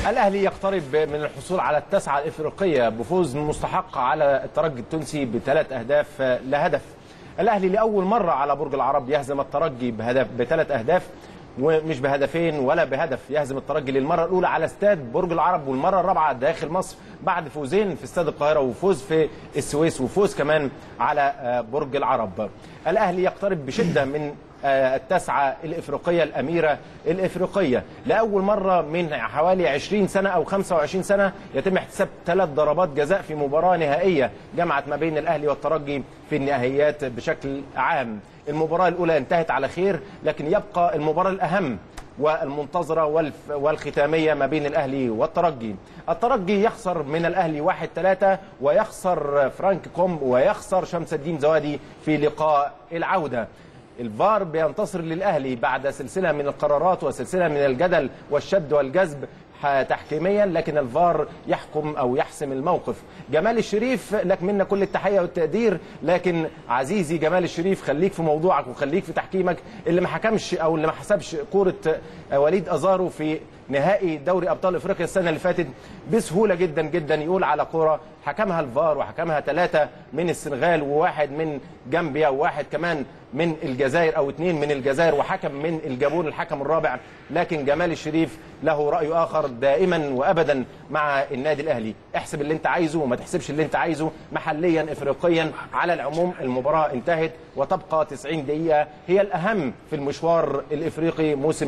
الاهلي يقترب من الحصول على التسعه الافريقيه بفوز مستحق على الترجي التونسي بثلاث اهداف لا هدف الاهلي لاول مره على برج العرب يهزم الترجي بهدف بثلاث اهداف ومش بهدفين ولا بهدف يهزم الترجي للمره الاولى على استاد برج العرب والمره الرابعه داخل مصر بعد فوزين في استاد القاهره وفوز في السويس وفوز كمان على برج العرب الاهلي يقترب بشده من التسعة الإفريقية الأميرة الإفريقية لأول مرة من حوالي 20 سنة أو 25 سنة يتم احتساب ثلاث ضربات جزاء في مباراة نهائية جمعت ما بين الأهلي والترجي في النهائيات بشكل عام المباراة الأولى انتهت على خير لكن يبقى المباراة الأهم والمنتظرة والختامية ما بين الأهلي والترجي الترجي يخسر من الأهلي 1-3 ويخسر فرانك كوم ويخسر شمس الدين زوادي في لقاء العودة الفار بينتصر للاهلي بعد سلسله من القرارات وسلسله من الجدل والشد والجذب تحكيميا لكن الفار يحكم او يحسم الموقف جمال الشريف لك منا كل التحيه والتقدير لكن عزيزي جمال الشريف خليك في موضوعك وخليك في تحكيمك اللي ما حكمش او اللي ما حسبش كوره وليد ازارو في نهائي دوري ابطال افريقيا السنه اللي فاتت بسهوله جدا جدا يقول على كوره حكمها الفار وحكمها ثلاثه من السنغال وواحد من جامبيا وواحد كمان من الجزائر او اثنين من الجزائر وحكم من الجابون الحكم الرابع لكن جمال الشريف له راي اخر دائما وابدا مع النادي الاهلي احسب اللي انت عايزه وما تحسبش اللي انت عايزه محليا افريقيا على العموم المباراه انتهت وتبقى 90 دقيقه هي الاهم في المشوار الافريقي موسم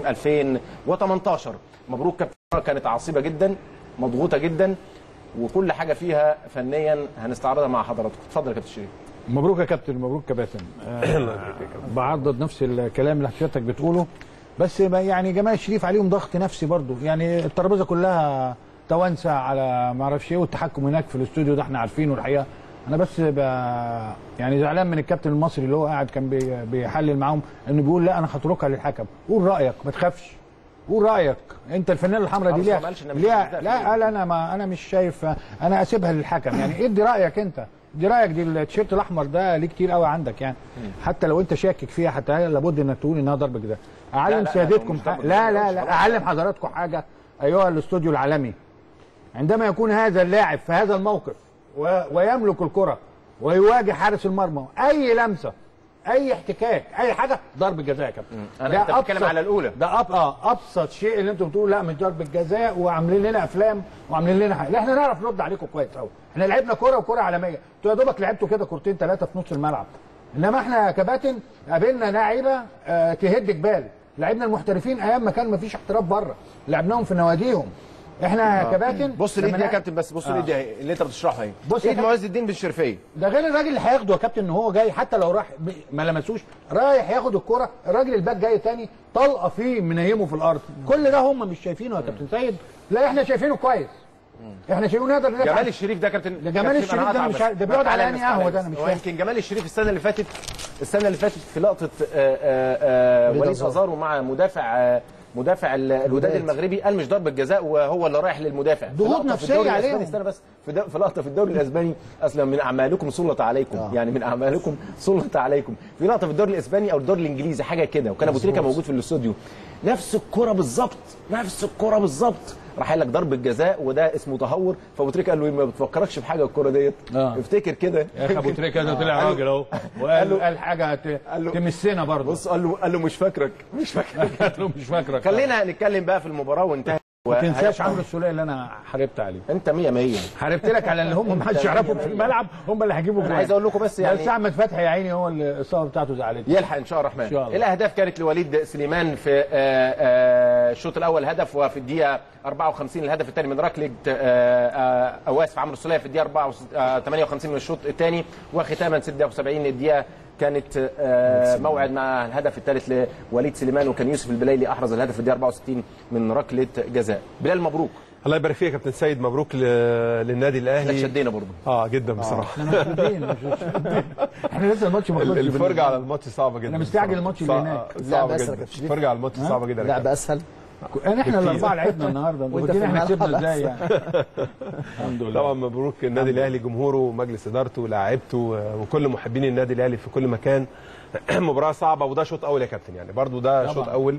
2018 مبروك كابتن كانت عصيبه جدا مضغوطه جدا وكل حاجه فيها فنيا هنستعرضها مع حضراتكم اتفضل يا كابتن شريف مبروك يا كابتن مبروك يا باسم آه بعضد نفس الكلام اللي حضرتك بتقوله بس يعني جمال الشريف عليهم ضغط نفسي برضو يعني الترابيزه كلها توانسه على ما اعرفش ايه والتحكم هناك في الاستوديو ده احنا عارفينه الحقيقه انا بس ب... يعني زعلان من الكابتن المصري اللي هو قاعد كان بي... بيحلل معاهم انه بيقول لا انا هتركها للحكم قول رايك ما تخافش قول رايك انت الفنانه الحمراء دي ليها ليها لا لا انا ما انا مش شايف انا اسيبها للحكم يعني ادي رايك انت دي رايك دي التيشيرت الاحمر ده ليه كتير قوي عندك يعني حتى لو انت شاكك فيها حتى لابد انك تقول انها ضربه جزاء اعلم سيادتكم لا لا لا اعلم حضراتكم حاجه ايها الاستوديو العالمي عندما يكون هذا اللاعب في هذا الموقف و... ويملك الكره ويواجه حارس المرمى اي لمسه اي احتكاك اي حاجه ضرب جزاء يا كابتن انا انت بتتكلم على الاولى ده أب... اه ابسط شيء اللي انتم بتقولوا لا مش ضرب جزاء وعاملين لنا افلام وعاملين لنا حاجه لا احنا نعرف نرد عليكم كويس قوي احنا لعبنا كوره وكوره عالميه انتوا يا دوبك لعبتوا كده كورتين ثلاثه في نص الملعب انما احنا كباتن قابلنا لاعيبه آه تهد جبال لعبنا المحترفين ايام ما كان ما فيش احتراف بره لعبناهم في نواديهم احنا آه. كباتن بص الايد يا كابتن بس بص الايد آه. اللي انت بتشرحها اهي بص ايد معز الدين بالشرفيه ده غير الراجل اللي هياخده يا كابتن ان هو جاي حتى لو راح ما لمسوش رايح ياخد الكره الراجل الباك جاي تاني طلقه فيه منيمه في الارض كل ده هم مش شايفينه يا كابتن سيد لا احنا شايفينه كويس احنا شايفينه نقدر ندافع جمال الشريف ده كابتن ده جمال الشريف ده مش ده بيقعد على انهي قهوه ده انا مش فاهم يمكن جمال الشريف السنه اللي فاتت السنه اللي فاتت في لقطه آآ آآ وليد ازارو مع مدافع مدافع الوداد المغربي قال مش ضربه جزاء وهو اللي رايح للمدافع ضغوط نفسيه عليهم استنى بس في, في لقطه في الدوري الاسباني اصلا من اعمالكم سلط عليكم آه. يعني من اعمالكم سلط عليكم في لقطه في الدوري الاسباني او الدوري الانجليزي حاجه كده وكان ابو تريكه موجود في الاستوديو نفس الكره بالظبط نفس الكره بالظبط راح قال لك ضربه جزاء وده اسمه تهور فابو تريكه قال له ما بتفكرش في حاجه الكره ديت آه. افتكر كده يا اخي ابو تريكه ده طلع راجل اهو وقال له قال حاجه تمسنا برضه بص قال له قال له مش فاكرك مش فاكرك قال له مش فاكرك خلينا نتكلم بقى في المباراه وانتهى ما تنساش عمرو السوليه اللي انا حاربت عليه انت 100 100 حاربت لك على اللي هم ما حدش يعرفهم في الملعب هم اللي هيجيبوا انا عايز اقول لكم بس يعني بس احمد فتحي يا عيني هو الاصابه بتاعته زعلتني يلحق ان شاء الله الرحمن إن شاء الله. الاهداف كانت لوليد سليمان في الشوط الاول هدف وفي الدقيقه 54 الهدف الثاني من ركله او اسف عمرو السوليه في الدقيقه 58 من الشوط الثاني وختاما 76 الدقيقه كانت موعد مع الهدف الثالث لوليد سليمان وكان يوسف البليلي احرز الهدف في الدقيقه 64 من ركله جزاء بلال مبروك الله يبارك فيك يا كابتن سيد مبروك ل... للنادي الاهلي احنا شدينا برضه اه جدا بصراحه احنا مش احنا لسه الماتش ما خلصش الفرجه على الماتش صعبه جدا انا مستعجل الماتش اللي هناك صعبه جدا الفرجه على الماتش صعبه جدا لعب اسهل احنا الاربعه لعبنا النهارده وانت في احنا كسبنا الملعب ازاي يعني الحمد لله طبعا مبروك النادي الاهلي جمهوره ومجلس ادارته ولاعيبته وكل محبين النادي الاهلي في كل مكان مباراه صعبه وده شوط اول يا كابتن يعني برضو ده طبعاً. شوط اول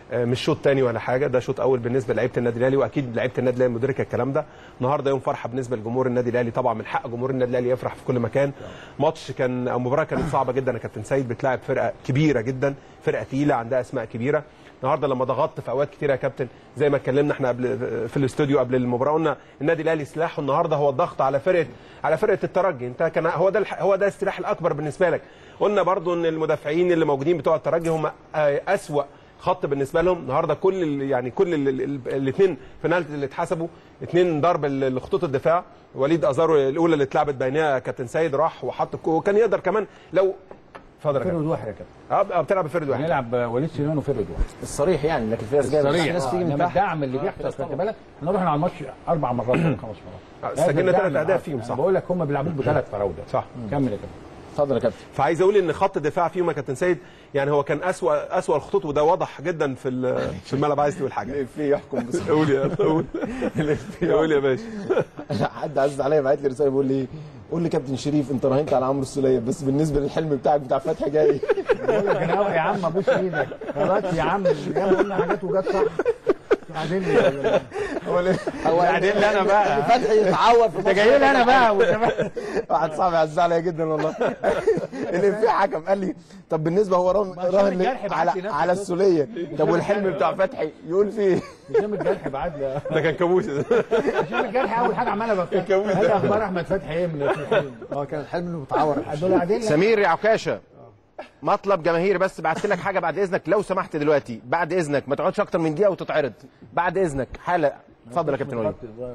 آه، مش شوط تاني ولا حاجه ده شوط اول بالنسبه لعيبه النادي الاهلي واكيد لعيبه النادي الاهلي مدركه الكلام ده النهارده يوم فرحه بالنسبه لجمهور النادي الاهلي طبعا من حق جمهور النادي الاهلي يفرح في كل مكان ماتش كان او مباراه كانت صعبه جدا يا كابتن سيد بتلاعب فرقه كبيره جدا فرقه تقيله عندها اسماء كبيره النهارده لما ضغطت في اوقات كتيره يا كابتن زي ما اتكلمنا احنا قبل في الاستوديو قبل المباراه قلنا النادي الاهلي سلاحه النهارده هو الضغط على فرقه على فرقه الترجي انت كان هو ده الح- هو ده السلاح الاكبر بالنسبه لك قلنا برضو ان المدافعين اللي موجودين بتوع الترجي هم آه، اسوا خط بالنسبه لهم النهارده كل ال- يعني كل الاثنين بنالتي اللي اتحسبوا اثنين ضرب ال- لخطوط الدفاع وليد ازارو الاولى اللي اتلعبت بينها كابتن سيد راح وحط الكو- وكان يقدر كمان لو اتفضل يا كابتن فرد واحد يا كابتن اه آه، بتلعب بفرد واحد هنلعب وليد سليمان وفرد واحد الصريح يعني لكن في ناس جايه صريح ناس تيجي من انما تحت الدعم اللي بيحصل خدت بالك احنا رحنا على الماتش اربع مرات ولا خمس مرات سجلنا هذا ثلاث الدعم- اهداف فيهم أنا صح بقول لك هم بيلعبوك بثلاث فراوده صح كمل يا كابتن اتفضل يا كابتن فعايز اقول ان خط الدفاع فيهم يا كابتن سيد يعني هو كان اسوا اسوا الخطوط وده واضح جدا في ال- في الملعب عايز تقول حاجه في يحكم بصراحه قول يا قول قول يا باشا حد عزيز عليا بعت لي رساله بيقول لي قول لي كابتن شريف انت راهنت على عمرو السوليه بس بالنسبه للحلم بتاعك بتاع فتحي جاي بقول لك انا يا عم ابوس ايدك خلاص يا عم يا قلنا حاجات وجت صح بعدين هو ليه؟ هو بعدين لي انا بقى. فتحي يتعور في انت جاي لي انا بقى واحد صاحبي عزيز عليا جدا والله اللي في حكم قال لي طب بالنسبه هو راهن هشام راهن الجرح بعت لي على نفس على القصة. السوليه طب والحلم بتاع فتحي يقول فيه هشام الجرح بعد لي ده كان كابوس هشام الجرح اول حاجه عملها بقى هل اخبار احمد فتحي ايه من الحلم هو كان الحلم انه متعور دول قاعدين لك. سمير يا عكاشه مطلب جماهيري بس بعت لك حاجه بعد اذنك لو سمحت دلوقتي بعد اذنك ما تقعدش اكتر من دقيقه وتتعرض بعد اذنك حاله اتفضل يا كابتن وليد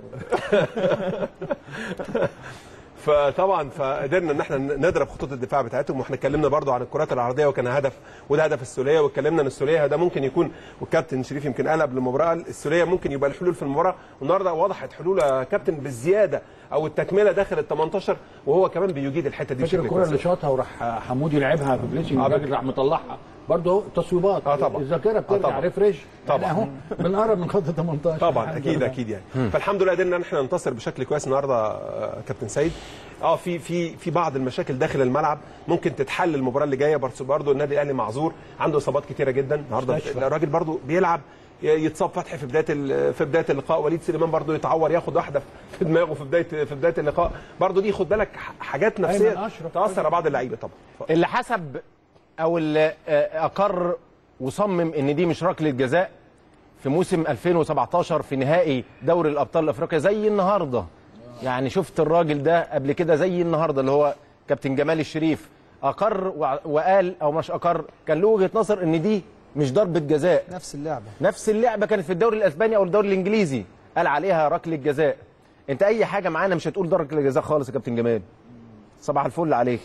فطبعا فقدرنا ان احنا نضرب خطوط الدفاع بتاعتهم واحنا اتكلمنا برضو عن الكرات العرضيه وكان هدف وده هدف السوليه واتكلمنا ان السوليه ده ممكن يكون والكابتن شريف يمكن قال قبل المباراه السوليه ممكن يبقى الحلول في المباراه والنهارده وضحت حلول يا كابتن بالزياده او التكمله داخل ال 18 وهو كمان بيجيد الحته دي فاكر بشكل الكره كويس اللي شاطها وراح حمودي لعبها في بليسنج آه، الراجل راح مطلعها برضه تصويبات آه، طبعا. الذاكره بترجع طبعا. ريفريش طبعا. يعني اهو بنقرب من خط 18 طبعا الحمد اكيد لله. اكيد يعني فالحمد لله قدرنا ان احنا ننتصر بشكل كويس النهارده آه، كابتن سيد اه في في في بعض المشاكل داخل الملعب ممكن تتحل المباراه اللي جايه بس برضه النادي الاهلي معذور عنده اصابات كتيره جدا النهارده مستشفى. الراجل برضه بيلعب يتصاب فتحي في بدايه ال- في بدايه اللقاء وليد سليمان برضه يتعور ياخد واحده في دماغه في بدايه في بدايه اللقاء برضه دي خد بالك ح- حاجات نفسيه أشرف. تاثر على بعض اللعيبه طبعا اللي حسب او اللي آه، اقر وصمم ان دي مش ركله جزاء في موسم 2017 في نهائي دوري الابطال الافريقيا زي النهارده يعني شفت الراجل ده قبل كده زي النهارده اللي هو كابتن جمال الشريف اقر وع- وقال او مش اقر كان له وجهه نظر ان دي مش ضربه جزاء نفس اللعبه نفس اللعبه كانت في الدوري الاسباني او الدوري الانجليزي قال عليها ركله جزاء انت اي حاجه معانا مش هتقول ده ركله جزاء خالص يا كابتن جمال صباح الفل عليك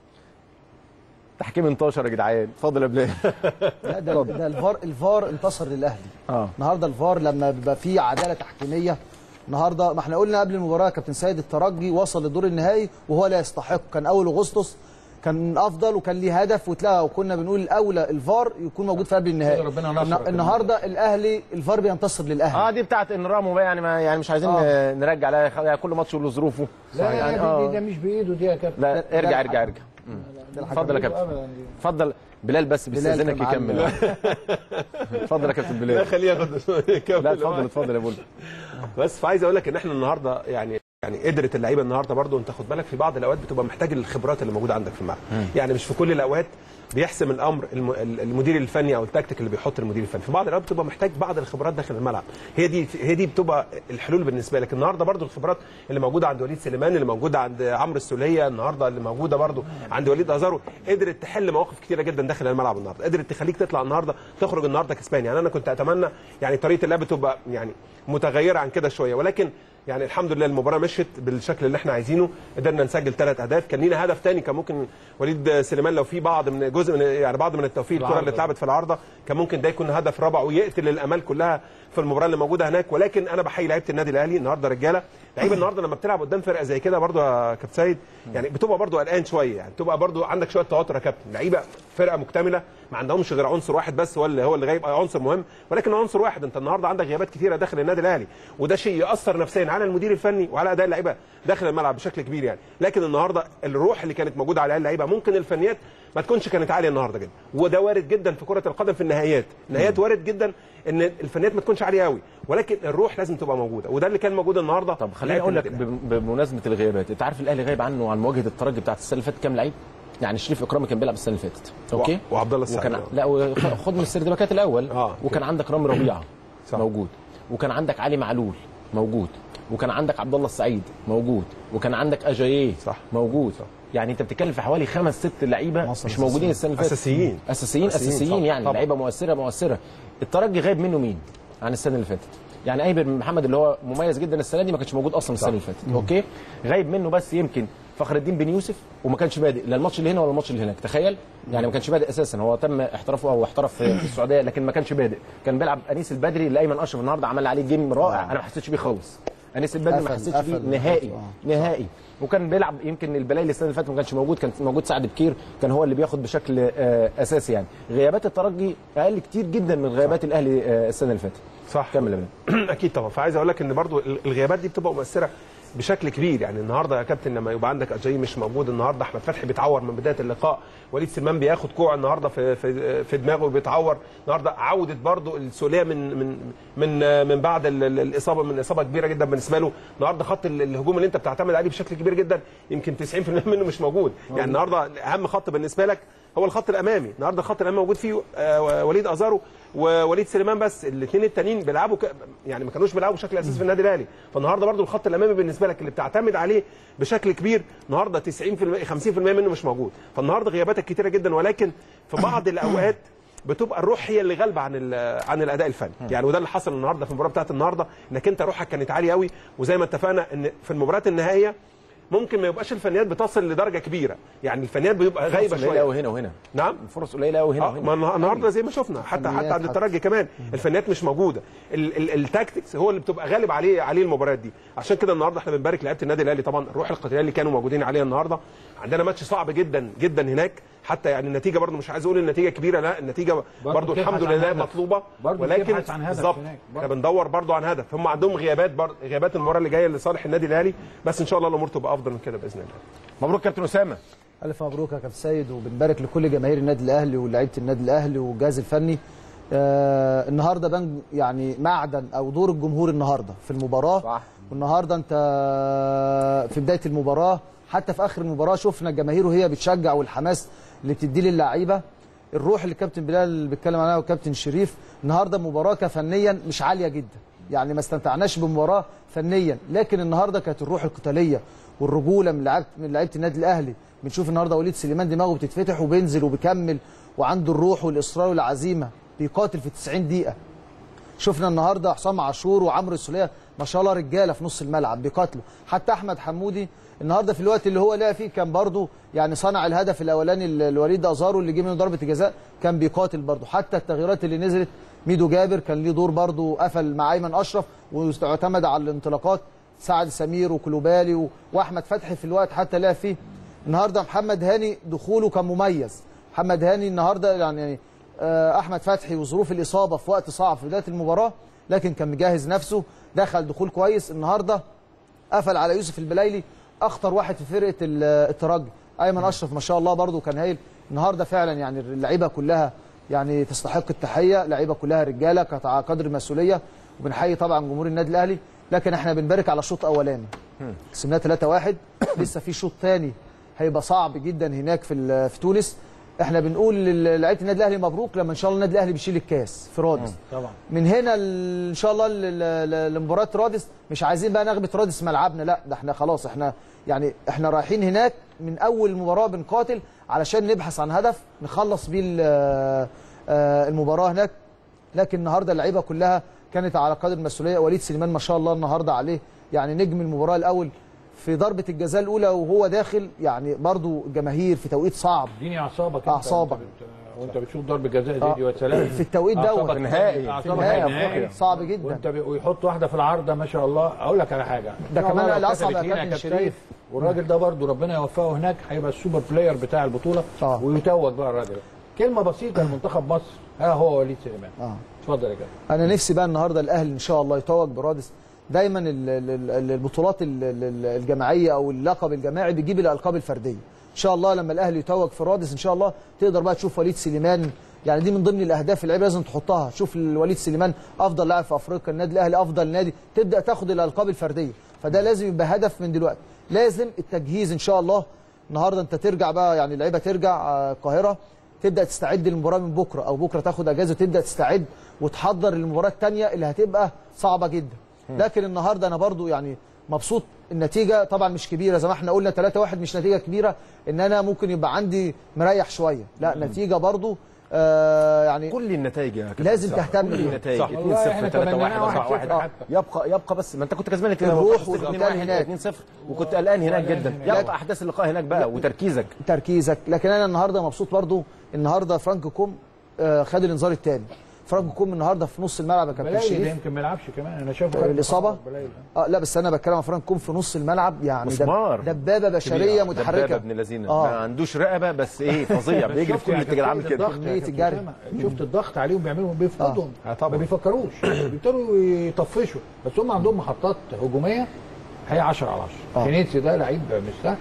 تحكيم انتشر يا جدعان اتفضل يا بلال لا ده, ده الفار الفار انتصر للاهلي اه النهارده الفار لما بيبقى فيه عداله تحكيميه النهارده ما احنا قلنا قبل المباراه كابتن سيد الترجي وصل للدور النهائي وهو لا يستحق كان اول اغسطس كان افضل وكان ليه هدف وتلاقى وكنا بنقول الاولى الفار يكون موجود في قبل النهائي ربنا نصرك. النا- النهارده الاهلي الفار بينتصر للاهلي اه دي بتاعت ان رامو بقى يعني ما يعني مش عايزين آه. آه. نرجع لها خ- يعني كل ماتش له ظروفه لا يعني لا آه. دي, دي ده مش بايده دي يا كابتن لا ده- ده ارجع الحكم. ارجع ارجع ده الحكم. اتفضل يا كابتن أبداً دي. اتفضل بلال بس بلال بيستاذنك كان يكمل معلم. اتفضل يا كابتن لا بلال خليه ياخد لا اتفضل اتفضل يا بول بس فعايز اقول لك ان احنا النهارده يعني يعني قدرت اللعيبه النهارده برضو انت خد بالك في بعض الاوقات بتبقى محتاج الخبرات اللي موجوده عندك في الملعب يعني مش في كل الاوقات بيحسم الامر الم- المدير الفني او التكتيك اللي بيحط المدير الفني في بعض الاوقات بتبقى محتاج بعض الخبرات داخل الملعب هي دي هي دي بتبقى الحلول بالنسبه لك النهارده برضو الخبرات اللي موجوده عند وليد سليمان اللي موجوده عند عمرو السوليه النهارده اللي موجوده برضو عند وليد ازارو قدرت تحل مواقف كتيره جدا داخل الملعب النهارده قدرت تخليك تطلع النهارده تخرج النهارده كسبان يعني انا كنت اتمنى يعني طريقه اللعب تبقى يعني متغيره عن كده شويه ولكن يعني الحمد لله المباراه مشيت بالشكل اللي احنا عايزينه قدرنا نسجل ثلاث اهداف كان لينا هدف تاني كان ممكن وليد سليمان لو في بعض من جزء من يعني بعض من التوفيق الكره اللي اتلعبت في العارضه كان ممكن ده يكون هدف رابع ويقتل الامال كلها في المباراه اللي موجوده هناك ولكن انا بحيي لعيبه النادي الاهلي النهارده رجاله لعيبه النهارده لما بتلعب قدام فرقه زي كده برضو يا كابتن سيد يعني بتبقى برضو قلقان شويه يعني بتبقى برضو عندك شويه توتر يا كابتن لعيبه فرقه مكتمله ما عندهمش غير عنصر واحد بس هو اللي هو اللي غايب عنصر مهم ولكن عنصر واحد انت النهارده عندك غيابات كثيره داخل النادي الاهلي وده شيء ياثر نفسيا على المدير الفني وعلى اداء اللعيبه داخل الملعب بشكل كبير يعني لكن النهارده الروح اللي كانت موجوده على اللعيبه ممكن الفنيات ما تكونش كانت عاليه النهارده جدا وده وارد جدا في كره القدم في النهائيات النهائيات وارد جدا ان الفنيات ما تكونش عاليه قوي ولكن الروح لازم تبقى موجوده وده اللي كان موجود النهارده طب خليني اقول لك بم- بمناسبه الغيابات انت عارف الاهلي غايب عنه عن مواجهه الترجي بتاعت السنه اللي فاتت كام لعيب يعني شريف اكرامي كان بيلعب السنه اللي فاتت اوكي وعبد الله السعيد. وكان لا وخ- خد من السرد باكات الاول آه، وكان عندك رامي ربيعه صح. موجود وكان عندك علي معلول موجود وكان عندك عبد الله السعيد موجود وكان عندك اجاييه صح. موجود يعني انت بتتكلم في حوالي خمس ست لعيبه مصر مش موجودين السنه اللي فاتت أساسيين. اساسيين أساسيين اساسيين طبعاً. يعني طبعاً. لعيبه مؤثره مؤثره الترجي غايب منه مين عن السنه اللي فاتت يعني ايمن بن محمد اللي هو مميز جدا السنه دي ما كانش موجود اصلا السنه اللي فاتت اوكي غايب منه بس يمكن فخر الدين بن يوسف وما كانش بادئ لا الماتش اللي هنا ولا الماتش اللي هناك تخيل يعني ما كانش بادئ اساسا هو تم احترافه او احترف في في السعوديه لكن ما كانش بادئ كان بيلعب انيس البدري اللي ايمن اشرف النهارده عمل عليه جيم رائع انا ما حسيتش بيه خالص انيس البدري ما قفل- حسيتش بيه قفل نهائي آه. نهائي وكان بيلعب يمكن البلايل السنه اللي فاتت ما كانش موجود كان موجود سعد بكير كان هو اللي بياخد بشكل آه، اساسي يعني غيابات الترجي اقل كتير جدا من غيابات الاهلي آه، السنه اللي فاتت صح كمل يا بني. اكيد طبعا فعايز اقول لك ان برضو الغيابات دي بتبقى مؤثره بشكل كبير يعني النهارده يا كابتن لما يبقى عندك اجاي مش موجود النهارده احمد فتحي بيتعور من بدايه اللقاء وليد سلمان بياخد كوع النهارده في في في دماغه بيتعور النهارده عوده برضو السوليه من من من من بعد ال- ال- الاصابه من اصابه كبيره جدا بالنسبه له النهارده خط ال- الهجوم اللي انت بتعتمد عليه بشكل كبير جدا يمكن 90% منه مش موجود يعني النهارده اهم خط بالنسبه لك هو الخط الامامي النهارده الخط الامامي موجود فيه آه، وليد ازارو ووليد سليمان بس الاثنين التانيين بيلعبوا ك... يعني ما كانوش بيلعبوا بشكل اساسي في النادي الاهلي فالنهارده برضو الخط الامامي بالنسبه لك اللي بتعتمد عليه بشكل كبير النهارده 90% 50% منه مش موجود فالنهارده غياباتك كتيره جدا ولكن في بعض الاوقات بتبقى الروح هي اللي غالبه عن ال- عن الاداء الفني يعني وده اللي حصل النهارده في المباراه بتاعت النهارده انك انت روحك كانت عاليه قوي وزي ما اتفقنا ان في المباريات النهائيه ممكن ما يبقاش الفنيات بتصل لدرجه كبيره يعني الفنيات بتبقى غايبه فرص قليله شويه قوي هنا وهنا نعم الفرص قليله قوي هنا اه وهنا ما النه- النهارده زي ما شفنا حتى الفنيات حتى عند حتى. الترجي كمان الفنيات مش موجوده ال ال التاكتكس هو اللي بتبقى غالب عليه عليه المباريات دي عشان كده النهارده احنا بنبارك لعيبه النادي الاهلي طبعا الروح القتاليه اللي كانوا موجودين عليها النهارده عندنا ماتش صعب جدا جدا هناك حتى يعني النتيجه برضو مش عايز اقول النتيجه كبيره لا النتيجه برضو بتبحث الحمد عن لله هدف. مطلوبه برضو ولكن بتبحث عن هدف بالظبط هناك. احنا بندور برضو عن هدف هم عندهم غيابات برضو غيابات المباراه اللي جايه لصالح النادي الاهلي بس ان شاء الله الامور تبقى افضل من كده باذن الله مبروك كابتن اسامه الف مبروك يا كابتن سيد وبنبارك لكل جماهير النادي الاهلي ولاعيبه النادي الاهلي والجهاز الفني آه النهارده بان يعني معدن او دور الجمهور النهارده في المباراه صح. والنهارده انت في بدايه المباراه حتى في اخر المباراه شفنا الجماهير وهي بتشجع والحماس اللي بتديه للعيبه الروح اللي كابتن بلال بيتكلم عنها وكابتن شريف النهارده مباراه كفنيا مش عاليه جدا يعني ما استمتعناش بمباراه فنيا لكن النهارده كانت الروح القتاليه والرجوله من لعيبه من لعيبه النادي الاهلي بنشوف النهارده وليد سليمان دماغه بتتفتح وبينزل وبيكمل وعنده الروح والاصرار والعزيمه بيقاتل في 90 دقيقه شفنا النهارده حسام عاشور وعمرو السوليه ما شاء الله رجاله في نص الملعب بيقاتلوا حتى احمد حمودي النهارده في الوقت اللي هو لعب فيه كان برضه يعني صنع الهدف الاولاني ال- الوليد ازارو اللي جه منه ضربه الجزاء كان بيقاتل برضه حتى التغييرات اللي نزلت ميدو جابر كان ليه دور برضه قفل مع ايمن اشرف واعتمد على الانطلاقات سعد سمير وكلوبالي و- واحمد فتحي في الوقت حتى لعب فيه النهارده محمد هاني دخوله كان مميز محمد هاني النهارده يعني آه، احمد فتحي وظروف الاصابه في وقت صعب في بدايه المباراه لكن كان مجهز نفسه دخل دخول كويس النهارده قفل على يوسف البلايلي اخطر واحد في فرقه ال- الترجي ايمن اشرف ما شاء الله برده كان هايل النهارده فعلا يعني اللعيبه كلها يعني تستحق التحيه لعيبه كلها رجاله كانت على قدر المسؤوليه وبنحيي طبعا جمهور النادي الاهلي لكن احنا بنبارك على شوط اولاني كسبناه 3-1 لسه في شوط ثاني هيبقى صعب جدا هناك في ال- في تونس احنا بنقول للعيبه النادي الاهلي مبروك لما ان شاء الله النادي الاهلي بيشيل الكاس في رادس طبعا من هنا ال- ان شاء الله ل- ل- ل- لمباراه رادس مش عايزين بقى نغمه رادس ملعبنا لا ده احنا خلاص احنا يعني احنا رايحين هناك من اول المباراه بنقاتل علشان نبحث عن هدف نخلص بيه ال- آه، المباراه هناك لكن النهارده اللعيبه كلها كانت على قدر المسؤوليه وليد سليمان ما شاء الله النهارده عليه يعني نجم المباراه الاول في ضربه الجزاء الاولى وهو داخل يعني برضو الجماهير في توقيت صعب اديني اعصابك انت أعصابك. وانت بت- وانت بتشوف ضربه جزاء آه. زي دي وسلام في التوقيت دوت. أعصابك في النهائي. أعصابك في النهائي في أفريقيا. صعب جدا. وانت ب... ويحط واحده في العارضه ما شاء الله اقول لك على حاجه ده إن كمان الله لو الأصعب كتبت يا لينا كابتن كابتن شريف. سيف، والراجل ده برضه ربنا يوفقه هناك هيبقى السوبر بلاير بتاع البطوله آه. ويتوج بقى الراجل كلمه بسيطه لمنتخب مصر ها هو وليد سليمان اه اتفضل يا كابتن انا نفسي بقى النهارده الاهلي ان شاء الله يتوج برادس دايما ال- ال- ال- البطولات ال- ال- الجماعيه او اللقب الجماعي بيجيب الالقاب الفرديه ان شاء الله لما الاهلي يتوج في رادس ان شاء الله تقدر بقى تشوف وليد سليمان يعني دي من ضمن الاهداف اللعيبه لازم تحطها شوف وليد سليمان افضل لاعب في افريقيا النادي الاهلي افضل نادي تبدا تاخد الالقاب الفرديه فده لازم يبقى هدف من دلوقتي لازم التجهيز ان شاء الله النهارده انت ترجع بقى يعني اللعيبه ترجع آه، القاهره تبدا تستعد للمباراه من بكره او بكره تاخد اجازه وتبدا تستعد وتحضر للمباراه الثانيه اللي هتبقى صعبه جدا لكن النهارده انا برضو يعني مبسوط النتيجه طبعا مش كبيره زي ما احنا قلنا 3 1 مش نتيجه كبيره ان انا ممكن يبقى عندي مريح شويه لا نتيجه برضو آه يعني كل النتائج يا كابتن لازم صح. تهتم كل بيها. النتائج صح. 2 والله 0 إحنا 3 1 تمنيناها 4 1 1-0. يبقى يبقى بس ما انت كنت كسبان 2 الروح والقتال هناك. 2 0 وكنت قلقان هناك جدا يبقى احداث اللقاء هناك بقى وتركيزك تركيزك لكن انا النهارده مبسوط برضو النهارده فرانك كوم آه خد الانذار الثاني فرانك كوم النهارده في نص الملعب يا كابتن بلايل ده شريف يمكن ما يلعبش كمان انا شايفه آه، خد الإصابة؟ بلايل. اه لا بس انا بتكلم عن فرانك كوم في نص الملعب يعني دب- مسمار. دبابه بشريه متحركه دبابة ابن لذينه آه. ما عندوش رقبه بس ايه فظيع بيجري في شفت كل يا اتجاه كابتن عامل كده الضغط يا كمية كابتن الجري. أسامة. شفت الضغط عليهم بيعملوا بيفقدهم آه، طبعا. ما بيفكروش بيبتدوا يطفشوا بس هم عندهم محطات هجوميه هي 10 على 10 آه. خينيتسي ده لعيب مش سهل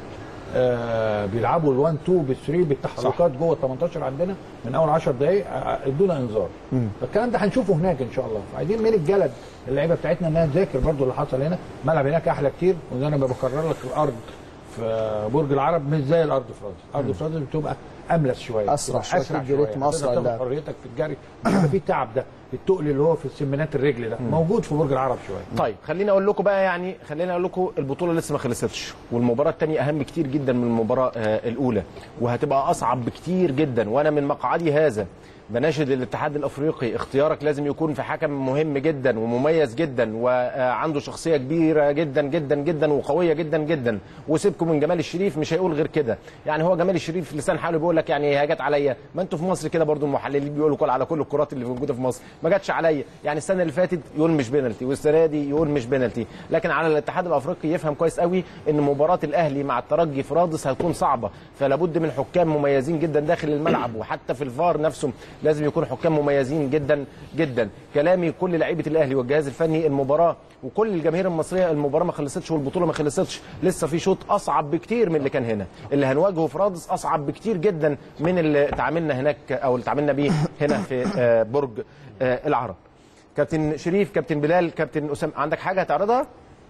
آه بيلعبوا ال1 2 بال3 بالتحركات جوه ال 18 عندنا من اول 10 دقائق آه، ادونا انذار فالكلام ده هنشوفه هناك ان شاء الله فعايزين من الجلد اللعيبه بتاعتنا انها تذاكر برضو اللي حصل هنا الملعب هناك احلى كتير وزي انا ما بكرر لك الارض في برج العرب مش زي الارض في رادس الارض في رادس بتبقى املس شويه أسرع بتبقى شوية في الريتم، شوية. أسرع تقدر اللعب. تاخد حريتك في الجري مش هيبقى في التعب ده التقل اللي هو في السمانات الرجل ده موجود في برج العرب شويه طيب خليني اقول لكم بقى يعني خليني اقول لكم البطوله لسه ما خلصتش والمباراه الثانيه اهم كتير جدا من المباراه آه، الاولى وهتبقى اصعب بكتير جدا وانا من مقعدي هذا بناشد الاتحاد الافريقي اختيارك لازم يكون في حكم مهم جدا ومميز جدا وعنده شخصيه كبيره جدا جدا جدا وقويه جدا جدا وسيبكم من جمال الشريف مش هيقول غير كده يعني هو جمال الشريف لسان حاله بيقول لك يعني هي جت عليا ما انتوا في مصر كده برضو المحللين بيقولوا كل على كل الكرات اللي موجوده في مصر ما جاتش عليا يعني السنه اللي فاتت يقول مش بينالتي والسنه دي يقول مش بينالتي لكن على الاتحاد الافريقي يفهم كويس قوي ان مباراه الاهلي مع الترجي في رادس هتكون صعبه فلا بد من حكام مميزين جدا داخل الملعب وحتى في الفار نفسه لازم يكون حكام مميزين جدا جدا كلامي كل لعيبه الاهلي والجهاز الفني المباراه وكل الجماهير المصريه المباراه ما خلصتش والبطوله ما خلصتش لسه في شوط اصعب بكتير من اللي كان هنا اللي هنواجهه في رادس اصعب بكتير جدا من اللي تعاملنا هناك او اللي تعاملنا بيه هنا في آه، برج آه، العرب كابتن شريف كابتن بلال كابتن اسامه عندك حاجه هتعرضها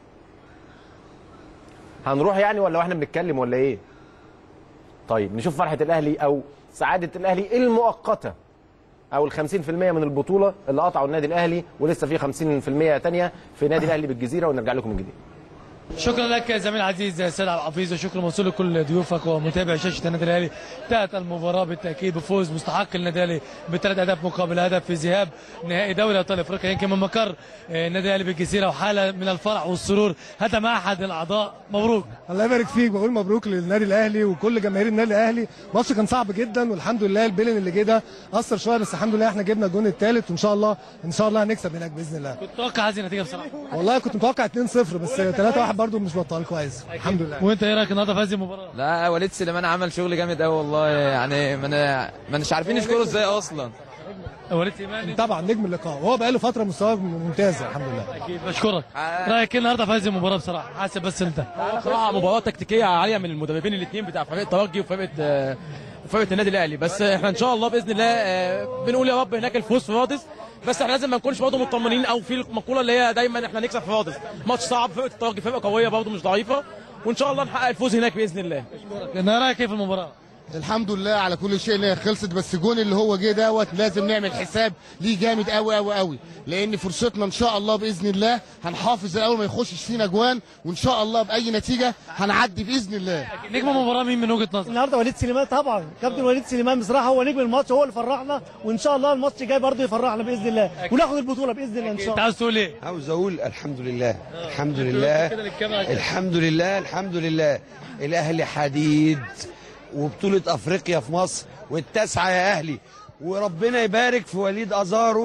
هنروح يعني ولا واحنا بنتكلم ولا ايه طيب نشوف فرحه الاهلي او سعاده الاهلي المؤقته او ال 50% من البطوله اللي قطعوا النادي الاهلي ولسه في 50% تانية في نادي الاهلي بالجزيره ونرجع لكم من جديد شكرا لك يا زميل عزيز سيد عبد الحفيظ وشكرا موصول لكل ضيوفك ومتابع شاشه النادي الاهلي انتهت المباراه بالتاكيد بفوز مستحق النادي الاهلي بثلاث اهداف مقابل هدف في ذهاب نهائي دوري ابطال افريقيا يمكن من مقر آه، النادي الاهلي بالجزيره وحاله من الفرح والسرور هدم احد الاعضاء مبروك الله يبارك فيك بقول مبروك للنادي الاهلي وكل جماهير النادي الاهلي ماتش كان صعب جدا والحمد لله البيلن اللي جه ده اثر شويه بس الحمد لله احنا جبنا الجون الثالث وان شاء الله ان شاء الله هنكسب هناك باذن الله كنت متوقع هذه النتيجه بصراحه والله كنت متوقع 2-0 بس 3-1 برضو مش بطال كويس الحمد لله وانت ايه رايك النهارده في هذه المباراه لا وليد سليمان عمل شغل جامد قوي والله يعني ما أنا- ما مش عارفين نشكره ازاي اصلا وليد سليمان طبعا نجم اللقاء وهو بقى له فتره مستواه ممتاز الحمد لله اكيد بشكرك رايك ايه النهارده في هذه المباراه بصراحه حاسب بس انت بصراحه مباراه تكتيكيه عاليه من المدربين الاثنين بتاع فريق الترجي وفرقه آه، وفرقه النادي الاهلي بس احنا ان شاء الله باذن الله آه، بنقول يا رب هناك الفوز في رادس بس احنا لازم ما نكونش برضه مطمنين او في المقوله اللي هي دايما احنا نكسب في رادس ماتش صعب فرقه الترجي فرقه قويه برضه مش ضعيفه وان شاء الله نحقق الفوز هناك باذن الله انا رايك ايه في المباراه الحمد لله على كل شيء ان هي خلصت بس الجون اللي هو جه دوت لازم نعمل حساب ليه جامد قوي قوي قوي لان فرصتنا ان شاء الله باذن الله هنحافظ الاول ما يخشش فينا جوان وان شاء الله باي نتيجه هنعدي باذن الله نجم المباراه مين من وجهه نظرك النهارده وليد سليمان طبعا كابتن وليد سليمان بصراحه هو نجم الماتش هو اللي فرحنا وان شاء الله الماتش الجاي برضه يفرحنا باذن الله وناخد البطوله باذن الله ان شاء انت الله عاوز تقول ايه عاوز اقول الحمد لله الحمد لله كده للكاميرا كده. الحمد لله الحمد لله الاهلي حديد وبطوله افريقيا في مصر والتاسعه يا اهلي وربنا يبارك في وليد ازارو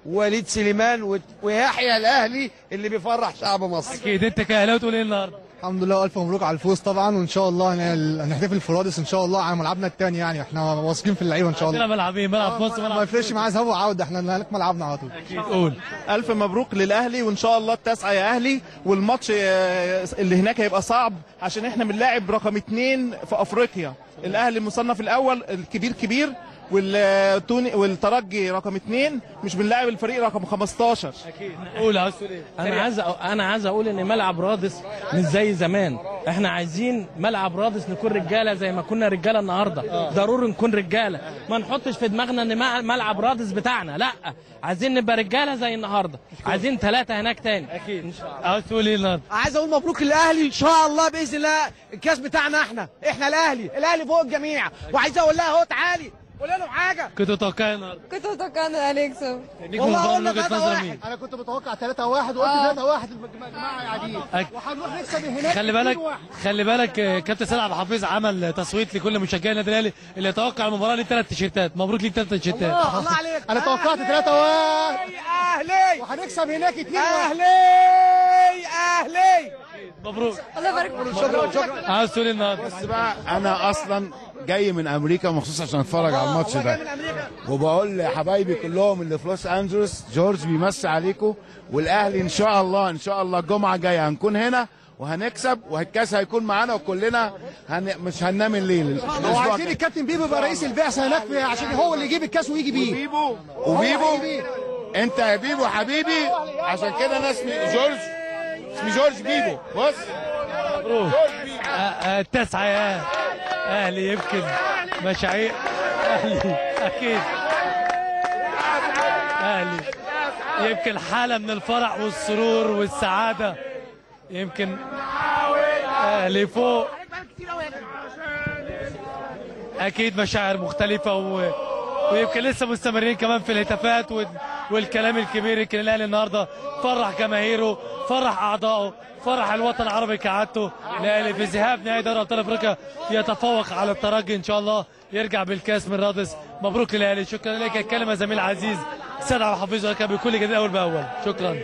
ووليد سليمان وت- ويحيى الاهلي اللي بيفرح شعب مصر اكيد انت كاهلاوي تقول ايه النهارده الحمد لله والف مبروك على الفوز طبعا وان شاء الله هن- هنحتفل في رادس ان شاء الله على ملعبنا الثاني يعني احنا واثقين في اللعيبه ان شاء الله عندنا ملعبين ملعب في مصر ما ملعب يفرقش معاه ذهاب وعوده احنا هناك ملعبنا على طول اكيد قول ألف مبروك للأهلي وإن شاء الله التاسعة يا أهلي والماتش آه، اللي هناك هيبقى صعب عشان إحنا بنلاعب رقم اتنين في أفريقيا الأهلي المصنف الأول الكبير كبير والتوني والترجي رقم اتنين مش بنلاعب الفريق رقم 15 اكيد قول عاوز تقول ايه انا عايز أ- انا عايز اقول ان ملعب رادس مش زي زمان احنا عايزين ملعب رادس نكون رجاله زي ما كنا رجاله النهارده ضروري نكون رجاله ما نحطش في دماغنا ان مع- ملعب رادس بتاعنا لا عايزين نبقى رجاله زي النهارده عايزين ثلاثه هناك تاني اكيد عاوز تقول ايه النهارده عايز اقول مبروك للاهلي ان شاء الله باذن الله الكاس بتاعنا احنا احنا الاهلي الاهلي فوق الجميع وعايز اقول لها اهو تعالي قول لهم حاجه كنت متوقع النهارده كنت متوقع ان الاهلي يكسب نجم المباراه من وجهه نظر مين انا كنت متوقع 3 1 وقلت 3 1 الجماعه قاعدين أك- وهنروح نكسب هناك خلي بالك 2-1. خلي بالك آه، كابتن سيد عبد الحفيظ عمل تصويت لكل مشجعي النادي الاهلي اللي يتوقع المباراه ليه ثلاث تيشيرتات مبروك ليك ثلاث تيشيرتات الله عليك انا توقعت 3 1 اهلي وهنكسب هناك 2 1 اهلي اهلي مبروك الله يبارك فيك شكرا شكرا عاوز تقول ايه النهارده بس بقى انا اصلا جاي من امريكا مخصوص عشان اتفرج على الماتش ده وبقول لحبايبي كلهم اللي في لوس انجلوس جورج بيمسي عليكم والاهلي ان شاء الله ان شاء الله الجمعه الجايه هنكون هنا وهنكسب والكاس هيكون معانا وكلنا هن... مش هننام الليل الأسبوع وعايزين الجاي. الكابتن بيبو يبقى رئيس البعثه هناك في- عشان هو اللي يجيب الكاس ويجي بيه وبيبو هو وبيبو هيجي بيه. انت يا بيبو حبيبي عشان كده انا اسمي جورج اسمي جورج بيبو بص مبروك آه، آه، التاسعه يا اهلي يمكن مشاعير اهلي اكيد اهلي يمكن حاله من الفرح والسرور والسعاده يمكن اهلي فوق اكيد مشاعر مختلفه و... ويمكن لسه مستمرين كمان في الهتافات وال... والكلام الكبير يمكن الاهلي النهارده فرح جماهيره فرح اعضائه فرح الوطن العربي كعادته الاهلي في ذهاب نهائي دوري ابطال افريقيا يتفوق على الترجي ان شاء الله يرجع بالكاس من رادس مبروك للاهلي شكرا لك الكلمه زميل عزيز سيد عبد الحفيظ ولك بكل جديد اول باول شكرا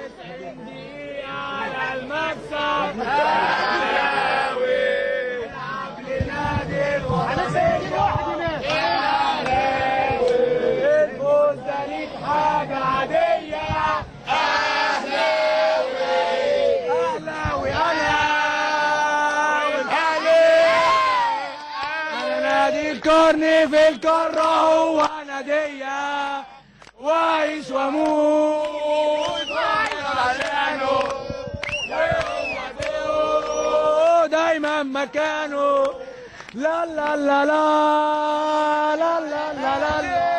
نادي الكورني في الكرة هو نادية وعيش واموت عشانه دايما مكانه لا لا لا لا لا لا لا لا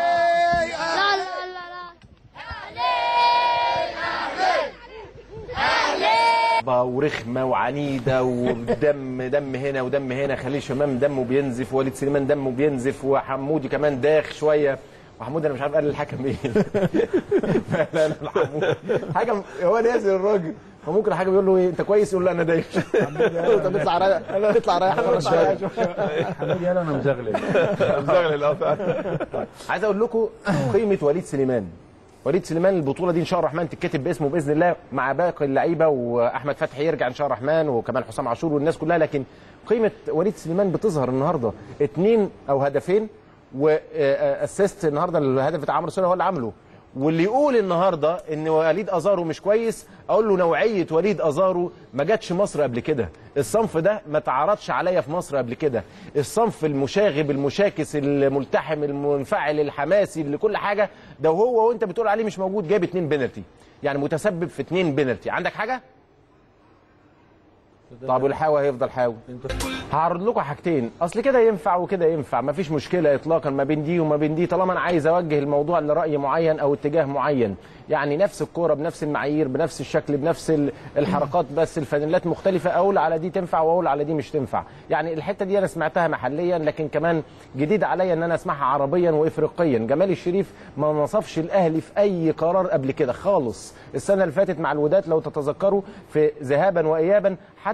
صعبة ورخمة وعنيدة ودم دم هنا ودم هنا خليل شمام دمه بينزف ووليد سليمان دمه بينزف وحمودي كمان داخ شوية وحمود انا مش عارف قال للحكم ايه فعلا حمود حكم هو نازل الراجل فممكن الحكم يقول له ايه انت كويس يقول له انا دايخ طب اطلع رايح اطلع رايح بره شويه حمود يلا انا مزغلل مزغلل اه فعلا. عايز اقول لكم قيمه وليد سليمان وليد سليمان البطوله دي ان شاء الله الرحمن تتكتب باسمه باذن الله مع باقي اللعيبه واحمد فتحي يرجع ان شاء الله الرحمن وكمان حسام عاشور والناس كلها لكن قيمه وليد سليمان بتظهر النهارده اثنين او هدفين واسيست النهارده الهدف بتاع عمرو سوليه هو اللي عامله واللي يقول النهارده ان وليد ازارو مش كويس اقول له نوعيه وليد ازارو ما جاتش مصر قبل كده الصنف ده ما تعرضش عليا في مصر قبل كده الصنف المشاغب المشاكس الملتحم المنفعل الحماسي اللي كل حاجه ده وهو وانت بتقول عليه مش موجود جايب اتنين بينالتي يعني متسبب في اتنين بينالتي عندك حاجه طب والحاوي هيفضل حاوي هعرض لكم حاجتين اصل كده ينفع وكده ينفع مفيش مشكله اطلاقا ما بين دي وما بين دي طالما انا عايز اوجه الموضوع لراي معين او اتجاه معين يعني نفس الكوره بنفس المعايير بنفس الشكل بنفس ال- الحركات بس الفانيلات مختلفه اقول على دي تنفع واقول على دي مش تنفع يعني الحته دي انا سمعتها محليا لكن كمان جديد عليا ان انا اسمعها عربيا وافريقيا جمال الشريف ما نصفش الاهلي في اي قرار قبل كده خالص السنه اللي فاتت مع الوداد لو تتذكروا في ذهابا وايابا حتى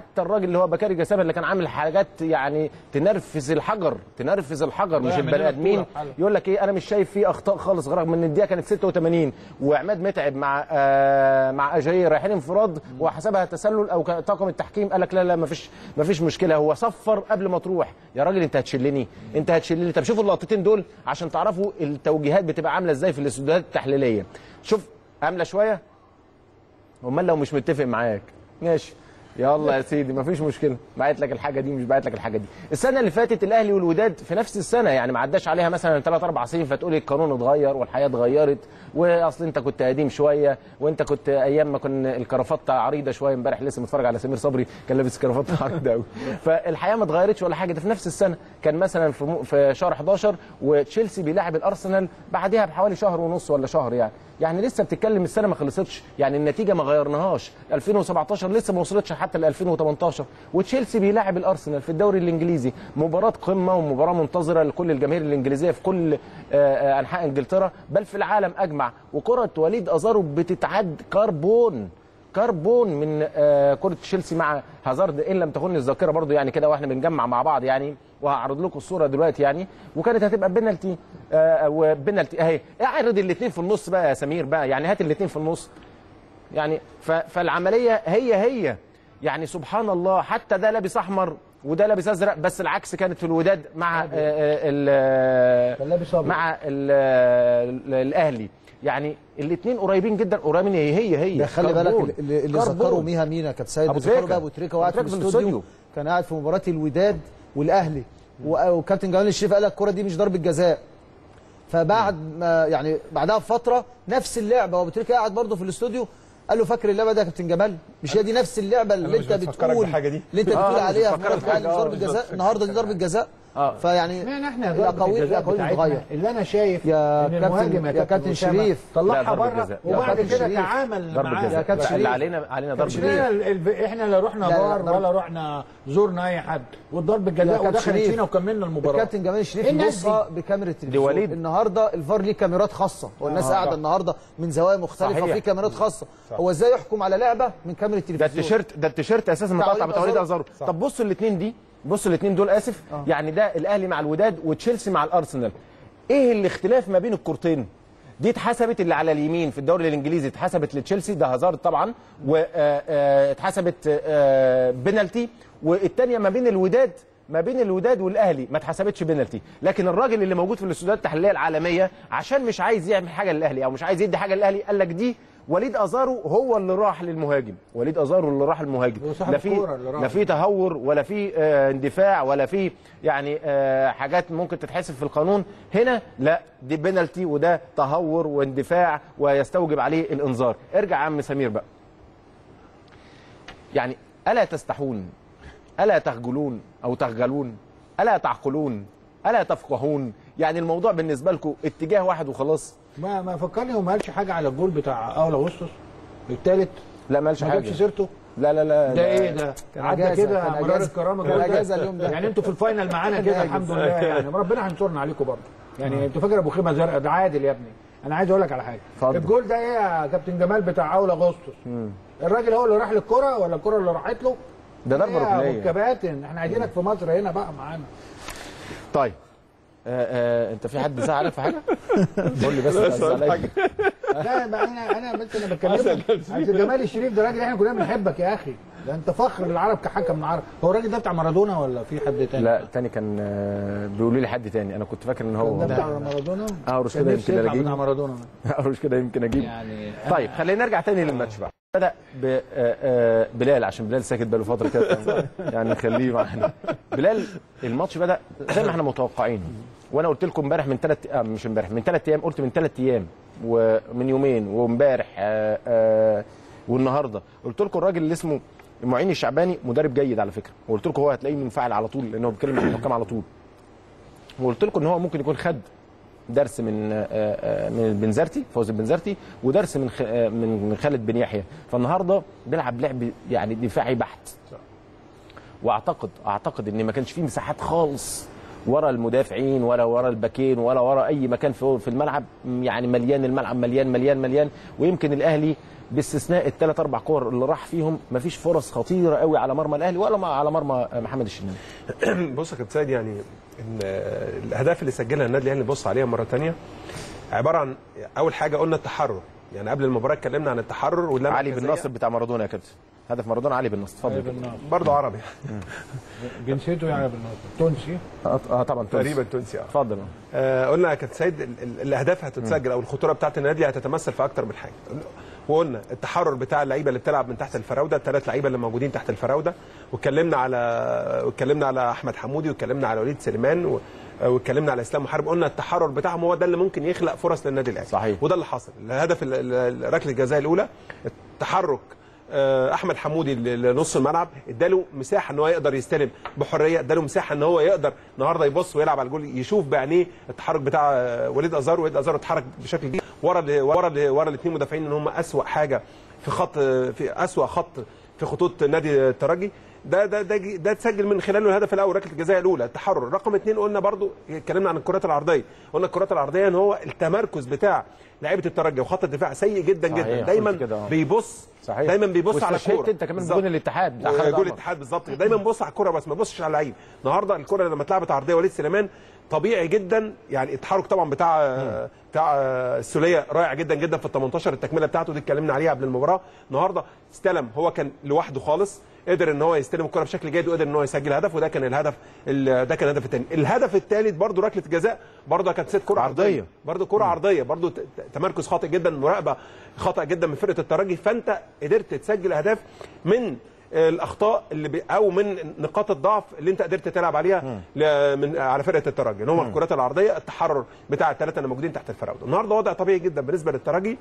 حتى الراجل اللي هو بكاري جسامه اللي كان عامل حاجات يعني تنرفز الحجر تنرفز الحجر مش يعمل البني لنا ادمين بطولة بحالها. يقول لك ايه انا مش شايف فيه اخطاء خالص رغم ان الدقيقه كانت 86 وعماد متعب مع آه مع اجاي رايحين انفراد وحسبها تسلل او كان طاقم التحكيم قال لك لا لا مفيش مفيش مشكله هو صفر قبل ما تروح يا راجل انت هتشلني انت هتشلني طب شوفوا اللقطتين دول عشان تعرفوا التوجيهات بتبقى عامله ازاي في الاستوديوهات التحليليه شوف عامله شويه امال لو مش متفق معاك ماشي يلا يا سيدي مفيش مشكله بعت لك الحاجه دي مش بعت لك الحاجه دي السنه اللي فاتت الاهلي والوداد في نفس السنه يعني ما عداش عليها مثلا 3 4 سنين فتقولي القانون اتغير والحياه اتغيرت واصل انت كنت قديم شويه وانت كنت ايام ما كنا الكرافته عريضه شويه امبارح لسه متفرج على سمير صبري كان لابس كرافته عريضه قوي فالحياه ما اتغيرتش ولا حاجه ده في نفس السنه كان مثلا في م- في شهر 11 وتشيلسي بيلاعب الارسنال بعدها بحوالي شهر ونص ولا شهر يعني يعني لسه بتتكلم السنه ما خلصتش يعني النتيجه ما غيرناهاش 2017 لسه ما وصلتش حتى ل 2018 وتشيلسي بيلاعب الارسنال في الدوري الانجليزي مباراه قمه ومباراه منتظره لكل الجماهير الانجليزيه في كل آه، آه، انحاء انجلترا بل في العالم اجمع وكره وليد ازارو بتتعد كربون كربون من آه، كره تشيلسي مع هازارد ان لم تخن الذاكره برضو يعني كده واحنا بنجمع مع بعض يعني وهعرض لكم الصوره دلوقتي يعني وكانت هتبقى بنالتي آه، وبنالتي اهي اعرض الاثنين في النص بقى يا سمير بقى يعني هات الاثنين في النص يعني ف- فالعمليه هي هي يعني سبحان الله حتى ده لابس احمر وده لابس ازرق بس العكس كانت في الوداد مع آه، آه، ال- مع ال- ال- الاهلي يعني الاثنين قريبين جدا قريبين هي هي هي ده خلي بالك كربون. اللي, اللي كربون. ذكروا ميها مينا كانت سيد أبو بيذكروا تريكة. بقى ابو تريكه وقاعد في أبو تريكة في الاستوديو الاستوديو. كان قاعد في مباراه الوداد والاهلي و- وكابتن جمال الشريف قال لك الكره دي مش ضربه جزاء فبعد ما يعني بعدها بفتره نفس اللعبه وابو تريكه قاعد برضه في الاستوديو قال له فاكر اللعبه ده يا كابتن جمال مش هي دي نفس اللعبه اللي مش انت بتفكرك بتقول بحاجة دي؟ اللي انت آه، بتقول مش عليها في بتفكرك مباراه الاهلي بحاجة، آه، ضربه جزاء بالظبط. النهارده دي ضربه جزاء اه فيعني اشمعنى احنا ضربة الاقاويل الجزاء الاقاويل بتاعتنا بتتغير اللي انا شايف يا ان كابتن- المهاجم يا كابتن أسامة شريف. طلعها لا، ضربة بره جزاء. يا وبعد كابتن كده شريف. تعامل ضربة معاه جزاء كابتن لا، شريف. اللي علينا علينا ضربة شريف. جزاء احنا ال- احنا لا رحنا لا، لا، بار ضرب- ولا رحنا زورنا اي حد والضرب يا الجزاء كابتن ودخلت شريف. فينا وكملنا المباراه الكابتن جمال الشريف إيه الناس بيبصها بكاميرا التلفزيون وليد. النهارده الفار ليه كاميرات خاصه والناس آه. قاعده النهارده من زوايا مختلفه صحيح. وفي كاميرات خاصه هو ازاي يحكم على لعبه من كاميرا ده التلفزيون التيشيرت ده التيشيرت اساسا بتاع متقطع وليد بتاع وليد أزارو. ازارو طب بصوا الاثنين دي بصوا الاثنين دول اسف يعني ده الاهلي مع الوداد وتشيلسي مع الارسنال ايه الاختلاف ما بين الكورتين دي اتحسبت اللي على اليمين في الدوري الانجليزي اتحسبت لتشيلسي ده هازارد طبعا واتحسبت بنالتي والثانيه ما بين الوداد ما بين الوداد والاهلي ما اتحسبتش بنالتي لكن الراجل اللي موجود في الاستوديوهات التحليليه العالميه عشان مش عايز يعمل حاجه للاهلي او مش عايز يدي حاجه للاهلي قال لك دي وليد ازارو هو اللي راح للمهاجم وليد ازارو اللي راح المهاجم هو صاحب لا في الكورة اللي راح. لا في تهور ولا في آه، اندفاع ولا في يعني آه، حاجات ممكن تتحسب في القانون هنا لا دي بينالتي وده تهور واندفاع ويستوجب عليه الانذار ارجع يا عم سمير بقى يعني الا تستحون الا تخجلون او تخجلون الا تعقلون الا تفقهون يعني الموضوع بالنسبه لكم اتجاه واحد وخلاص ما ما فكرني وما قالش حاجه على الجول بتاع اول اغسطس الثالث لا ما قالش ما حاجه جابش سيرته لا لا لا ده ايه ده؟ كان عدى أجازة، كده كان مرار أجازة. الكرامه كان كده. أجازة اليوم ده. يعني انتوا في الفاينل معانا كده كان الحمد أجازة. لله يعني ربنا هينصرنا عليكم برضه يعني انتوا فاكر ابو خيمه زرقاء ده عادل يا ابني انا عايز اقول لك على حاجه اتفضل. الجول ده ايه يا كابتن جمال بتاع اول اغسطس الراجل هو اللي راح للكره ولا الكره اللي راحت له ده ضربة إيه يا ركنية. أبو الكباتن احنا عايزينك في مصر هنا بقى معانا طيب آه آه انت في حد زعلك في حاجه؟ قول لي بس لا، أنت سؤال زعلان. حاجة. لا بقى انا انا بس انا بتكلم عايز جمال الشريف ده راجل احنا كلنا بنحبك يا اخي ده انت فخر للعرب كحكم العرب هو الراجل ده بتاع مارادونا ولا في حد تاني؟ لا التاني كان آه، بيقولوا لي حد تاني انا كنت فاكر ان هو ده بتاع مارادونا اهرش كان كده نفسي يمكن يطلع اجيب بتاع مارادونا اهرش كده يمكن اجيب يعني طيب خلينا نرجع تاني للماتش بقى بدا ب آه، آه، بلال عشان بلال ساكت بقاله فتره كده يعني نخليه معانا بلال الماتش بدا زي ما احنا متوقعين وانا قلت لكم امبارح من ثلاث آه مش امبارح من ثلاث ايام قلت من ثلاث ايام ومن يومين وامبارح آه، آه، والنهارده قلت لكم الراجل اللي اسمه معين الشعباني مدرب جيد على فكره وقلت لكم هو هتلاقيه منفعل على طول لانه بيتكلم مع الحكام على طول وقلت لكم ان هو ممكن يكون خد درس من آه، آه، من البنزرتي فوز البنزرتي ودرس من خ- آه، من خالد بن يحيى فالنهارده بيلعب لعب يعني دفاعي بحت واعتقد اعتقد ان ما كانش فيه مساحات خالص ورا المدافعين ولا ورا الباكين ولا ورا اي مكان في في الملعب يعني مليان الملعب مليان مليان مليان ويمكن الاهلي باستثناء الثلاث اربع كور اللي راح فيهم مفيش فرص خطيره قوي على مرمى الاهلي ولا مع- على مرمى محمد الشناوي بص يا كابتن سيد يعني ان الاهداف اللي سجلها النادي الاهلي نبص عليها مره ثانيه عباره عن اول حاجه قلنا التحرر يعني قبل المباراه اتكلمنا عن التحرر واللمه علي بن المركزية. ناصر بتاع مارادونا يا كابتن هدف مارادونا علي بن ناصر اتفضل علي كده. بن ناصر. برضه عربي جنسيته يعني بالنصر تونسي اه آه، طبعا تونسي. تقريبا تونسي اه اتفضل آه قلنا يا كابتن سيد ال- ال- الاهداف هتتسجل او الخطوره بتاعت النادي هتتمثل في اكتر من حاجه وقلنا التحرر بتاع اللعيبه اللي بتلعب من تحت الفراوده الثلاث لعيبه اللي موجودين تحت الفراوده واتكلمنا على واتكلمنا على احمد حمودي واتكلمنا على وليد سليمان و... واتكلمنا على اسلام محارب قلنا التحرر بتاعهم هو ده اللي ممكن يخلق فرص للنادي الاهلي صحيح. وده اللي حصل الهدف ال- ال- ركله الجزاء الاولى التحرك آه، احمد حمودي ل- لنص الملعب اداله مساحه ان هو يقدر يستلم بحريه اداله مساحه ان هو يقدر النهارده يبص ويلعب على الجول يشوف بعينيه التحرك بتاع آه، وليد ازار وليد ازار اتحرك بشكل كبير ورا ال- ورا ال- ورا الاثنين مدافعين ان هم اسوا حاجه في خط في اسوا خط في خطوط نادي الترجي ده ده ده ده اتسجل من خلاله الهدف الاول ركله الجزاء الاولى التحرر رقم اثنين قلنا برضو اتكلمنا عن الكرات العرضيه قلنا الكرات العرضيه ان هو التمركز بتاع لعيبه الترجي وخط الدفاع سيء جدا صحيح، جدا قلت دايما كده، آه. بيبص صحيح. دايما بيبص على واستشهدت الكوره انت كمان بالظبط. بجون الاتحاد بتاع خالد جول عمر. الاتحاد بالظبط دايما بص على الكوره بس ما تبصش على اللعيب النهارده الكوره لما اتلعبت عرضيه وليد سليمان طبيعي جدا يعني التحرك طبعا بتاع بتاع السوليه رائع جدا جدا في ال 18 التكمله بتاعته دي اتكلمنا عليها قبل المباراه النهارده استلم هو كان لوحده خالص قدر ان هو يستلم الكره بشكل جيد وقدر ان هو يسجل هدف وده كان الهدف ال- ده كان الهدف الثاني الهدف الثالث برده ركله جزاء برده كانت ست كره عرضيه, عرضية. برده كره عرضيه برده ت- ت- تمركز خاطئ جدا مراقبه خطا جدا من فرقه الترجي فانت قدرت تسجل اهداف من الاخطاء اللي بي او من نقاط الضعف اللي انت قدرت تلعب عليها ل- من على فرقه الترجي ان هو الكرات العرضيه التحرر بتاع الثلاثه اللي موجودين تحت الفراوده النهارده وضع طبيعي جدا بالنسبه للترجي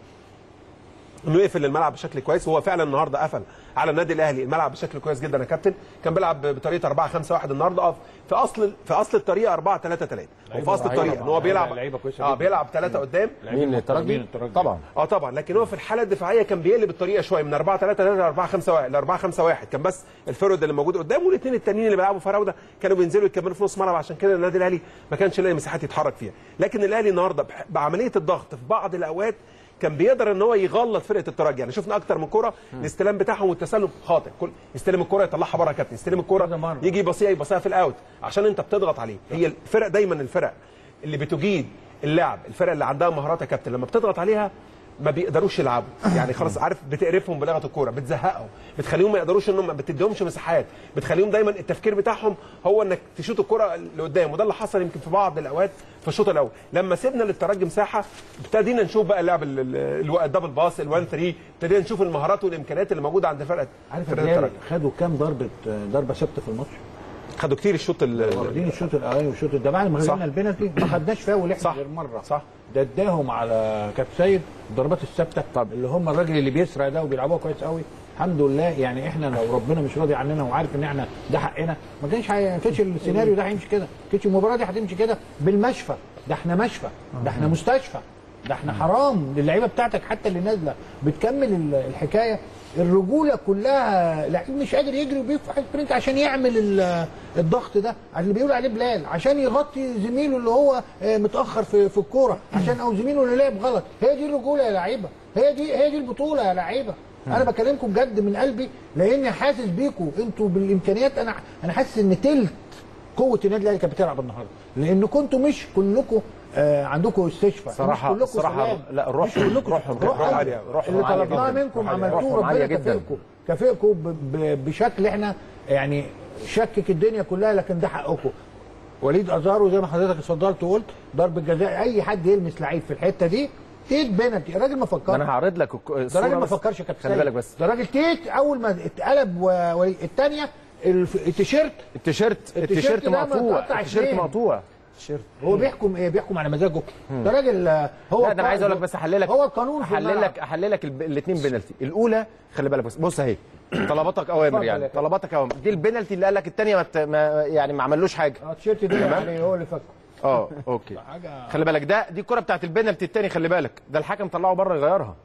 انه يقفل الملعب بشكل كويس وهو فعلا النهارده قفل على النادي الاهلي الملعب بشكل كويس جدا يا كابتن كان بيلعب بطريقه 4 5 1 النهارده اه في اصل في اصل الطريقه 4 3 3 هو في اصل الطريقه ان هو بيلعب لعيبه كويسه اه جدا. بيلعب ثلاثه قدام مين الترجي طبعا اه طبعا لكن هو في الحاله الدفاعيه كان بيقلب الطريقه شويه من 4 3 3 ل 4 5 1 ل 4 5 1 كان بس الفرود اللي موجود قدامه والاثنين التانيين اللي بيلعبوا فراوده كانوا بينزلوا يكملوا في نص ملعب عشان كده النادي الاهلي ما كانش لاقي مساحات يتحرك فيها لكن الاهلي النهارده بح- بعمليه الضغط في بعض الاوقات كان بيقدر ان هو يغلط فرقه الترجي يعني شفنا اكتر من كره الاستلام بتاعهم والتسلم خاطئ كل يستلم الكره يطلعها بره يا كابتن يستلم الكره يجي يبصيها يبصيها في الاوت عشان انت بتضغط عليه هي الفرق دايما الفرق اللي بتجيد اللعب الفرق اللي عندها مهارات يا كابتن لما بتضغط عليها ما بيقدروش يلعبوا يعني خلاص عارف بتقرفهم بلغه الكوره بتزهقهم بتخليهم ما يقدروش انهم ما بتديهمش مساحات بتخليهم دايما التفكير بتاعهم هو انك تشوط الكوره لقدام وده اللي حصل يمكن في بعض الاوقات في الشوط الاول لما سيبنا للترجي مساحه ابتدينا نشوف بقى اللعب ال- ال- الو- الدبل باس ال1 3 ابتدينا نشوف المهارات والامكانيات اللي موجوده عند فرقه عارف فرقه الريال الترجي خدوا كام ضربه ضربه ثابته في الماتش؟ خدوا كتير الشوط ال- واخدين الشوط الاولاني والشوط ده بعد ما صح. غلبنا البنالتي ما خدناش فاول احنا صح. غير مره صح ده اداهم على كابتن سيد الضربات الثابته طب اللي هم الراجل اللي بيسرق ده وبيلعبوها كويس قوي الحمد لله يعني احنا لو ربنا مش راضي عننا وعارف ان احنا ده حقنا ما كانش هي- ما كانش السيناريو ده هيمشي كده ما كانش المباراه دي هتمشي كده بالمشفى ده احنا مشفى ده احنا مستشفى ده احنا حرام اللعيبه بتاعتك حتى اللي نازله بتكمل ال- الحكايه الرجوله كلها لعيب مش قادر يجري وبيفتح سبرنت عشان يعمل ال- الضغط ده اللي بيقول عليه بلال عشان يغطي زميله اللي هو آه، متاخر في في الكوره عشان او زميله اللي لعب غلط هي دي الرجوله يا لعيبه هي دي هي دي البطوله يا لعيبه انا بكلمكم بجد من قلبي لاني حاسس بيكم انتوا بالامكانيات انا انا حاسس ان تلت قوه النادي الاهلي كانت بتلعب النهارده لان كنتوا مش كلكم آه عندكم استشفاء صراحة- مش كلكم صراحة سلام. لا، الروح- مش كلكم روحهم- روح روحهم عالية. عالية. روحهم اللي عالية طلبناه جداً. منكم روحهم عالية. عملتوه روحهم ربنا عالية جداً. كافئكم كافئكم ب- ب- بشكل احنا يعني شكك الدنيا كلها لكن ده حقكم وليد ازارو زي ما حضرتك اتفضلت وقلت ضربه جزاء اي حد يلمس لعيب في الحته دي تيت بينالتي الراجل ما فكرش ما انا هعرض لك الك- ده الصورة راجل ما بس. فكرش يا كابتن خلي سيد. بالك بس ده راجل تيت اول ما اتقلب و- ولي- الثانيه الف- التيشيرت التيشيرت التيشيرت التيشيرت ده مقطوع متقطع التيشيرت اتنين. مقطوع التيشيرت هو بيحكم ايه بيحكم على مزاجه ده راجل آه، هو لا ده انا عايز اقول لك بس احللك هو القانون في احلل الملعب. لك احلل لك الاثنين بينالتي الاولى خلي بالك بس بص اهي طلباتك اوامر اتفضل يعني يا كابتن. طلباتك اوامر دي البينالتي اللي قال لك الثانيه ما, ت- ما يعني ما عملوش حاجه اه التيشيرت ده تمام؟ عليه هو اللي فكه اه اوكي حاجه خلي بالك ده دي الكره بتاعت البينالتي الثاني خلي بالك ده الحكم طلعه بره يغيرها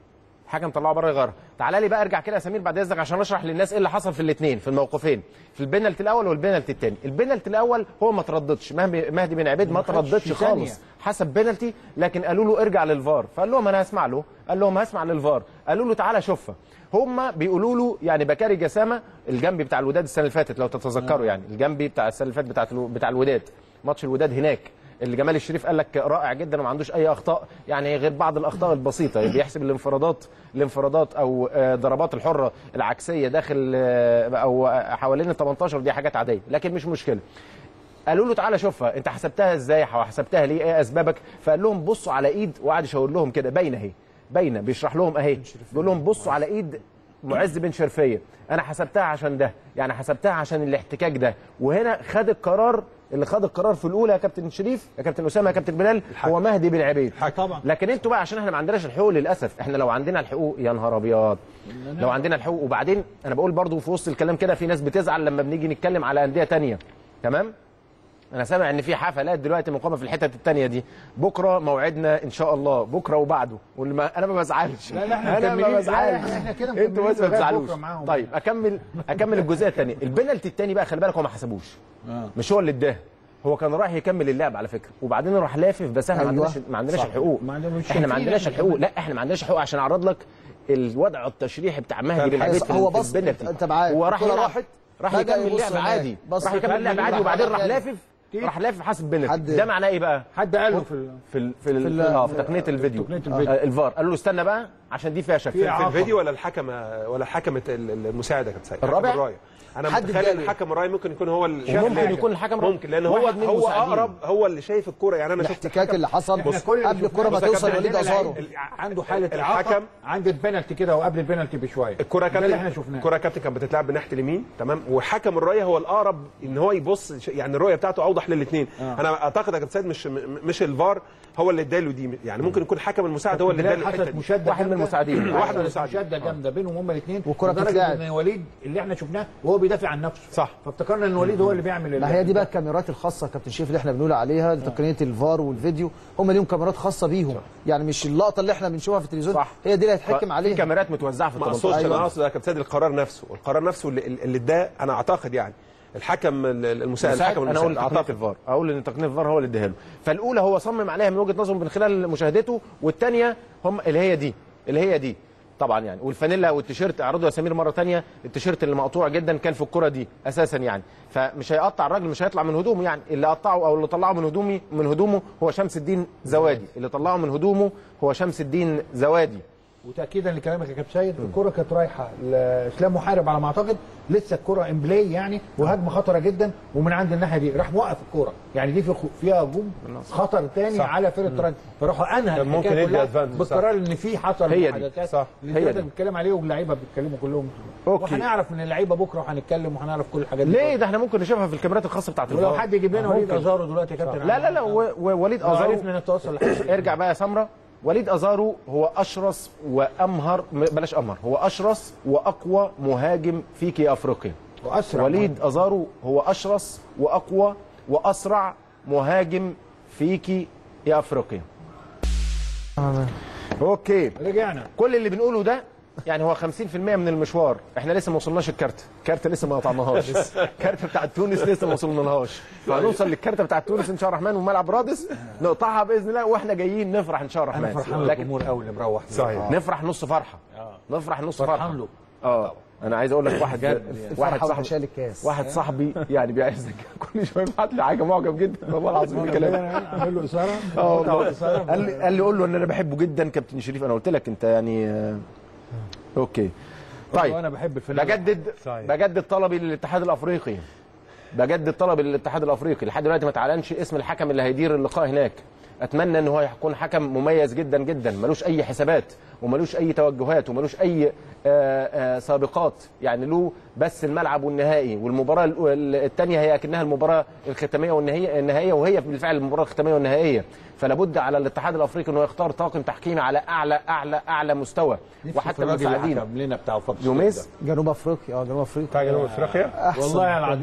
الحكم طلعه بره يغيرها تعالى لي بقى ارجع كده يا سمير بعد اذنك عشان اشرح للناس ايه اللي حصل في الاثنين في الموقفين في البنالتي الاول والبنالتي الثاني البنالتي الاول هو ما ترددش مهدي مهدي بن عبيد ما ما خدش ترددش ثانية. خالص حسب بنالتي لكن قالوا له ارجع للفار فقال لهم انا هسمع له قال لهم هسمع للفار قالوا له تعالى شوفها هم بيقولوا له يعني بكاري جسامه الجنبي بتاع الوداد السنه اللي فاتت لو تتذكروا يعني الجنبي بتاع السنه اللي فاتت بتاع بتاع الوداد ماتش الوداد هناك اللي جمال الشريف قال لك رائع جدا وما عندوش اي اخطاء يعني غير بعض الاخطاء البسيطه بيحسب الانفرادات الانفرادات او آه، ضربات الحره العكسيه داخل آه، او حوالين ال 18 دي حاجات عاديه لكن مش مشكله قالوا له تعالى شوفها انت حسبتها ازاي وحسبتها ليه ايه اسبابك فقال لهم بصوا على ايد وقعد يشاور لهم كده باينه اهي باينه بيشرح لهم اهي بيقول لهم بصوا على ايد معز بن شرفيه انا حسبتها عشان ده يعني حسبتها عشان الاحتكاك ده وهنا خد القرار اللي خد القرار في الاولى يا كابتن شريف يا كابتن اسامه يا كابتن بلال هو مهدي بن عبيد طبعا لكن انتوا بقى عشان احنا ما عندناش الحقوق للاسف احنا لو عندنا الحقوق يا نهار ابيض لو عندنا الحقوق وبعدين انا بقول برضو في وسط الكلام كده في ناس بتزعل لما بنيجي نتكلم على انديه تانية تمام انا سامع ان في حفلات دلوقتي مقامه في الحتت التانية دي بكره موعدنا ان شاء الله بكره وبعده واللي ما انا ما بزعلش لا، لا، احنا انا ما مكملين. بزعلش لا، احنا كده انتوا بس ما مكملين لغاية تزعلوش بكرة معاهم. طيب اكمل اكمل الجزئيه الثانيه البنالتي الثاني بقى خلي بالك هو ما حسبوش مش هو اللي اداه هو كان رايح يكمل اللعب على فكره وبعدين راح لافف بس احنا ما أيوة. عندناش ما عندناش صح. الحقوق ما عندنا- مش احنا ما شايفين عندناش احنا الحقوق كمان. لا احنا ما عندناش الحقوق عشان اعرض لك الوضع التشريحي بتاع مهدي بن عبيد في هو ال- في بص البنالتي انت معاك هو راح الكرة يلعب راحت راح بدأ يكمل يبص لعب هناك. عادي بص راح يكمل لعب راح عادي وبعدين راح تاني. لافف راح لافف حاسب بنالتي حد- ده معناه ايه بقى؟ حد قال له في ال- في ال في, ال ال- اه في تقنيه الفيديو تقنية الفيديو. آه، الفار قالوا له استنى بقى عشان دي فيها شك في, في عفوا. الفيديو ولا الحكم ولا الحكم المساعده كابتن سيد الرابع؟ الحكم الرايه انا حد متخيل ان اداله. الحكم الراي ممكن يكون هو اللي وممكن اللاعب. يكون الحكم راي. ممكن لان هو هو اتنين هو مساعدين. اقرب هو اللي شايف الكوره يعني انا شفت الاحتكاك اللي حصل احنا بص كل اللي قبل الكرة ما بص يا توصل كابتن لوليد عندنا ازارو لعيب عنده حاله الحكم- اعاقه عند البنالتي كده وقبل البنالتي بشويه الكره ده اللي احنا كابتن شفناه الكره كابتن كانت بتتلعب بناحيه اليمين تمام وحكم الرايه هو الاقرب ان هو يبص يعني الرؤيه بتاعته اوضح للاثنين آه. انا اعتقد يا كابتن سيد مش م- مش الفار هو اللي اداله دي يعني ممكن يكون الحكم المساعد هو اللي اداله الحته حصلت دي مشاده واحد من جامدة. المساعدين. واحد من حصلت المساعدين. مشاده جامده بينهم هما الاثنين والكرة لدرجة بتتلعب. ان وليد اللي احنا شفناه وهو بيدافع عن نفسه صح. فافتكرنا ان وليد هو اللي بيعمل ما هي دي بقى الكاميرات الخاصه يا كابتن شريف اللي احنا بنقول عليها تقنيه الفار والفيديو هم ليهم كاميرات خاصه بيهم يعني مش اللقطه اللي احنا بنشوفها في التلفزيون صح. هي دي اللي هيتحكم في عليها كاميرات متوزعه في ال ما 18 اقصدش انا أيوة. اقصد يا كابتن سيد القرار نفسه القرار نفسه اللي اللي اداه انا اعتقد يعني الحكم ال- المساعد مساعد الحكم انا اقول المساعد تقنيه الفار اقول ان تقنيه الفار هو اللي اداها له فالاولى هو صمم عليها من وجهه نظره من خلال مشاهدته والثانيه هم اللي هي دي اللي هي دي طبعا يعني والفانيلا والتيشيرت اعرضوا يا سمير مره ثانيه التيشيرت اللي مقطوع جدا كان في الكره دي اساسا يعني فمش هيقطع الراجل مش هيطلع من هدومه يعني اللي قطعه او اللي طلعه من هدومي من هدومه هو شمس الدين زوادي اللي طلعه من هدومه هو شمس الدين زوادي وتاكيدا لكلامك يا كابتن سيد الكره كانت رايحه لاسلام محارب على ما اعتقد لسه الكره ان بلاي يعني وهجمه خطره جدا ومن عند الناحيه دي راح موقف الكره يعني دي في خ- فيها هجوم خطر تاني صح. على فرقه ترجي فراحوا انهى كان ممكن الحكايه يدي كلها advantage، صح. بالقرار ان في حصل هي دي. محادثات صح. اللي هي انت دي. بتتكلم عليه واللعيبه بيتكلموا كلهم أوكي. وهنعرف من اللعيبه بكره وهنتكلم وهنعرف كل الحاجات دي ليه ده احنا ممكن نشوفها في الكاميرات الخاصه بتاعت ولو الفار حد يجيب لنا وليد ممكن. ازارو دلوقتي يا كابتن لا لا لا و- ووليد لو ازارو عرفنا نتواصل لحد ارجع بقى يا سمره وليد ازارو هو اشرس وامهر م- بلاش امهر هو اشرس واقوى مهاجم فيك يا افريقيا واسرع وليد ازارو هو اشرس واقوى واسرع مهاجم فيك يا افريقيا اوكي رجعنا كل اللي بنقوله ده يعني هو 50% من المشوار احنا لسه ما وصلناش الكارت الكارت لسه ما قطعناهاش الكارت بتاع تونس لسه ما وصلناش فهنوصل للكارت بتاع تونس ان شاء الله الرحمن وملعب رادس نقطعها باذن الله واحنا جايين نفرح ان شاء الله انا الرحمن فرحان للجمهور قوي اللي مروح صحيح. نفرح نص فرحه نفرح نص فرحه فرحان له اه انا عايز اقول لك واحد واحد الفرحه صاحبي شال الكاس واحد صاحبي يعني بيعزك كل شويه يبعت لي حاجه معجب جدا والله العظيم بالكلام عامل له اثاره اه والله قال لي قال لي قول له ان انا بحبه جدا كابتن شريف انا قلت لك انت يعني آه، اوكي طيب انا بحب الفنان بجدد بجدد طلبي للاتحاد الافريقي بجدد طلبي للاتحاد الافريقي لحد دلوقتي ما اتعلنش اسم الحكم اللي هيدير اللقاء هناك اتمنى ان هو يكون حكم مميز جدا جدا ملوش اي حسابات وملوش اي توجهات وملوش اي آه، آه، سابقات يعني له بس الملعب والنهائي والمباراه الثانيه هي اكنها المباراه الختاميه والنهائيه النهائيه وهي بالفعل المباراه الختاميه والنهائيه فلا بد على الاتحاد الافريقي انه يختار طاقم تحكيمي على اعلى اعلى اعلى مستوى وحتى الراجل اللي المساعدين حكم لنا بتاع فضل يوميز جنوب افريقيا اه جنوب افريقيا بتاع جنوب افريقيا احسن والله العظيم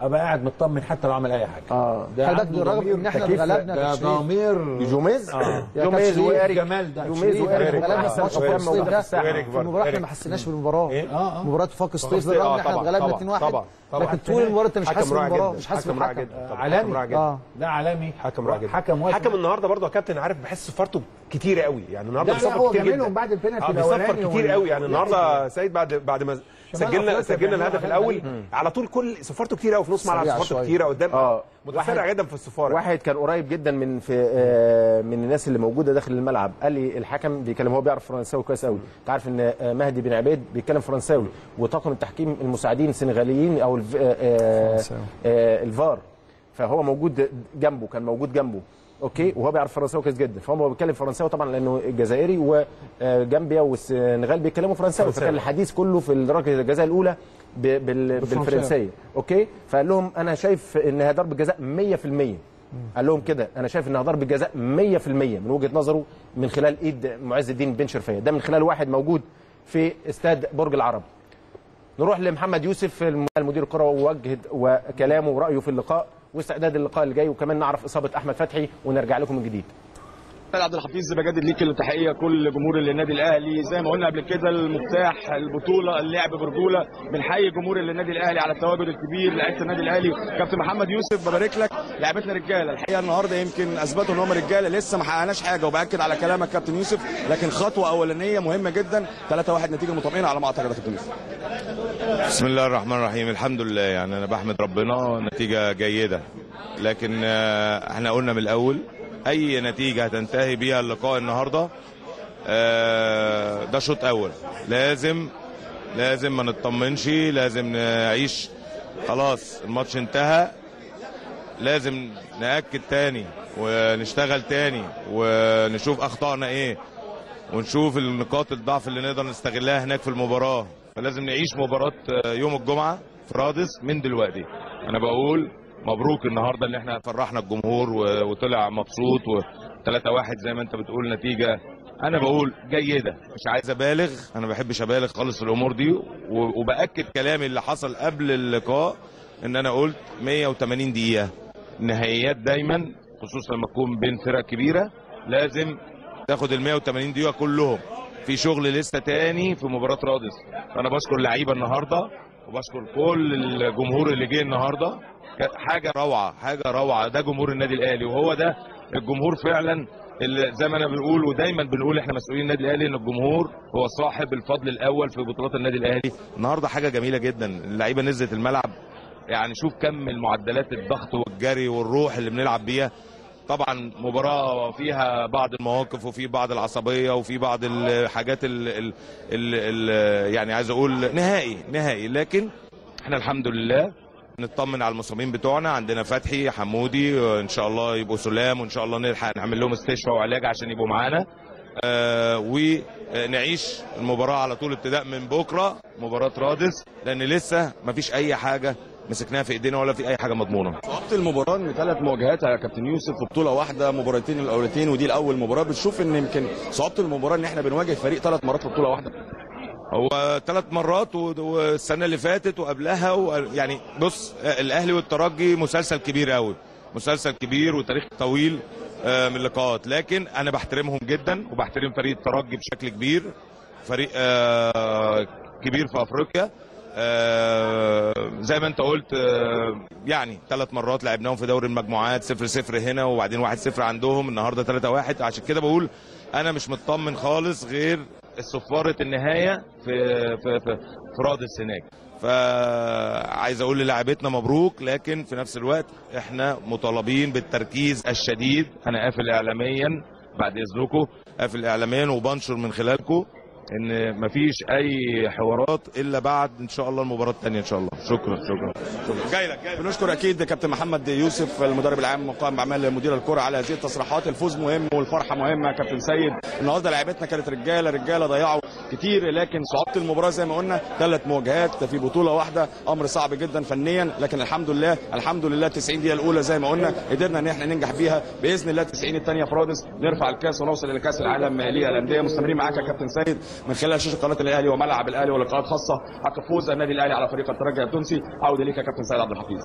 ابقى قاعد مطمن حتى لو عمل اي حاجه اه ده خلي بالك عنده بالرغم ضمير ان احنا تكييف، اتغلبنا ده كشريف. ضمير جوميز يا جوميز كابتن وإيريك جمال ده جوميز شريف. وإيريك اتغلبنا آه، في وإيريك الصيف موجود ده في الساحة. وإيريك في برضه. المباراه احنا إيريك. ما حسيناش بالمباراه إيه؟ اه اه مباراه وفاق الصيف الصيف، بالرغم آه، ان احنا طبعاً، اتغلبنا طبعاً، 2-1 طبعاً، طبعاً. لكن طول المباراه انت مش حاسس حكم رائع بالمباراه جدا مش حاسس حكم رائع بالحكم جدا طبعاً. عالمي. حكم رائع جدا اه ده عالمي حكم رائع جدا حكم واثق. حكم النهارده برضه يا كابتن عارف بحس صفارته كتيره قوي يعني النهارده لا، لا، بيصفر هو كتير جميلهم جدا بعد البنالتي اه بيصفر الأولاني كتير وال- قوي يعني وال- النهارده سيد بعد بعد ما شمال سجلنا أفريقيا سجلنا بيعملوا الهدف حاجات الاول غريبة. على طول كل صفارته كتير قوي في نص ملعب سريع صفارته شوية. كتيره قدام اه متسرع جدا في الصفاره واحد كان قريب جدا من في آه، من الناس اللي موجوده داخل الملعب قال لي الحكم بيتكلم هو بيعرف فرنساوي كويس قوي انت عارف ان آه، مهدي بن عبيد بيتكلم فرنساوي وطاقم التحكيم المساعدين سنغاليين او الف- آه، آه، آه، الفار فهو موجود جنبه كان موجود جنبه اوكي وهو بيعرف فرنساوي كويس جدا فهو بيتكلم فرنساوي طبعا لانه جزائري وجامبيا والسنغال بيتكلموا فرنساوي فكان الحديث كله في ركله الجزاء الاولى ب- بال- بالفرنسيه اوكي فقال لهم انا شايف انها ضربه جزاء 100% قال لهم كده انا شايف انها ضربه جزاء 100% من وجهه نظره من خلال ايد معز الدين بن شرفيه ده من خلال واحد موجود في استاد برج العرب نروح لمحمد يوسف الم- المدير الكره ووجه وكلامه ورايه في اللقاء واستعداد اللقاء اللي جاي وكمان نعرف اصابه احمد فتحي ونرجع لكم من جديد سيد عبد الحفيظ بجدد ليك التحيه كل جمهور النادي الاهلي زي ما قلنا قبل كده المفتاح البطوله اللعب برجوله بنحيي جمهور النادي الاهلي على التواجد الكبير لعيبه النادي الاهلي كابتن محمد يوسف ببارك لك لعبتنا رجاله الحقيقه النهارده يمكن اثبتوا ان هم رجاله لسه ما حققناش حاجه وباكد على كلامك كابتن يوسف لكن خطوه اولانيه مهمه جدا 3-1 نتيجه مطمئنه على ما اعتقد يا كابتن يوسف بسم الله الرحمن الرحيم الحمد لله يعني انا بحمد ربنا نتيجه جيده لكن آه، احنا قلنا من الاول اي نتيجه هتنتهي بيها اللقاء النهارده آه، ده شوط اول لازم لازم ما نطمنش لازم نعيش خلاص الماتش انتهى لازم ناكد تاني ونشتغل تاني ونشوف اخطائنا ايه ونشوف النقاط الضعف اللي نقدر نستغلها هناك في المباراه فلازم نعيش مباراه آه، يوم الجمعه في رادس من دلوقتي انا بقول مبروك النهارده اللي احنا فرحنا الجمهور و- وطلع مبسوط و 3 1 زي ما انت بتقول نتيجه انا بقول جيده مش عايز ابالغ انا ما بحبش ابالغ خالص في الامور دي و- وباكد كلامي اللي حصل قبل اللقاء ان انا قلت 180 دقيقه النهائيات دايما خصوصا لما تكون بين فرق كبيره لازم تاخد ال 180 دقيقه كلهم في شغل لسه تاني في مباراه رادس فانا بشكر اللعيبه النهارده وبشكر كل الجمهور اللي جه النهارده ك- حاجه روعه حاجه روعه ده جمهور النادي الاهلي وهو ده الجمهور فعلا اللي زي ما انا بنقول ودايما بنقول احنا مسؤولين النادي الاهلي ان الجمهور هو صاحب الفضل الاول في بطولات النادي الاهلي النهارده حاجه جميله جدا اللعيبه نزلت الملعب يعني شوف كم المعدلات الضغط والجري والروح اللي بنلعب بيها طبعا مباراة فيها بعض المواقف وفي بعض العصبية وفي بعض الحاجات ال ال ال ال يعني عايز اقول نهائي نهائي لكن احنا الحمد لله نطمن على المصابين بتوعنا عندنا فتحي حمودي ان شاء الله يبقوا سلام وان شاء الله نلحق نعمل لهم استشفاء وعلاج عشان يبقوا معانا آه ونعيش المباراة على طول ابتداء من بكرة مباراة رادس لان لسه مفيش اي حاجة مسكناها في ايدينا ولا في اي حاجة مضمونة صعوبة المباراة ان ثلاث مواجهات يا كابتن يوسف في بطولة واحدة مباراتين الاولتين ودي الاول مباراة بتشوف ان يمكن صعوبة المباراة ان احنا بنواجه فريق ثلاث مرات في بطولة واحدة هو ثلاث مرات و- والسنه اللي فاتت وقبلها و... يعني بص الاهلي والترجي مسلسل كبير قوي مسلسل كبير وتاريخ طويل آه، من اللقاءات لكن انا بحترمهم جدا وبحترم فريق الترجي بشكل كبير فريق آه، كبير في افريقيا آه، زي ما انت قلت آه، يعني ثلاث مرات لعبناهم في دوري المجموعات 0 0 هنا وبعدين 1 0 عندهم النهارده 3 1 عشان كده بقول انا مش مطمن خالص غير صفاره النهايه في في في, في رادس هناك فعايز اقول للاعبتنا مبروك لكن في نفس الوقت احنا مطالبين بالتركيز الشديد انا قافل اعلاميا بعد اذنكم قافل اعلاميا وبنشر من خلالكم ان مفيش اي حوارات الا بعد ان شاء الله المباراه الثانيه ان شاء الله شكرا شكرا جاي لك جاي بنشكر اكيد كابتن محمد يوسف المدرب العام مقام باعمال مدير الكره على هذه التصريحات الفوز مهم والفرحه مهمه يا كابتن سيد النهارده لعيبتنا كانت رجاله رجاله ضيعوا كتير لكن صعوبه المباراه زي ما قلنا ثلاث مواجهات في بطوله واحده امر صعب جدا فنيا لكن الحمد لله الحمد لله 90 دقيقه الاولى زي ما قلنا قدرنا ان احنا ننجح بيها باذن الله 90 الثانيه في رادس نرفع الكاس ونوصل الى كاس العالم للانديه مستمرين معاك يا كابتن سيد من خلال شاشه قناه الاهلي وملعب الاهلي ولقاءات خاصه حق فوز النادي الاهلي على فريق الترجي التونسي عوده ليك يا كابتن سيد عبد الحفيظ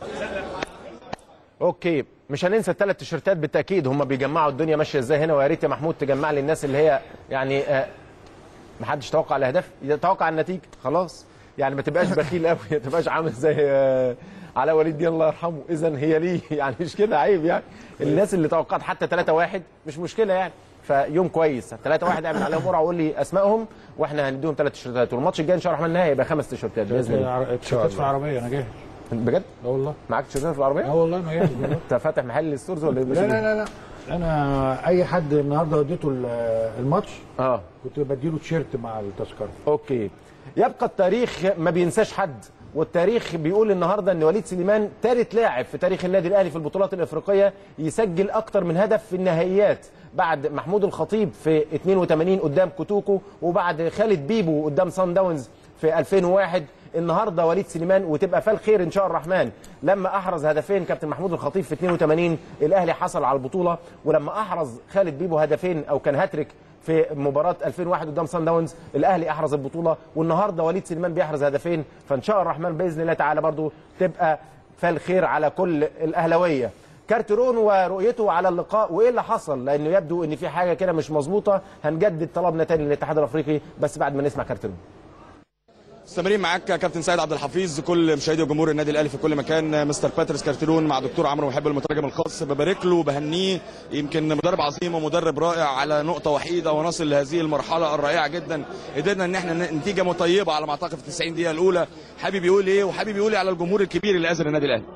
اوكي مش هننسى الثلاث تيشيرتات بالتاكيد هم بيجمعوا الدنيا ماشيه ازاي هنا ويا ريت يا محمود تجمع لي الناس اللي هي يعني آه ما حدش توقع الاهداف يتوقع النتيجه خلاص يعني ما تبقاش بخيل قوي ما تبقاش عامل زي آه علاء وليد دي الله يرحمه اذا هي ليه يعني مش كده عيب يعني الناس اللي توقعت حتى 3 1 مش مشكله يعني فيوم كويس 3 1 اعمل عليهم قرعه وقول لي اسمائهم واحنا هنديهم ثلاث تيشيرتات والماتش الجاي ان شاء الله الرحمن النهائي يبقى خمس تيشيرتات باذن الله تيشيرتات في العربيه انا جاهز بجد؟ اه والله معاك تيشيرتات في العربيه؟ اه والله انا جاهز والله. انت فاتح محل ستورز ولا ايه؟ لا لا لا لا انا اي حد النهارده وديته ال- الماتش اه كنت بديله تيشيرت مع التذكره اوكي يبقى التاريخ ما بينساش حد والتاريخ بيقول النهارده ان وليد سليمان ثالث لاعب في تاريخ النادي الاهلي في البطولات الافريقيه يسجل اكتر من هدف في النهائيات بعد محمود الخطيب في 82 قدام كوتوكو وبعد خالد بيبو قدام سان داونز في 2001 النهارده وليد سليمان وتبقى فال خير ان شاء الرحمن لما احرز هدفين كابتن محمود الخطيب في 82 الاهلي حصل على البطوله ولما احرز خالد بيبو هدفين او كان هاتريك في مباراه 2001 قدام سان داونز الاهلي احرز البطوله والنهارده وليد سليمان بيحرز هدفين فان شاء الرحمن باذن الله تعالى برضو تبقى فال خير على كل الاهلاويه كارترون ورؤيته على اللقاء وايه اللي حصل لانه يبدو ان في حاجه كده مش مظبوطه هنجدد طلبنا تاني للاتحاد الافريقي بس بعد ما نسمع كارترون مستمرين معاك يا كابتن سيد عبد الحفيظ كل مشاهدي وجمهور النادي الاهلي في كل مكان مستر باتريس كارتيرون مع دكتور عمرو محب المترجم الخاص ببارك له وبهنيه يمكن مدرب عظيم ومدرب رائع على نقطه وحيده ونصل لهذه المرحله الرائعه جدا قدرنا ان احنا نتيجه مطيبه على ما اعتقد في 90 دقيقه الاولى حابب يقول ايه وحابب يقول ايه على الجمهور الكبير اللي اذن النادي الاهلي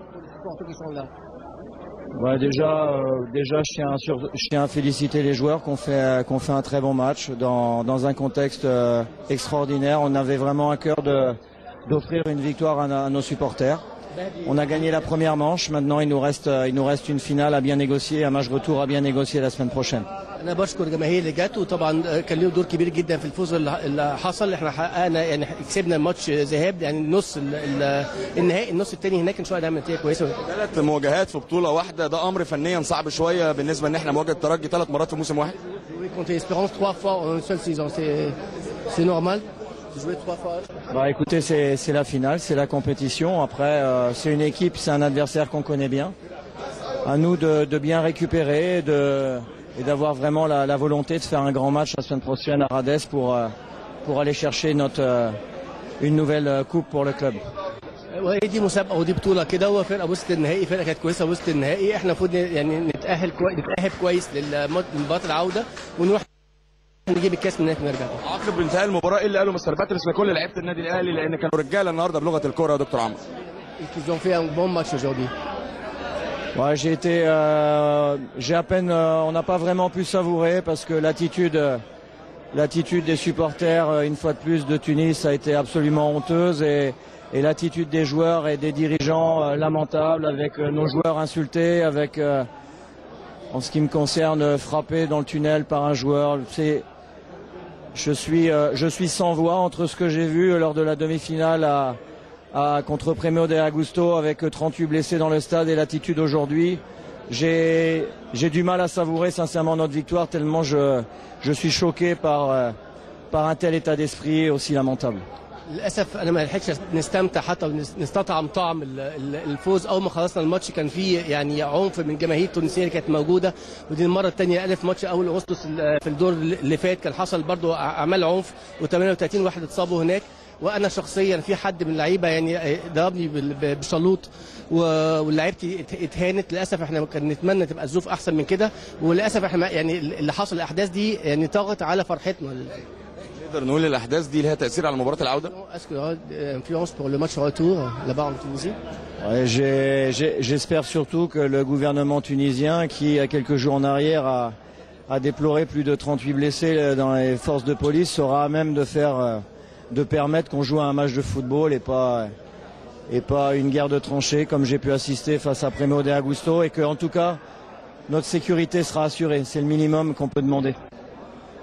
Ouais, déjà, euh, déjà, je tiens, à sur- je tiens à féliciter les joueurs qui ont fait, qui ont fait un très bon match dans, dans un contexte euh, extraordinaire. On avait vraiment à cœur de- d'offrir une victoire à, à nos supporters. On a gagné la première manche. Maintenant, il nous reste, euh, il nous reste une finale à bien négocier, un match retour à bien négocier la semaine prochaine. انا بشكر الجماهير اللي جت وطبعا كان لهم دور كبير جدا في الفوز اللي اللي حصل احنا حققنا يعني كسبنا الماتش ذهاب يعني النص ال- ال- النهائي النص الثاني هناك ان شاء الله نعمل نتيجه كويسه ثلاث مواجهات في بطوله واحده ده امر فنيا صعب شويه بالنسبه ان احنا مواجهه الترجي ثلاث مرات في موسم واحد Oui, contre l'Espérance trois fois en une seule saison, c'est c'est normal. de Jouer trois fois. Bah écoutez, c'est c'est la finale, c'est la compétition. Après, euh, c'est une équipe, c'est un adversaire qu'on connaît bien. À nous de, de bien récupérer de, et d'avoir vraiment la, la volonté de faire un grand match la semaine prochaine à Rades pour, euh, pour aller chercher notre, euh, une nouvelle euh, coupe pour le club. وهي دي مسابقه ودي بطوله كده وفرقه وسط النهائي فرقه كانت كويسه وسط النهائي احنا المفروض يعني نتاهل كويس نتاهل كويس للمباراه العوده ونروح نجيب الكاس من هناك ونرجع عقب انتهاء المباراه ايه اللي قاله مستر باتريس لكل لعيبه النادي الاهلي لان كانوا رجاله النهارده بلغه الكوره يا دكتور عمرو Ils ont fait un bon match aujourd'hui. Ouais, j'ai été, euh, j'ai à peine, euh, on n'a pas vraiment pu savourer parce que l'attitude, euh, l'attitude des supporters, euh, une fois de plus, de Tunis a été absolument honteuse et, et l'attitude des joueurs et des dirigeants euh, lamentable avec euh, nos joueurs insultés, avec, euh, en ce qui me concerne, euh, frappés dans le tunnel par un joueur. C'est, je suis, euh, je suis sans voix entre ce que j'ai vu lors de la demi-finale à, à- contre Premio de Agusto avec euh, 38 blessés dans le stade et l'attitude aujourd'hui. J'ai j'ai du mal à savourer sincèrement notre victoire tellement je, je suis choqué par, euh, par un tel état d'esprit aussi lamentable. للاسف انا ما لحقتش نستمتع حتى نستطعم طعم ال- ال- الفوز اول ما خلصنا الماتش كان في يعني عنف من الجماهير التونسيه اللي كانت موجوده ودي المره الثانيه قال في ماتش اول اغسطس ال- في الدور اللي فات كان حصل برضو اعمال عنف و38 واحد اتصابوا هناك وانا شخصيا في حد من اللعيبه يعني ضربني بال- ب- بشالوط و- ولعيبتي ات- اتهانت للاسف احنا كان نتمنى تبقى الظروف احسن من كده وللاسف احنا ما- يعني اللي حصل الاحداث دي يعني طغت على فرحتنا نقدر نقول الاحداث دي لها تاثير على مباراه العوده Est-ce qu'il y aura euh, influence pour le match retour là-bas en Tunisie Ouais, j'ai- j'ai- J'espère surtout que le gouvernement tunisien, qui il y a quelques jours en arrière a, a déploré plus de 38 blessés euh, dans les forces de police, sera à même de faire, euh, de permettre qu'on joue à un match de football et pas et pas une guerre de tranchées comme j'ai pu assister face à Primo de Agusto et que en tout cas notre sécurité sera assurée. C'est le minimum qu'on peut demander.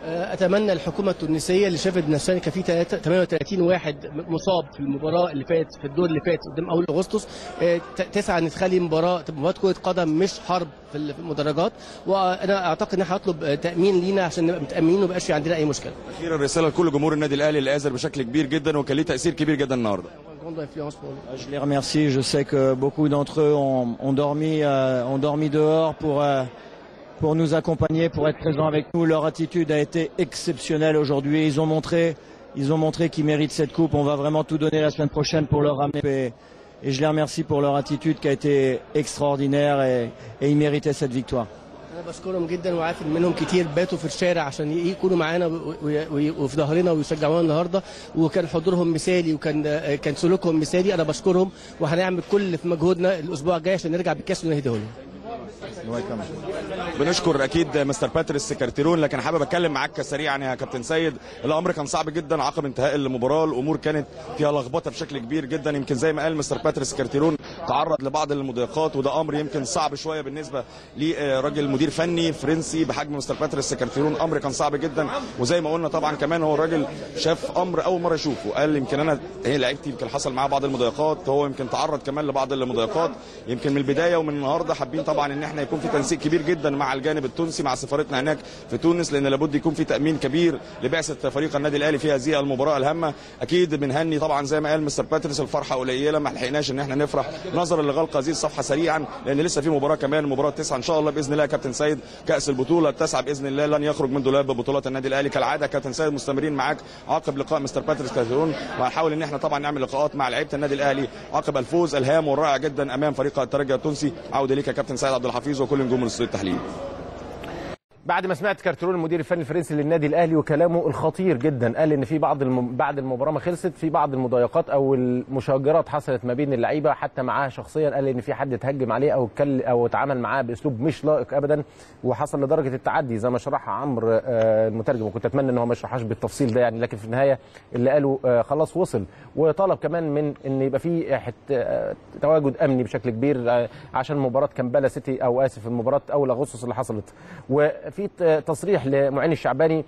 اتمنى الحكومه التونسيه اللي شافت نفسها كان في 38 واحد مصاب في المباراه اللي فات في الدور اللي فات قدام اول اغسطس آه، ت- تسعى ان تخلي مباراه تبقى مباراه كره قدم مش حرب في ال- في المدرجات وانا اعتقد ان احنا هطلب آه، تامين لينا عشان نبقى متامنين وما يبقاش في عندنا اي مشكله اخيرا رساله لكل جمهور النادي الاهلي اللي آزر بشكل كبير جدا وكان ليه تاثير كبير جدا النهارده Je les remercie. Je sais que beaucoup d'entre eux ont, ont dormi, euh, ont dormi dehors pour, euh, pour nous accompagner, pour être présents avec nous. Leur attitude a été exceptionnelle aujourd'hui. Ils ont montré, ils ont montré qu'ils méritent cette coupe. On va vraiment tout donner la semaine prochaine pour leur ramener. Et, et je les remercie pour leur attitude qui a été extraordinaire et, et ils méritaient cette victoire. انا بشكرهم جدا وعارف ان منهم كتير باتوا في الشارع عشان ي- يكونوا معانا و- و- و- وفي ظهرنا ويشجعونا النهارده وكان حضورهم مثالي وكان كان سلوكهم مثالي انا بشكرهم وهنعمل كل اللي في مجهودنا الاسبوع الجاي عشان نرجع بالكاس ونهديه لهم بنشكر اكيد مستر باتريس كارتيرون لكن حابب اتكلم معاك سريعا يا كابتن سيد الامر كان صعب جدا عقب انتهاء المباراه الامور كانت فيها لخبطه بشكل كبير جدا يمكن زي ما قال مستر باتريس كارتيرون تعرض لبعض المضايقات وده امر يمكن صعب شويه بالنسبه لراجل مدير فني فرنسي بحجم مستر باتريس كارتيرون امر كان صعب جدا وزي ما قلنا طبعا كمان هو الراجل شاف امر اول مره يشوفه قال يمكن انا هي لعيبتي يمكن حصل معاه بعض المضايقات هو يمكن تعرض كمان لبعض المضايقات يمكن من البدايه ومن النهارده حابين طبعا ان احنا يكون في تنسيق كبير جدا مع الجانب التونسي مع سفارتنا هناك في تونس لان لابد يكون في تامين كبير لبعثه فريق النادي الاهلي في هذه المباراه الهامه اكيد بنهني طبعا زي ما قال مستر باتريس الفرحه قليله ما لحقناش ان احنا نفرح نظرا لغلق هذه الصفحه سريعا لان لسه في مباراه كمان مباراه تسعه ان شاء الله باذن الله يا كابتن سيد كاس البطوله التاسعه باذن الله لن يخرج من دولاب بطولات النادي الاهلي كالعاده كابتن سيد مستمرين معاك عقب لقاء مستر باتريس كارتيرون وهنحاول ان احنا طبعا نعمل لقاءات مع لعيبه النادي الاهلي عقب الفوز الهام والرائع جدا امام فريق الترجي التونسي عوده ليك يا كابتن سيد عبد الحفيظ وكل نجوم الاستوديو التحليلي بعد ما سمعت كارترون المدير الفني الفرنسي للنادي الاهلي وكلامه الخطير جدا قال ان في بعض الم... بعد المباراه ما خلصت في بعض المضايقات او المشاجرات حصلت ما بين اللعيبه حتى معاه شخصيا قال ان في حد اتهجم عليه او اتكل او اتعامل معاه باسلوب مش لائق ابدا وحصل لدرجه التعدي زي ما شرحها عمرو آه، المترجم وكنت اتمنى ان هو ما يشرحهاش بالتفصيل ده يعني لكن في النهايه اللي قاله آه، خلاص وصل وطلب كمان من ان يبقى في حت... آه، تواجد امني بشكل كبير آه، عشان مباراه كامبالا سيتي او اسف المباراه اول اغسطس اللي حصلت وفي ت- تصريح لمعين الشعباني ال-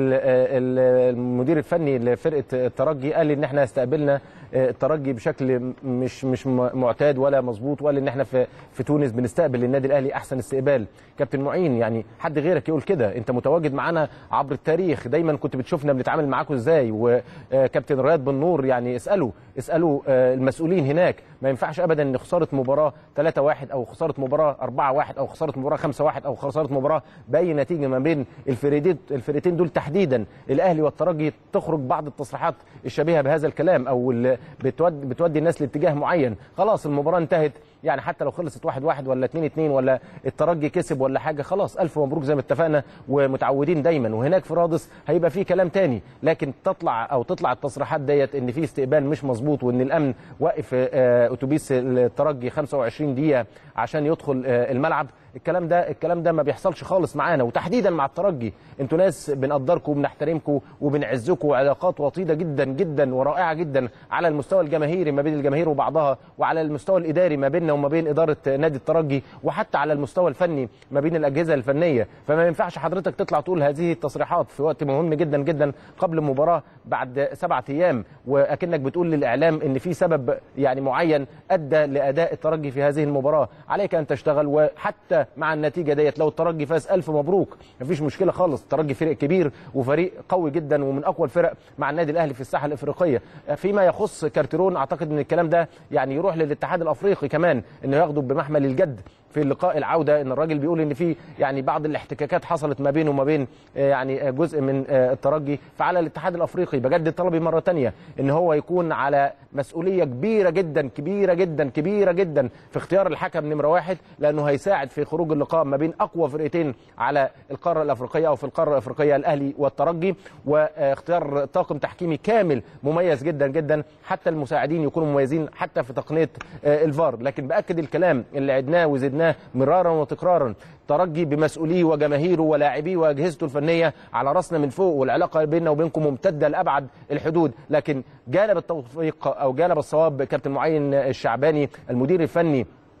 ال- المدير الفني لفرقه الترجي قال ان احنا استقبلنا الترجي بشكل مش مش م- معتاد ولا مظبوط وقال ان احنا في في تونس بنستقبل النادي الاهلي احسن استقبال كابتن معين يعني حد غيرك يقول كده انت متواجد معانا عبر التاريخ دايما كنت بتشوفنا بنتعامل معاكم ازاي وكابتن رياض بن نور يعني اسالوا اسالوا آه، المسؤولين هناك ما ينفعش ابدا ان خساره مباراه 3-1 او خساره مباراه 4-1 او خساره مباراه 5-1 او خساره مباراه باي نتيجه ما بين الفريقين الفريقين دول تحديدا الاهلي والترجي تخرج بعض التصريحات الشبيهه بهذا الكلام او اللي بتودي, بتودي الناس لاتجاه معين خلاص المباراه انتهت يعني حتى لو خلصت 1 1 ولا 2 2 ولا الترجي كسب ولا حاجه خلاص الف مبروك زي ما اتفقنا ومتعودين دايما وهناك في رادس هيبقى في كلام تاني لكن تطلع او تطلع التصريحات ديت ان في استقبال مش مظبوط وان الامن واقف آه، اتوبيس الترجي 25 دقيقه عشان يدخل آه، الملعب الكلام ده الكلام ده ما بيحصلش خالص معانا وتحديدا مع الترجي انتوا ناس بنقدركم وبنحترمكم وبنعزكم وعلاقات وطيده جدا جدا ورائعه جدا على المستوى الجماهيري ما بين الجماهير وبعضها وعلى المستوى الاداري ما بيننا وما بين اداره نادي الترجي وحتى على المستوى الفني ما بين الاجهزه الفنيه فما ينفعش حضرتك تطلع تقول هذه التصريحات في وقت مهم جدا جدا قبل مباراه بعد سبعة ايام واكنك بتقول للاعلام ان في سبب يعني معين ادى لاداء الترجي في هذه المباراه عليك ان تشتغل وحتى مع النتيجه ديت لو الترجي فاز الف مبروك مفيش مشكله خالص الترجي فريق كبير وفريق قوي جدا ومن اقوى الفرق مع النادي الاهلي في الساحه الافريقيه فيما يخص كارتيرون اعتقد ان الكلام ده يعني يروح للاتحاد الافريقي كمان انه ياخده بمحمل الجد في اللقاء العوده ان الراجل بيقول ان في يعني بعض الاحتكاكات حصلت ما بينه وما بين آه، يعني آه، جزء من آه، الترجي فعلى الاتحاد الافريقي بجدد طلبي مره تانية ان هو يكون على مسؤوليه كبيره جدا كبيره جدا كبيره جدا في اختيار الحكم نمره واحد لانه هيساعد في خروج اللقاء ما بين اقوى فرقتين على القاره الافريقيه او في القاره الافريقيه الاهلي والترجي واختيار طاقم تحكيمي كامل مميز جدا جدا حتى المساعدين يكونوا مميزين حتى في تقنيه آه، الفار لكن باكد الكلام اللي عدناه وزدناه مرارا وتكرارا ترجي بمسؤوليه وجماهيره ولاعبيه واجهزته الفنيه على راسنا من فوق والعلاقه بيننا وبينكم ممتده لابعد الحدود لكن جانب التوفيق او جانب الصواب كابتن معين الشعباني المدير الفني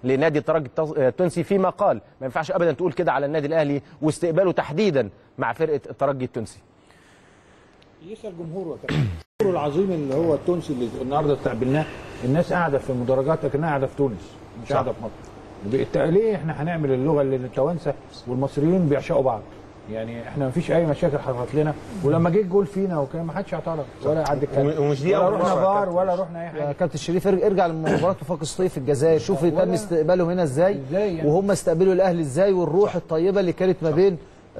لنادي الترجي التز- التونسي فيما قال ما ينفعش ابدا تقول كده على النادي الاهلي واستقباله تحديدا مع فرقه الترجي التونسي يسال جمهوره كمان جمهوره العظيم اللي هو التونسي اللي النهارده استقبلناه الناس قاعده في المدرجات لكنها قاعده في تونس مش صح. قاعده في مصر بقت- ليه احنا هنعمل اللغه اللي التوانسه والمصريين بيعشقوا بعض يعني احنا ما فيش اي مشاكل حصلت لنا ولما جه الجول فينا وكان ما حدش اعترض ولا حد اتكلم ومش دي ولا أول رحنا مرة بار كابتن. ولا رحنا اي حاجه يا كابتن شريف ارجع ارجع لمباراه وفاق الصيف في الجزائر شوف ولا- تم استقبالهم هنا ازاي إزاي يعني؟ وهم استقبلوا الاهلي ازاي والروح الطيبه اللي كانت ما بين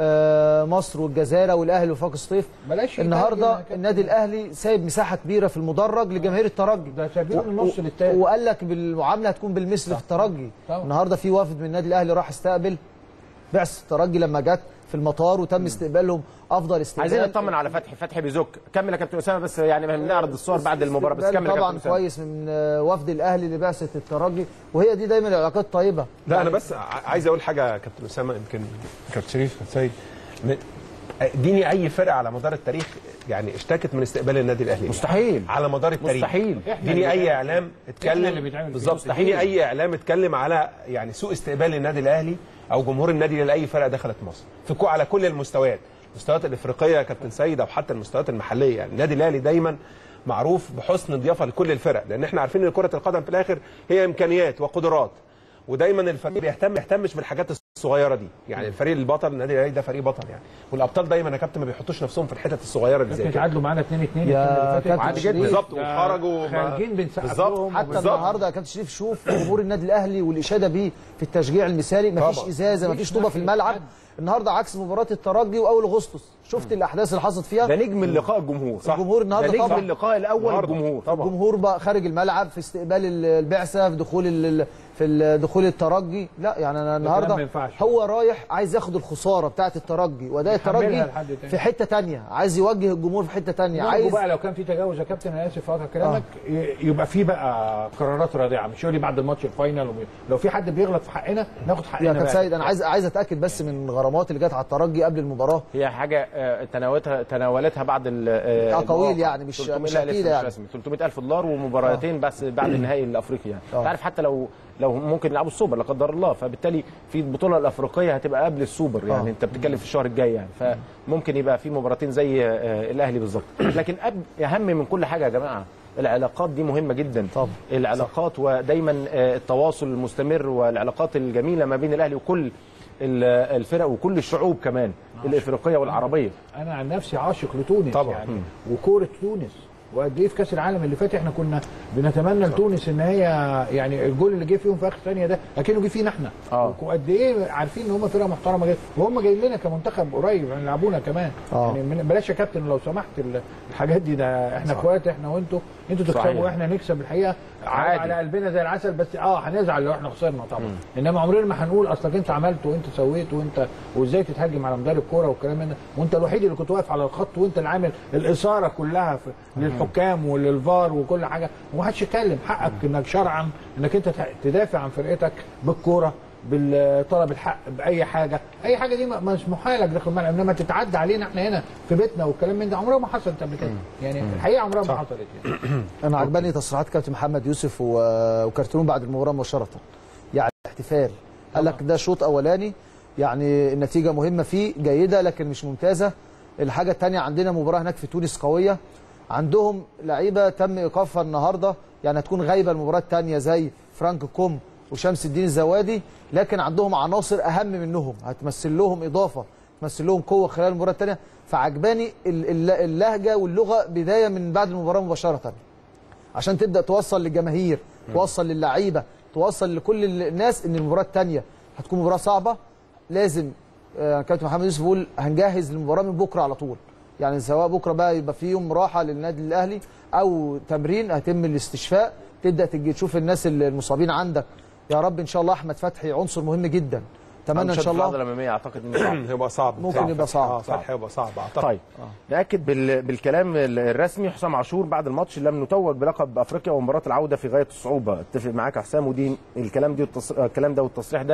آه، مصر والجزائر والاهلي وفاق الصيف بلاش النهارده يترجم يا كابتن. النادي الاهلي سايب مساحه كبيره في المدرج لجماهير الترجي ده سايبين من النص و- للتاني. وقال لك بالمعامله هتكون بالمثل في الترجي طبعا. النهارده في وافد من النادي الاهلي راح استقبل بعثه الترجي لما جت في المطار وتم استقبالهم افضل استقبال عايزين نطمن على فتحي فتحي بيزك كمل يا كابتن اسامه بس يعني بنعرض الصور بعد المباراه بس استقبال كمل يا طبعا كابتن اسامه كويس من آه، وفد الاهلي لبعثه الترجي وهي دي دايما العلاقات طيبه لا انا بس ع- عايز اقول حاجه يا كابتن اسامه يمكن كابتن شريف كابتن سيد م- اديني اي فرقه على مدار التاريخ يعني اشتكت من استقبال النادي الاهلي مستحيل على مدار التاريخ مستحيل. إحنا اديني اللي اي بنعمل- اعلام إحنا اللي اتكلم بيتعمل فيه. بالظبط مستحيل. اديني اي اعلام اتكلم على يعني سوء استقبال النادي الاهلي او جمهور النادي لاي فرقه دخلت مصر في كو على كل المستويات المستويات الافريقيه يا كابتن سيد او حتى المستويات المحليه يعني النادي الاهلي دايما معروف بحسن الضيافه لكل الفرق لان احنا عارفين ان كره القدم في الاخر هي امكانيات وقدرات ودايما الفريق بيهتم يهتمش بالحاجات الصغيره دي يعني الفريق البطل النادي الاهلي ده فريق بطل يعني والابطال دايما يا كابتن ما بيحطوش نفسهم في الحتت الصغيره اللي زي كابتن كده تعادلوا معانا 2 2 يا كابتن عادي شريف. جدا بالظبط ده وخرجوا خارجين بنسقف بالظبط لهم حتى بالظبط. النهارده يا كابتن شريف شوف جمهور النادي الاهلي والاشاده بيه في التشجيع المثالي مفيش طبعا. ازازه مفيش طوبه في الملعب النهارده عكس مباراه الترجي واول اغسطس شفت الاحداث اللي حصلت فيها ده نجم اللقاء الجمهور صح. الجمهور النهارده ده نجم طبعا. اللقاء الاول النهاردة. الجمهور طبعا الجمهور بقى خارج الملعب في استقبال ال- البعثه في دخول ال- في ال- دخول الترجي لا يعني انا ما النهارده ينفعش. هو رايح عايز ياخد الخساره بتاعه الترجي واداء يحملها الترجي لحد تاني. في حته تانية عايز يوجه الجمهور في حته تانية عايز عايز بقى لو كان في تجاوز يا كابتن انا اسف اقطع كلامك ي- يبقى في بقى قرارات رادعه مش يقول لي بعد الماتش الفاينل وب- لو في حد بيغلط في حقنا ناخد حقنا يا كابتن بقى. سيد انا عايز عايز اتاكد بس من الغرامات اللي جت على الترجي قبل المباراه هي حاجه آه، تناولتها تناولتها بعد ال- آه، أقاويل المواقع. يعني مش- 300 مش لا، أكيدة لسه يعني. مش رسمي 300 الف دولار ومباراتين بس بعد النهائي الافريقي يعني آه. انت عارف حتى لو لو ممكن يلعبوا السوبر لا قدر الله فبالتالي في البطوله الافريقيه هتبقى قبل السوبر يعني آه. انت بتتكلم في الشهر الجاي يعني فممكن يبقى في مباراتين زي آه، الاهلي بالظبط لكن أب- اهم من كل حاجه يا جماعه العلاقات دي مهمه جدا طبعا. العلاقات ودايما آه، التواصل المستمر والعلاقات الجميله ما بين الاهلي وكل ال- الفرق وكل الشعوب كمان الافريقيه والعربيه انا عن نفسي عاشق لتونس طبعا. يعني وكوره تونس وقد ايه في كاس العالم اللي فات احنا كنا بنتمنى لتونس ان هي يعني الجول اللي جه فيهم في اخر ثانيه ده اكنه جه فينا احنا آه. وقد ايه عارفين ان هم فرقه محترمه جدا وهم جايين لنا كمنتخب قريب يعني يلعبونا كمان آه. يعني من- بلاش يا كابتن لو سمحت ال- الحاجات دي ده احنا اخوات احنا وانتوا انتوا صحيح. تكسبوا واحنا نكسب الحقيقه عادي. على قلبنا زي العسل بس اه هنزعل لو احنا خسرنا طبعا انما عمرنا ما هنقول اصلك انت عملت وانت سويت وانت وازاي تتهاجم على مدرب كوره والكلام من ده وانت الوحيد اللي كنت واقف على الخط وانت اللي عامل الاثاره كلها في للحكام وللفار وكل حاجه ومحدش يتكلم حقك انك شرعا انك انت ت- تدافع عن فرقتك بالكوره بالطلب الحق باي حاجه اي حاجه دي ما- مش محالك داخل الملعب انما تتعدى علينا احنا هنا في بيتنا والكلام من ده عمرها ما حصلت قبل كده يعني الحقيقه عمرها ما حصلت يعني انا عجباني تصريحات كابتن محمد يوسف و- وكارتون بعد المباراه مباشره يعني احتفال قال لك ده شوط اولاني يعني النتيجه مهمه فيه جيده لكن مش ممتازه الحاجه الثانيه عندنا مباراه هناك في تونس قويه عندهم لعيبه تم ايقافها النهارده يعني هتكون غايبه المباراه الثانيه زي فرانك كوم وشمس الدين الزوادي لكن عندهم عناصر اهم منهم هتمثل لهم اضافه تمثل لهم قوه خلال المباراه الثانيه فعجباني ال- ال- اللهجه واللغه بدايه من بعد المباراه مباشره عشان تبدا توصل للجماهير توصل للعيبه توصل لكل ال- الناس ان المباراه الثانيه هتكون مباراه صعبه لازم آه، كابتن محمد يوسف بيقول هنجهز للمباراه من بكره على طول يعني سواء بكره بقى يبقى في يوم راحه للنادي الاهلي او تمرين هيتم الاستشفاء تبدا تجي تشوف الناس اللي المصابين عندك يا رب ان شاء الله احمد فتحي عنصر مهم جدا اتمنى ان شاء الله العضله الاماميه اعتقد انه صعب هيبقى صعب ممكن يبقى صعب. اه صح هيبقى صعب اعتقد طيب ناكد بال... بالكلام ال- الرسمي حسام عاشور بعد الماتش لم نتوج بلقب افريقيا ومباراه العوده في غايه الصعوبه اتفق معاك يا حسام ودي الكلام دي والتص... الكلام ده والتصريح ده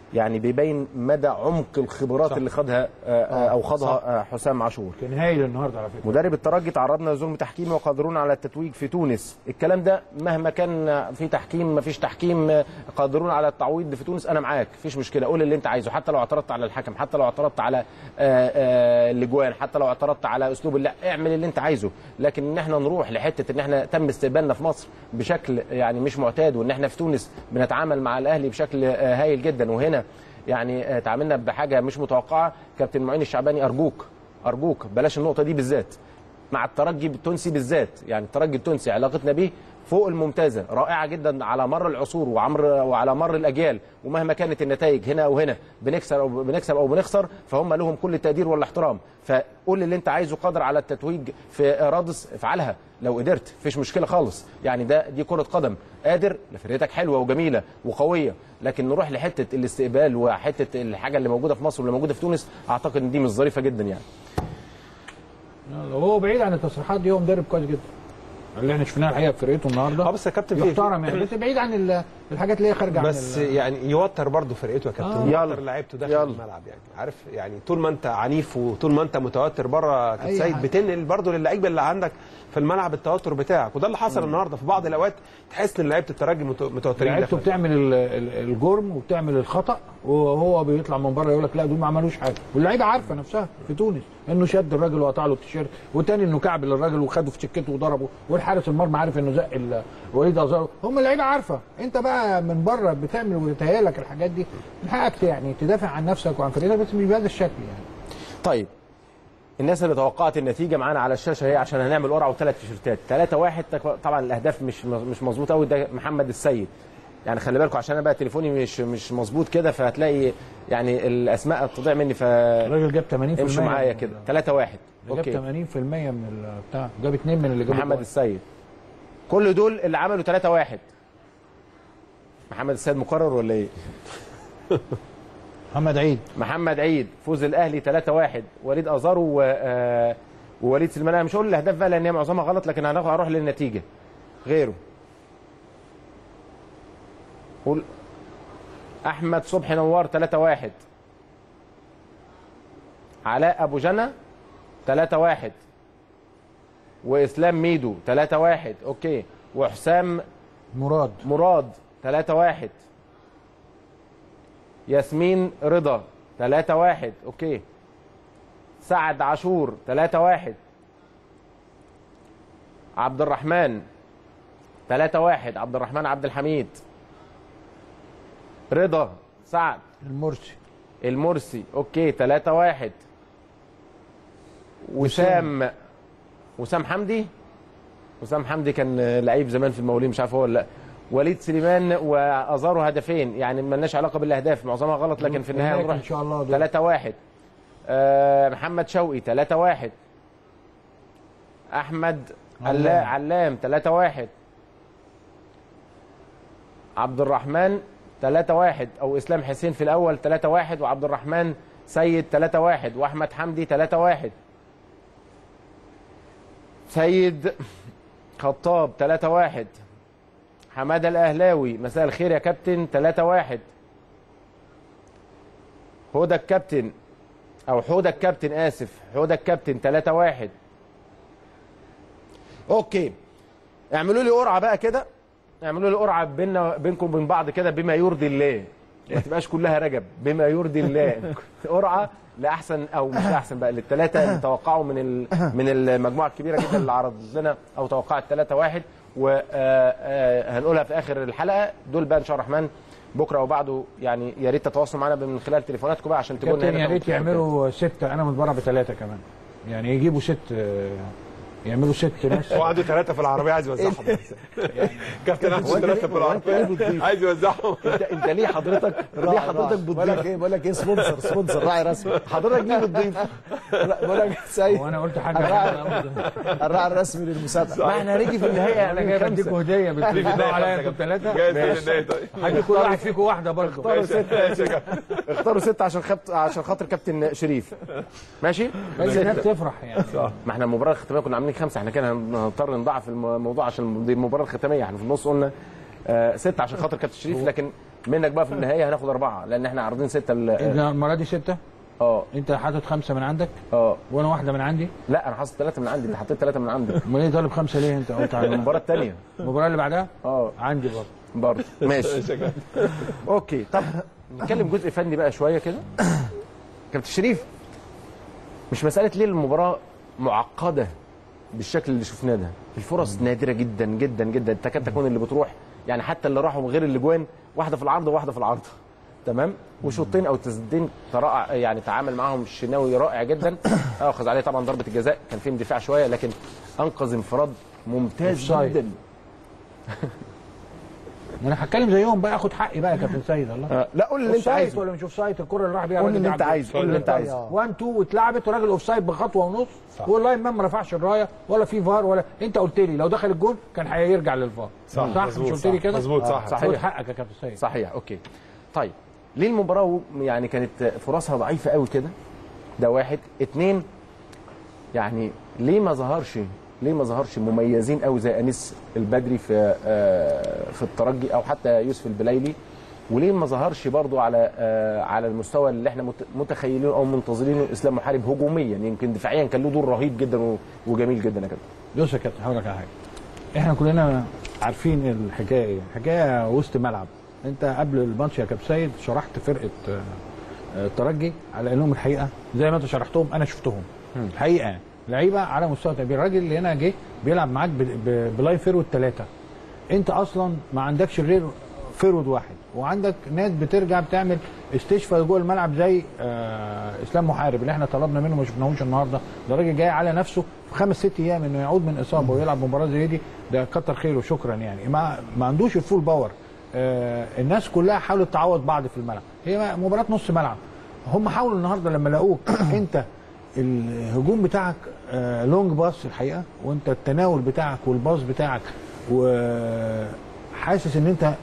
يعني بيبين مدى عمق الخبرات اللي خدها آه، آه، او خاضها آه، حسام عاشور كان هايل النهارده على فكره مدرب الترجي تعرضنا لظلم تحكيمي وقادرون على التتويج في تونس الكلام ده مهما كان في تحكيم ما فيش تحكيم قادرون على التعويض في تونس انا معاك مفيش مشكله قول اللي انت عايزه حتى لو اعترضت على الحكم حتى لو اعترضت على آه، آه، الاجوان حتى لو اعترضت على اسلوب اللعب اعمل اللي انت عايزه لكن ان احنا نروح لحته ان احنا تم استقبالنا في مصر بشكل يعني مش معتاد وان احنا في تونس بنتعامل مع الاهلي بشكل آه، هايل جدا وهنا يعني آه، تعاملنا بحاجه مش متوقعه كابتن معين الشعباني ارجوك ارجوك بلاش النقطه دي بالذات مع الترجي التونسي بالذات يعني الترجي التونسي علاقتنا بيه فوق الممتازه رائعه جدا على مر العصور وعمر وعلى مر الاجيال ومهما كانت النتائج هنا او هنا بنكسب او بنكسب او بنخسر فهم لهم كل التقدير والاحترام فقول اللي انت عايزه قادر على التتويج في رادس افعلها لو قدرت مفيش مشكله خالص يعني ده دي كره قدم قادر فرقتك حلوه وجميله وقويه لكن نروح لحته الاستقبال وحته الحاجه اللي موجوده في مصر واللي موجوده في تونس اعتقد ان دي مش ظريفه جدا يعني لو هو بعيد عن التصريحات دي هو مدرب كويس جدا اللي احنا شفناها الحقيقه في فرقته النهارده اه بس يا كابتن في- يحترم يعني بس بعيد عن ال- الحاجات اللي هي خارجه عن بس ال- يعني يوتر برضه فرقته يا كابتن آه. يوتر لعيبته داخل الملعب يعني عارف يعني طول ما انت عنيف وطول ما انت متوتر بره كابتن أي سيد حاجة. بتنقل برضه للعيبه اللي عندك في الملعب التوتر بتاعك وده اللي حصل النهارده في بعض الاوقات تحس ان لعيبه الترجي مت- متوترين لعيبته داخل. بتعمل ال- ال- الجرم وبتعمل الخطا وهو بيطلع من بره يقول لك لا دول ما عملوش حاجه واللعيبه عارفه نفسها في تونس انه شد الراجل وقطع له التيشيرت والتاني انه كعبل الراجل وخده في سكته وضربه والحارس المرمى عارف انه زق ال- وليد ازارو هم اللعيبه عارفه انت بقى من بره بتعمل ويتهيألك الحاجات دي من حقك يعني تدافع عن نفسك وعن فريقك بس مش بهذا الشكل يعني طيب الناس اللي توقعت النتيجه معانا على الشاشه هي عشان هنعمل قرعه وثلاث تيشيرتات 3 1 طبعا الاهداف مش مش مظبوط قوي ده محمد السيد يعني خلي بالكم عشان انا بقى تليفوني مش مش مظبوط كده فهتلاقي يعني الاسماء تضيع مني ف الراجل جاب 80% امشوا معايا كده 3 1 جاب اوكي 80% من البتاع جاب اثنين من اللي جابوا محمد جوان. السيد كل دول اللي عملوا 3 1 محمد السيد مقرر ولا ايه؟ محمد عيد محمد عيد فوز الاهلي 3 1 وليد ازارو و آه، ووليد سليمان انا مش هقول الاهداف بقى لان هي معظمها غلط لكن هناخد هروح للنتيجه غيره قول احمد صبحي نوار 3 1 علاء ابو جنى 3 1 واسلام ميدو 3 1 اوكي وحسام مراد مراد 3 1 ياسمين رضا 3 1 اوكي سعد عاشور 3 1 عبد الرحمن 3 1 عبد الرحمن عبد الحميد رضا سعد المرسي المرسي اوكي 3 1 وسام وسام حمدي وسام حمدي كان لعيب زمان في المقاولين مش عارف هو ولا لا وليد سليمان وازارو هدفين يعني مالناش علاقه بالاهداف معظمها غلط لكن في النهايه هناك نروح ان شاء الله دول. 3 1 آه محمد شوقي 3 1 احمد علام. علا- علام 3 1 عبد الرحمن 3 1 او اسلام حسين في الاول 3 1 وعبد الرحمن سيد 3 1 واحمد حمدي 3 1 سيد خطاب 3 1 حماده الاهلاوي مساء الخير يا كابتن 3 1 هدى الكابتن او حوده الكابتن اسف حوده الكابتن 3 1 اوكي اعملوا لي قرعه بقى كده اعملوا لي قرعه بيننا بينكم وبين بعض كده بما يرضي الله ما تبقاش كلها رجب بما يرضي الله قرعه لاحسن او مش احسن بقى للثلاثه اللي توقعوا من ال- من المجموعه الكبيره جدا اللي عرضت لنا او توقعت 3 1 وهنقولها في اخر الحلقه دول بقى ان شاء الله الرحمن بكره وبعده يعني يا ريت تتواصلوا معانا من خلال تليفوناتكم بقى عشان تقولوا كابتن يا ريت يعملوا ستة أنا متبرع بثلاثة كمان يعني يجيبوا ست آه، يعملوا ست ناس هو عنده ثلاثه في العربيه عايز يوزعهم كابتن عنده ثلاثه في العربيه عايز يوزعهم انت انت ليه حضرتك ليه حضرتك بقول لك بتضيف ايه بقول لك ايه سبونسر سبونسر راعي رسمي حضرتك ليه بتضيف لا بقول لك سيد وانا قلت حاجه الراعي الراعي الرسمي للمسابقه ما احنا هنيجي في النهايه انا جاي بديكوا هديه بتدفعوا عليا انتوا الثلاثه هدي كل واحد فيكم واحده برضه اختاروا ستة اختاروا ستة عشان خبط عشان خاطر كابتن شريف ماشي بس الناس ستة. تفرح يعني ما احنا المباراه الختاميه كنا عاملين خمسه احنا كده هنضطر نضاعف الموضوع عشان دي المباراه الختاميه احنا في النص قلنا آه ستة عشان خاطر كابتن شريف لكن منك بقى في النهايه هناخد اربعه لان احنا عارضين سته ال- إذا المره دي سته اه انت حاطط خمسه من عندك اه وانا واحده من عندي لا انا حاطط ثلاثه من عندي انت حطيت ثلاثه من عندك امال ايه طالب خمسه ليه انت قلت على المباراه الثانيه المباراه اللي بعدها اه عندي برضه برضه ماشي اوكي طب نتكلم جزء فني بقى شويه كده كابتن شريف مش مساله ليه المباراه معقده بالشكل اللي شفناه ده الفرص نادره جدا جدا جدا تكاد تكون اللي بتروح يعني حتى اللي راحوا غير اللي جوان واحده في العرض وواحده في العرض تمام وشوطين او تسديدين ترائع يعني تعامل معاهم الشناوي رائع جدا اخذ عليه طبعا ضربه الجزاء كان فيه اندفاع شويه لكن انقذ انفراد ممتاز أوفسايد. جدا انا هتكلم زيهم بقى اخد حقي بقى يا كابتن سيد الله آه، لا قول اللي انت أوفسايد عايزه ولا مش اوف سايد الكره اللي راح بيها قول الراجل اللي انت بيلعب عايزه، قول اللي انت عايزه. 1 2 واتلعبت وراجل اوف سايد بخطوه ونص واللاين مان ما رفعش الرايه ولا في فار ولا انت قلت لي لو دخل الجول كان هيرجع للفار صح، صح مظبوط، مش قلت لي صح، كده مظبوط، صح. خد صحيح. حقك يا كابتن سيد صحيح اوكي طيب ليه المباراه يعني كانت فرصها ضعيفه قوي كده ده واحد اتنين يعني ليه ما ظهرش ليه ما ظهرش مميزين قوي زي انيس البدري في آه، في الترجي او حتى يوسف البلايلي وليه ما ظهرش برضو على آه، على المستوى اللي احنا مت- متخيلينه او منتظرينه اسلام محارب هجوميا يمكن دفاعيا كان له دور رهيب جدا و- وجميل جدا يا كابتن بص يا كابتن هقول لك على حاجه احنا كلنا عارفين الحكايه ايه الحكايه وسط ملعب انت قبل الماتش يا كابتن سيد شرحت فرقه آه، آه، الترجي على انهم الحقيقه زي ما انت شرحتهم انا شفتهم الحقيقه لعيبه على مستوى تقدير الراجل اللي هنا جه بيلعب معاك ب- ب- بلاين فيرود ثلاثه انت اصلا ما عندكش غير فيرود واحد وعندك ناس بترجع بتعمل استشفاء جوه الملعب زي آه اسلام محارب اللي احنا طلبنا منه ما شفناهوش النهارده ده راجل جاي على نفسه في خمس ست ايام انه يعود من اصابه ويلعب مباراه زي دي ده كتر خيره شكرا يعني ما ما عندوش الفول باور آه الناس كلها حاولت تعوض بعض في الملعب هي مباراه نص ملعب هم حاولوا النهارده لما لقوك انت الهجوم بتاعك آه لونج باص الحقيقه وانت التناول بتاعك والباص بتاعك وحاسس ان انت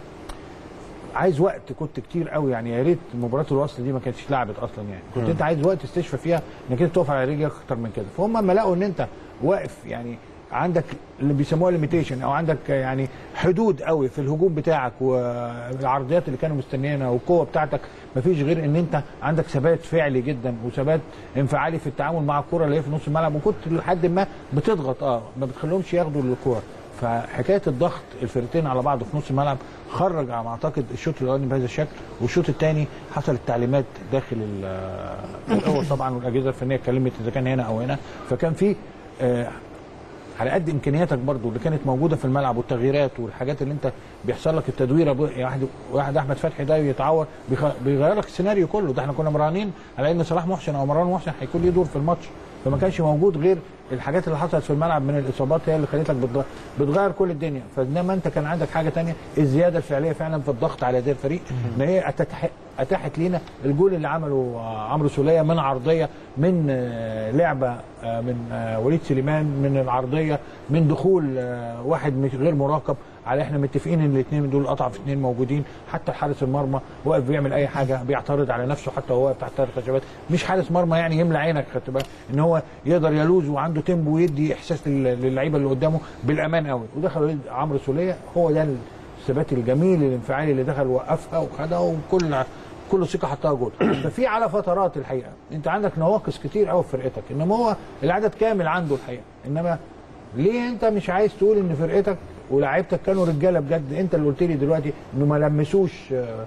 عايز وقت كنت كتير قوي يعني يا ريت مباراه الوصل دي ما كانتش اتلعبت اصلا يعني كنت مم. انت عايز وقت تستشفى فيها انك انت تقف على رجلك اكتر من كده فهم لما لقوا ان انت واقف يعني عندك اللي بيسموها ليميتيشن او عندك يعني حدود قوي في الهجوم بتاعك والعرضيات اللي كانوا مستنيينها والقوه بتاعتك مفيش غير ان انت عندك ثبات فعلي جدا وثبات انفعالي في التعامل مع الكره اللي هي في نص الملعب وكنت لحد ما بتضغط اه ما بتخليهمش ياخدوا الكوره فحكايه الضغط الفرقتين على بعض في نص الملعب خرج على ما اعتقد الشوط الاولاني بهذا الشكل والشوط الثاني حصلت تعليمات داخل ال- الاول طبعا والاجهزه الفنيه اتكلمت اذا كان هنا او هنا فكان في آه، على قد امكانياتك برضو اللي كانت موجوده في الملعب والتغييرات والحاجات اللي انت بيحصل لك التدويره ب- يعني واحد واحد احمد فتحي ده يتعور بيخ- بيغير لك السيناريو كله ده احنا كنا مراهنين على ان صلاح محسن او مروان محسن هيكون ليه دور في الماتش فما كانش موجود غير الحاجات اللي حصلت في الملعب من الاصابات هي اللي خلتك بتغ- بتغير كل الدنيا فانما انت كان عندك حاجه تانية الزياده الفعليه فعلا في الضغط على يدي الفريق ان هي أتتح- اتاحت لينا الجول اللي عمله آه، عمرو سوليه من عرضيه من آه، لعبه آه، من آه، وليد سليمان من العرضيه من دخول آه، واحد مش غير مراقب على احنا متفقين ان الاثنين دول اضعف اثنين موجودين حتى حارس المرمى واقف بيعمل اي حاجه بيعترض على نفسه حتى وهو واقف تحت ثلاث خشبات مش حارس مرمى يعني يملى عينك خدت بالك ان هو يقدر يلوز وعنده تيمبو ويدي احساس لل- للعيبه اللي قدامه بالامان قوي ودخل وليد عمرو سوليه هو ده الثبات الجميل الانفعالي اللي دخل وقفها وخدها وكل كل ثقه حطها جول ففي على فترات الحقيقه انت عندك نواقص كتير قوي في فرقتك انما هو العدد كامل عنده الحقيقه انما ليه انت مش عايز تقول ان فرقتك ولاعيبتك كانوا رجاله بجد انت اللي قلت لي دلوقتي انه ما لمسوش آه،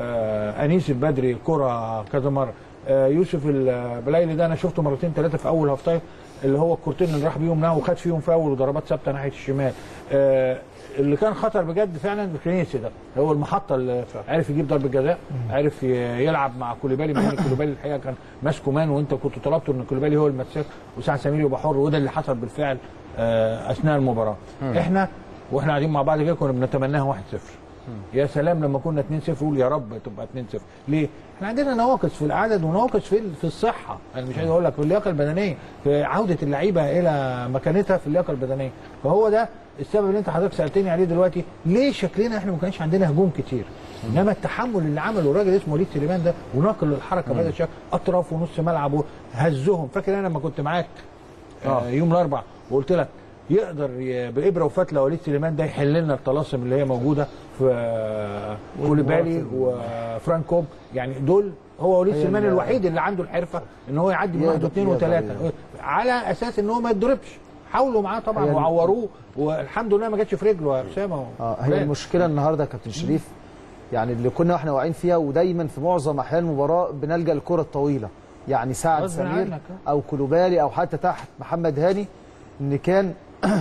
آه، انيس البدري كره كذا مره آه، يوسف البلايلي ده انا شفته مرتين ثلاثه في اول هاف تايم اللي هو الكورتين اللي راح بيهم نهو وخد فيهم فاول وضربات ثابته ناحيه الشمال آه، اللي كان خطر بجد فعلا الخنيسي ده هو المحطه اللي عرف يجيب ضربه جزاء عرف ي- يلعب مع كوليبالي مع ان كوليبالي الحقيقه كان ماسكه مان وانت كنت طلبته ان كوليبالي هو المساك وسعد سمير يبقى حر وده اللي حصل بالفعل آه، اثناء المباراه مم. احنا واحنا قاعدين مع بعض كده كنا بنتمناها 1-0 يا سلام لما كنا 2-0 قول يا رب تبقى 2-0 ليه؟ احنا عندنا نواقص في العدد ونواقص في في الصحه انا مش عايز اقول لك في اللياقه البدنيه في عوده اللعيبه الى مكانتها في اللياقه البدنيه فهو ده السبب اللي انت حضرتك سالتني عليه دلوقتي ليه شكلنا احنا ما كانش عندنا هجوم كتير انما التحمل اللي عمله الراجل اسمه وليد سليمان ده ونقل الحركه بهذا الشكل اطراف ونص ملعب هزهم فاكر انا لما كنت معاك آه. يوم الاربعاء وقلت لك يقدر ي- بابره وفتله وليد سليمان ده يحل لنا الطلاسم اللي هي موجوده في آه، كوليبالي وفرانكوب يعني دول هو وليد هي سليمان ال- الوحيد اللي عنده الحرفه ان هو يعدي من يقدر- واحد واثنين يقدر وثلاثه على اساس ان هو ما يتضربش حاولوا معاه طبعا هي ال- وعوروه والحمد لله ما جاتش في رجله يا اسامه اه هي المشكله النهارده يا كابتن شريف يعني اللي كنا احنا واقعين فيها ودايما في معظم احيان المباراه بنلجا للكره الطويله يعني سعد غصب سمير عنك، او كلوبالي او حتى تحت محمد هاني ان كان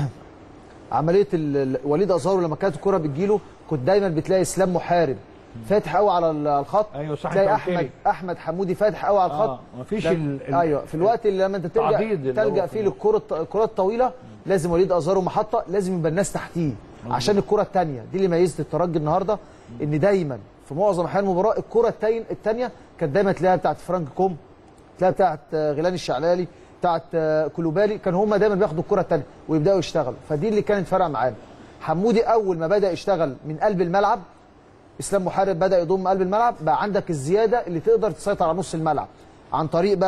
عمليه ال- ال- وليد ازارو لما كانت الكره بتجيله كنت دايما بتلاقي اسلام محارب فاتح قوي على ال- الخط ايوه صح تلاقي أنت قلت احمد لي. احمد حمودي فاتح قوي على الخط آه، مفيش ده- ال- ال- ايوه في الوقت اللي لما انت تلجا التعضيد اللي تلجا هو فيه للكره الط- الكرات الطويله لازم وليد ازارو محطه لازم يبقى الناس تحتيه عشان الكره الثانيه دي اللي ميزت الترجي النهارده ان دايما في معظم احيان المباراه الكره الثانيه كانت دايما تلاقيها بتاعت فرانك كوم تلاقيها بتاعت آه، غيلان الشعلالي بتاعت آه، كلوبالي كانوا هم دايما بياخدوا الكره الثانيه ويبداوا يشتغلوا فدي اللي كانت فارقه معانا حمودي اول ما بدا يشتغل من قلب الملعب اسلام محارب بدا يضم قلب الملعب بقى عندك الزياده اللي تقدر تسيطر على نص الملعب عن طريق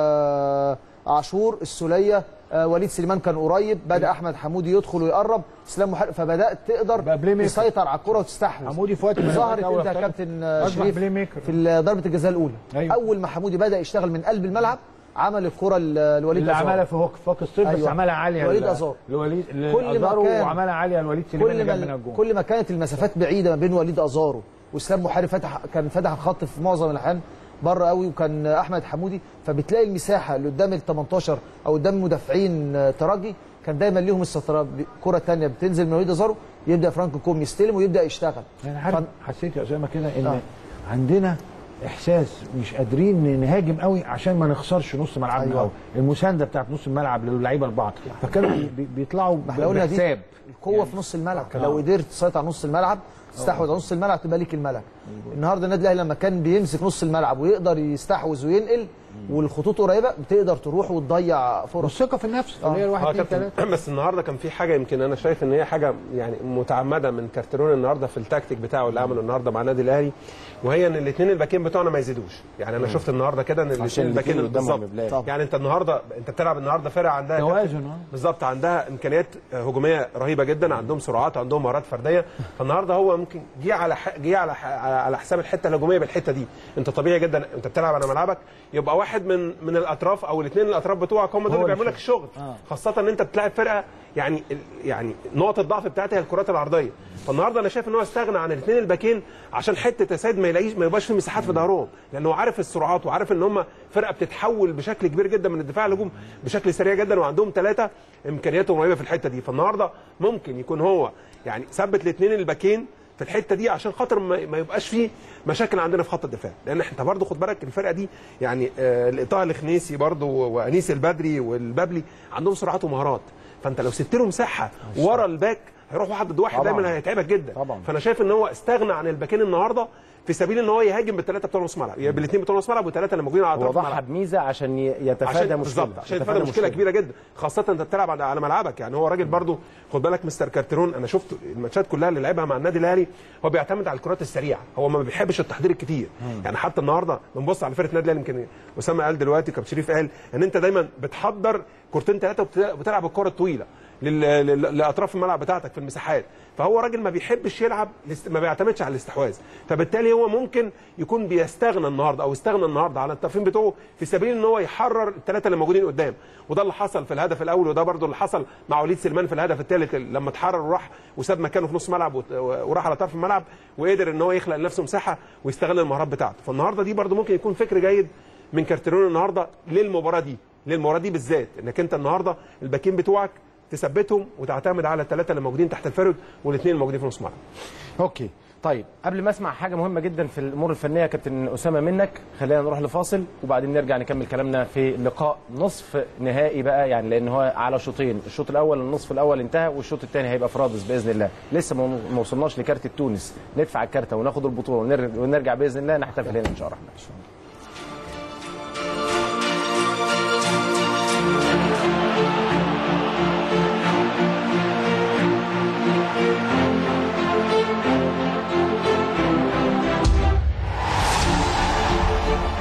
بقى عاشور السوليه آه، وليد سليمان كان قريب بدا احمد حمودي يدخل ويقرب اسلام محارب فبدات تقدر تسيطر على الكره وتستحوذ حمودي في وقت من ظهرت الأوقات انت يا أول كابتن آه، أصبح شريف بلاي ميكر. في ضربه الجزاء الاولى أيوة. اول ما حمودي بدا يشتغل من قلب الملعب عمل الكره ل- لوليد اللي أزارو. عملها في هوك فوق الصيف بس أيوة. عملها عاليه وليد ل- أزارو. لوليد كل ما لأزارو كان- وعملها عاليه لوليد سليمان اللي كل جاب من ما الجون كل ما كانت المسافات بعيده ما بين وليد ازارو واسلام محارب فتح كان فتح الخط في معظم الاحيان بره قوي وكان احمد حمودي فبتلاقي المساحه اللي قدام ال 18 او قدام مدافعين آه، ترجي كان دايما ليهم الستاره كره ثانيه بتنزل من وليد ازارو يبدا فرانكو كوم يستلم ويبدا يشتغل انا عارف حسيت يا اسامه كده ان آه. عندنا احساس مش قادرين نهاجم قوي عشان ما نخسرش نص ملعبنا أيوة. أيوة. المسانده بتاعت نص الملعب للعيبه البعض فكانوا بي- بي- بيطلعوا ما احنا قلنا دي بحساب القوه في نص الملعب آه. لو قدرت تسيطر على نص الملعب تستحوذ على نص الملعب تبقى ليك الملعب النهارده النادي الاهلي لما كان بيمسك نص الملعب ويقدر يستحوذ وينقل والخطوط قريبه بتقدر تروح وتضيع فرص والثقه في النفس اللي هي الواحد اه اتنين كابتن تلاته بس النهارده كان في حاجه يمكن انا شايف ان هي حاجه يعني متعمده من كارتيرون النهارده في التكتيك بتاعه اللي عمله النهارده مع النادي الاهلي وهي ان الاثنين الباكين بتوعنا ما يزيدوش يعني انا مم. شفت النهارده كده ان الاثنين عشان الباكين الاتنين قدامهم بالظبط بلاد. طبعا. يعني انت النهارده انت بتلعب النهارده فرقه عندها توازن، كابتن- اه. بالظبط عندها امكانيات هجوميه رهيبه جدا عندهم سرعات عندهم مهارات فرديه فالنهارده هو ممكن جه على ح... جه على ح... على حساب الحته الهجوميه بالحته دي انت طبيعي جدا انت بتلعب على ملعبك يبقى واحد من من الاطراف او الاثنين الاطراف بتوعك هم دول هو اللي اللي بيعملوا لك الشغل آه. خاصه ان انت بتلاعب فرقه يعني يعني نقط الضعف بتاعتها هي الكرات العرضيه فالنهارده انا شايف ان هو استغنى عن الاثنين الباكين عشان حته يا سيد ما يلاقيش ما يبقاش في مساحات في ظهرهم لانه عارف السرعات وعارف ان هم فرقه بتتحول بشكل كبير جدا من الدفاع للهجوم بشكل سريع جدا وعندهم ثلاثه امكانياتهم رهيبه في الحته دي فالنهارده ممكن يكون هو يعني ثبت الاثنين الباكين في الحته دي عشان خاطر ما ما يبقاش فيه مشاكل عندنا في خط الدفاع لان انت برضو خد بالك الفرقه دي يعني آه طه الخنيسي برضو وانيس البدري والبابلي عندهم سرعات ومهارات فانت لو سبت له مساحه ورا الباك هيروح واحد ضد واحد طبعاً. دايما هيتعبك جدا طبعاً. فانا شايف ان هو استغنى عن الباكين النهارده في سبيل ان هو يهاجم بالثلاثه بتوع نص ملعب يعني بالاثنين بتوع نص ملعب والثلاثه اللي موجودين على هو اطراف ضحى الملعب بميزه عشان ي- يتفادى عشان مشكله بالظبط عشان يتفادى مشكله كبيره جدا خاصه انت بتلعب على- على ملعبك يعني هو راجل برضو خد بالك مستر كارترون انا شفت الماتشات كلها اللي لعبها مع النادي الاهلي هو بيعتمد على الكرات السريعه هو ما بيحبش التحضير الكتير يعني حتى النهارده بنبص على فرقه النادي الاهلي يمكن اسامه قال دلوقتي كابتن شريف قال ان انت دايما بتحضر كورتين ثلاثه وبتلعب الكره الطويله لل- لل- لاطراف الملعب بتاعتك في المساحات فهو راجل ما بيحبش يلعب الاست- ما بيعتمدش على الاستحواذ فبالتالي هو ممكن يكون بيستغنى النهارده او استغنى النهارده على الطرفين بتوعه في سبيل ان هو يحرر الثلاثه اللي موجودين قدام وده اللي حصل في الهدف الاول وده برده اللي حصل مع وليد سليمان في الهدف الثالث لما اتحرر وراح وساب مكانه في نص ملعب وت- وراح على طرف الملعب وقدر ان هو يخلق لنفسه مساحه ويستغل المهارات بتاعته فالنهارده دي برده ممكن يكون فكر جيد من كارتيرون النهارده للمباراه دي للمباراه دي بالذات انك انت النهارده الباكين بتوعك تثبتهم وتعتمد على الثلاثه اللي موجودين تحت الفرد والاثنين الموجودين في نص الملعب اوكي طيب قبل ما اسمع حاجه مهمه جدا في الامور الفنيه يا كابتن اسامه منك خلينا نروح لفاصل وبعدين نرجع نكمل كلامنا في لقاء نصف نهائي بقى يعني لان هو على شوطين الشوط الاول النصف الاول انتهى والشوط الثاني هيبقى في رادس باذن الله لسه ما ما وصلناش لكارت تونس ندفع الكارته وناخد البطوله ونرجع, ونرجع باذن الله نحتفل هنا ان شاء الله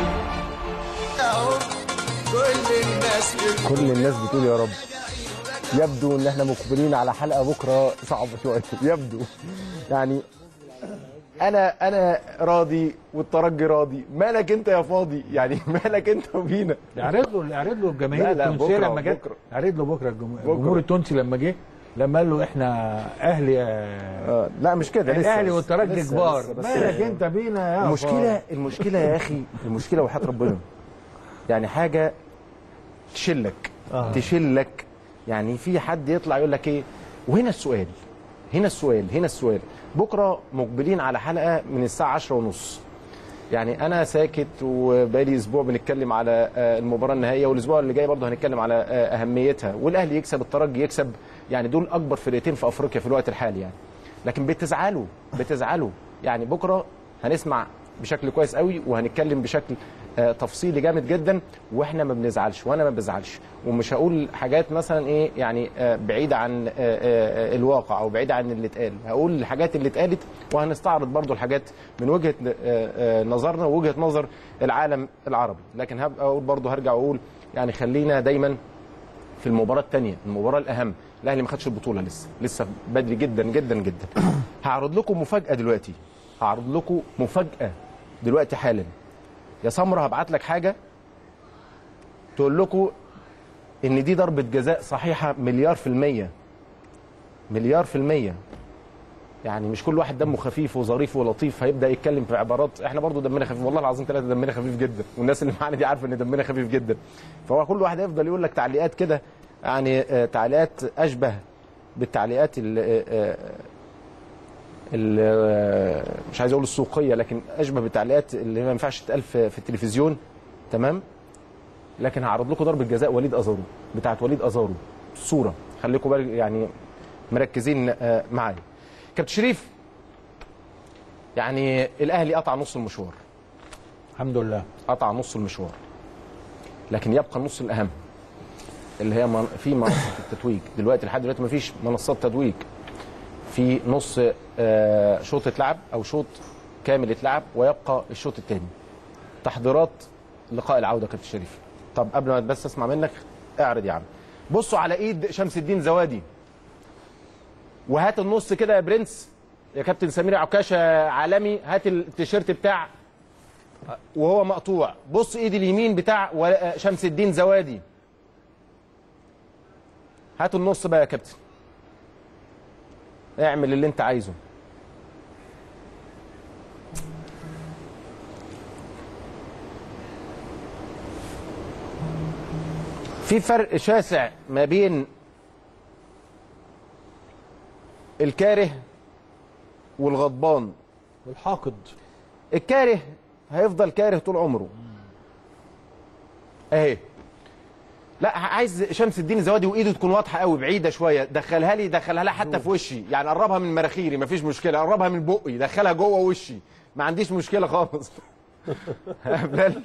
كل الناس كل الناس بتقول يا رب يبدو ان احنا مقبلين على حلقه بكره صعبه شويه يبدو يعني انا انا راضي والترجي راضي مالك انت يا فاضي يعني مالك انت وبينا اعرض له اعرض له الجماهير لا، لا، التونسيه بكرة- لما جه بكرة. اعرض له بكره الجمهور, بكرة. الجمهور التونسي لما جه لما قال له احنا اهلي آه لا مش كده لسه الاهلي بس- والترجي لسه- كبار لسه، بس- مالك انت بينا يا المشكله فاضي؟ المشكله يا اخي المشكله وحياه ربنا يعني حاجه تشلك آه. تشلك يعني في حد يطلع يقول لك ايه وهنا السؤال هنا السؤال هنا السؤال بكره مقبلين على حلقه من الساعه 10 ونص يعني انا ساكت وبقالي اسبوع بنتكلم على آه، المباراه النهائيه والاسبوع اللي جاي برضه هنتكلم على آه، اهميتها والاهلي يكسب الترجي يكسب يعني دول اكبر فرقتين في افريقيا في الوقت الحالي يعني لكن بتزعلوا بتزعلوا يعني بكره هنسمع بشكل كويس قوي وهنتكلم بشكل آه، تفصيلي جامد جدا واحنا ما بنزعلش وانا ما بزعلش ومش هقول حاجات مثلا ايه يعني آه، بعيده عن آه، آه، الواقع او بعيده عن اللي اتقال هقول الحاجات اللي اتقالت وهنستعرض برضو الحاجات من وجهه آه، آه، نظرنا ووجهه نظر العالم العربي لكن هبقى اقول برضو هرجع اقول يعني خلينا دايما في المباراه الثانيه المباراه الاهم الاهلي ما خدش البطوله لسه لسه بدري جدا جدا جدا هعرض لكم مفاجاه دلوقتي هعرض لكم مفاجاه دلوقتي حالا يا سمره هبعت لك حاجه تقول لكم ان دي ضربه جزاء صحيحه مليار في الميه مليار في الميه يعني مش كل واحد دمه خفيف وظريف ولطيف هيبدا يتكلم في عبارات احنا برضو دمنا خفيف والله العظيم ثلاثه دمنا خفيف جدا والناس اللي معانا دي عارفه ان دمنا خفيف جدا فهو كل واحد هيفضل يقول لك تعليقات كده يعني آه، تعليقات اشبه بالتعليقات ال آه، ال- آه، مش عايز اقول السوقيه لكن اشبه بالتعليقات اللي ما ينفعش تتقال في في التلفزيون تمام لكن هعرض لكم ضربه جزاء وليد ازارو بتاعت وليد ازارو صوره خليكم بالك يعني مركزين آه، معايا كابتن شريف يعني الاهلي قطع نص المشوار الحمد لله قطع نص المشوار لكن يبقى النص الاهم اللي هي من- في منصه التتويج دلوقتي لحد دلوقتي ما فيش منصات تتويج في نص آه، شوط اتلعب او شوط كامل اتلعب ويبقى الشوط الثاني تحضيرات لقاء العوده كابتن شريف طب قبل ما بس اسمع منك اعرض يا عم بصوا على ايد شمس الدين زوادي وهات النص كده يا برنس يا كابتن سمير عكاشه عالمي هات التيشيرت بتاع وهو مقطوع بص ايد اليمين بتاع و- شمس الدين زوادي هات النص بقى يا كابتن اعمل اللي انت عايزه في فرق شاسع ما بين الكاره والغضبان والحاقد الكاره هيفضل كاره طول عمره اهي لا عايز شمس الدين الزوادي وايده تكون واضحه قوي بعيده شويه دخلها لي دخلها لها حتى في وشي يعني قربها من مناخيري مفيش مشكله قربها من بقي دخلها جوه وشي ما عنديش مشكله خالص بلال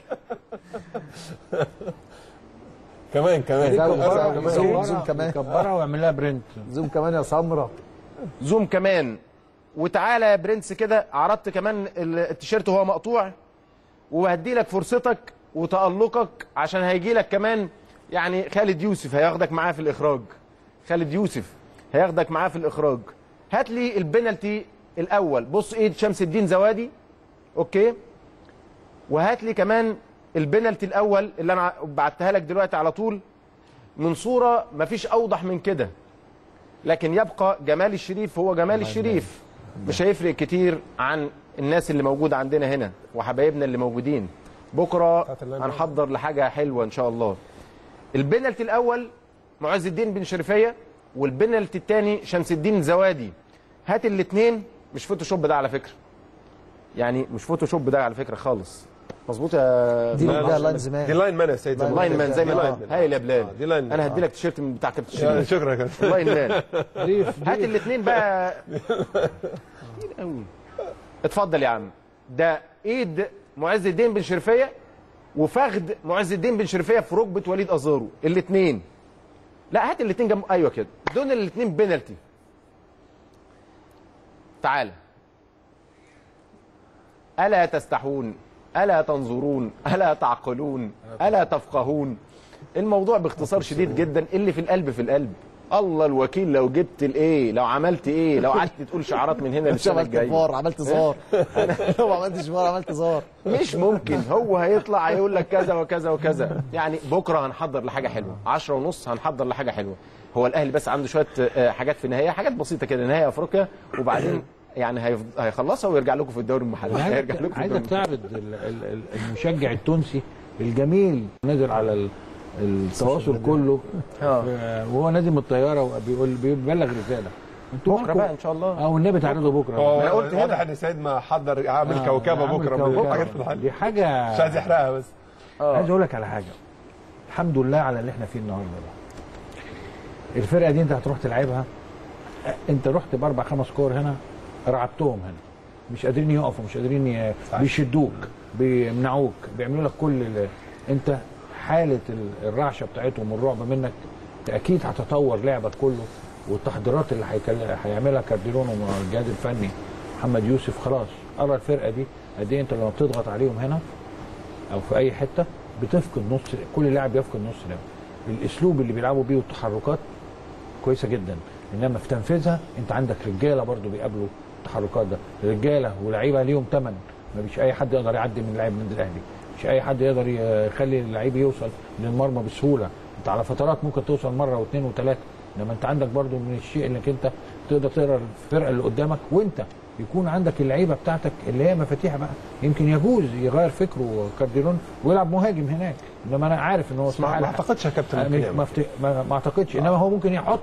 كمان كمان كبرها زوم زوم كمان كبرها واعمل لها برنت زوم كمان يا سمره زوم كمان وتعالى يا برنس كده عرضت كمان ال- التيشيرت وهو مقطوع وهدي لك فرصتك وتألقك عشان هيجي لك كمان يعني خالد يوسف هياخدك معاه في الإخراج خالد يوسف هياخدك معاه في الإخراج هات لي البنالتي الأول بص إيد شمس الدين زوادي أوكي وهات لي كمان البنالتي الأول اللي أنا بعتها لك دلوقتي على طول من صورة مفيش أوضح من كده لكن يبقى جمال الشريف هو جمال الشريف مش هيفرق كتير عن الناس اللي موجوده عندنا هنا وحبايبنا اللي موجودين بكره هنحضر لحاجه حلوه ان شاء الله البنالتي الاول معز الدين بن شريفيه والبنالتي الثاني شمس الدين زوادي هات الاثنين مش فوتوشوب ده على فكره يعني مش فوتوشوب ده على فكره خالص مظبوط يا دي بلال؟ ده لاينز مان دي لاين مان يا سيد زمان. لاين مان زي دي ما لاين انت مان. هايل يا بلال دي لاين مان. انا هدي لك تيشيرت من بتاع كابتن يا شريف شكرا يا كابتن. لاين مان ضيف هات الاثنين بقى كتير قوي اتفضل يا عم ده ايد معز الدين بن شرفيه وفخد معز الدين بن شرفيه في ركبه وليد ازارو الاثنين لا هات الاثنين جنب ايوه كده دول الاثنين بينالتي تعالى الا تستحون الا تنظرون الا تعقلون الا تفقهون الموضوع باختصار شديد جدا اللي في القلب في القلب الله الوكيل لو جبت الايه لو عملت ايه لو قعدت تقول شعارات من هنا مش للسنه عملت الجايه فار عملت زار لو ما عملتش فار عملت زار مش ممكن هو هيطلع يقول لك كذا وكذا وكذا يعني بكره هنحضر لحاجه حلوه 10 ونص هنحضر لحاجه حلوه هو الاهلي بس عنده شويه آه، حاجات في النهايه حاجات بسيطه كده نهايه افريقيا وبعدين يعني هيفض- هيخلصها ويرجع لكم في الدوري المحلي عايزك هيرجع لكم في عايزك الدوري تعرض ال- ال- ال- المشجع التونسي الجميل نازل على ال- التواصل كله آه، وهو نازل من الطياره وبيقول بيبلغ رساله انتوا بكره مالكم؟ بقى ان شاء الله اه والنبي تعرضوا بكره هو أنا قلت واضح هنا. ان سيد ما حضر عامل آه، كوكبه عامل بكره من كوكبة. الحاجات في الحل دي حاجه مش عايز يحرقها بس عايز اقول لك على حاجه الحمد لله على اللي احنا فيه النهارده ده الفرقه دي انت هتروح تلعبها انت رحت باربع خمس كور هنا رعبتهم هنا مش قادرين يقفوا مش قادرين ي... بيشدوك بيمنعوك بيعملوا لك كل ال... انت حاله ال- الرعشه بتاعتهم والرعب منك اكيد هتطور لعبك كله والتحضيرات اللي هيكل... هيعملها كارديرون والجهاز الفني محمد يوسف خلاص قرا الفرقه دي قد ايه انت لما بتضغط عليهم هنا او في اي حته بتفقد نص كل لاعب يفقد نص لعب الاسلوب اللي بيلعبوا بيه والتحركات كويسه جدا انما في تنفيذها انت عندك رجاله برضو بيقابلوا التحركات ده رجاله ولاعيبه ليهم ثمن ما فيش اي حد يقدر يعدي من لاعب النادي الاهلي مش اي حد يقدر يخلي اللعيب يوصل للمرمى بسهوله انت على فترات ممكن توصل مره واثنين وثلاثه انما انت عندك برضو من الشيء انك انت تقدر تقرا الفرقه اللي قدامك وانت يكون عندك اللعيبه بتاعتك اللي هي مفاتيح بقى يمكن يجوز يغير فكره كارديرون ويلعب مهاجم هناك انما انا عارف ان هو ما استحالة. ما اعتقدش يا كابتن أنا ممكن مش- يعمل ما, افت... ما, ما اعتقدش انما هو ممكن يحط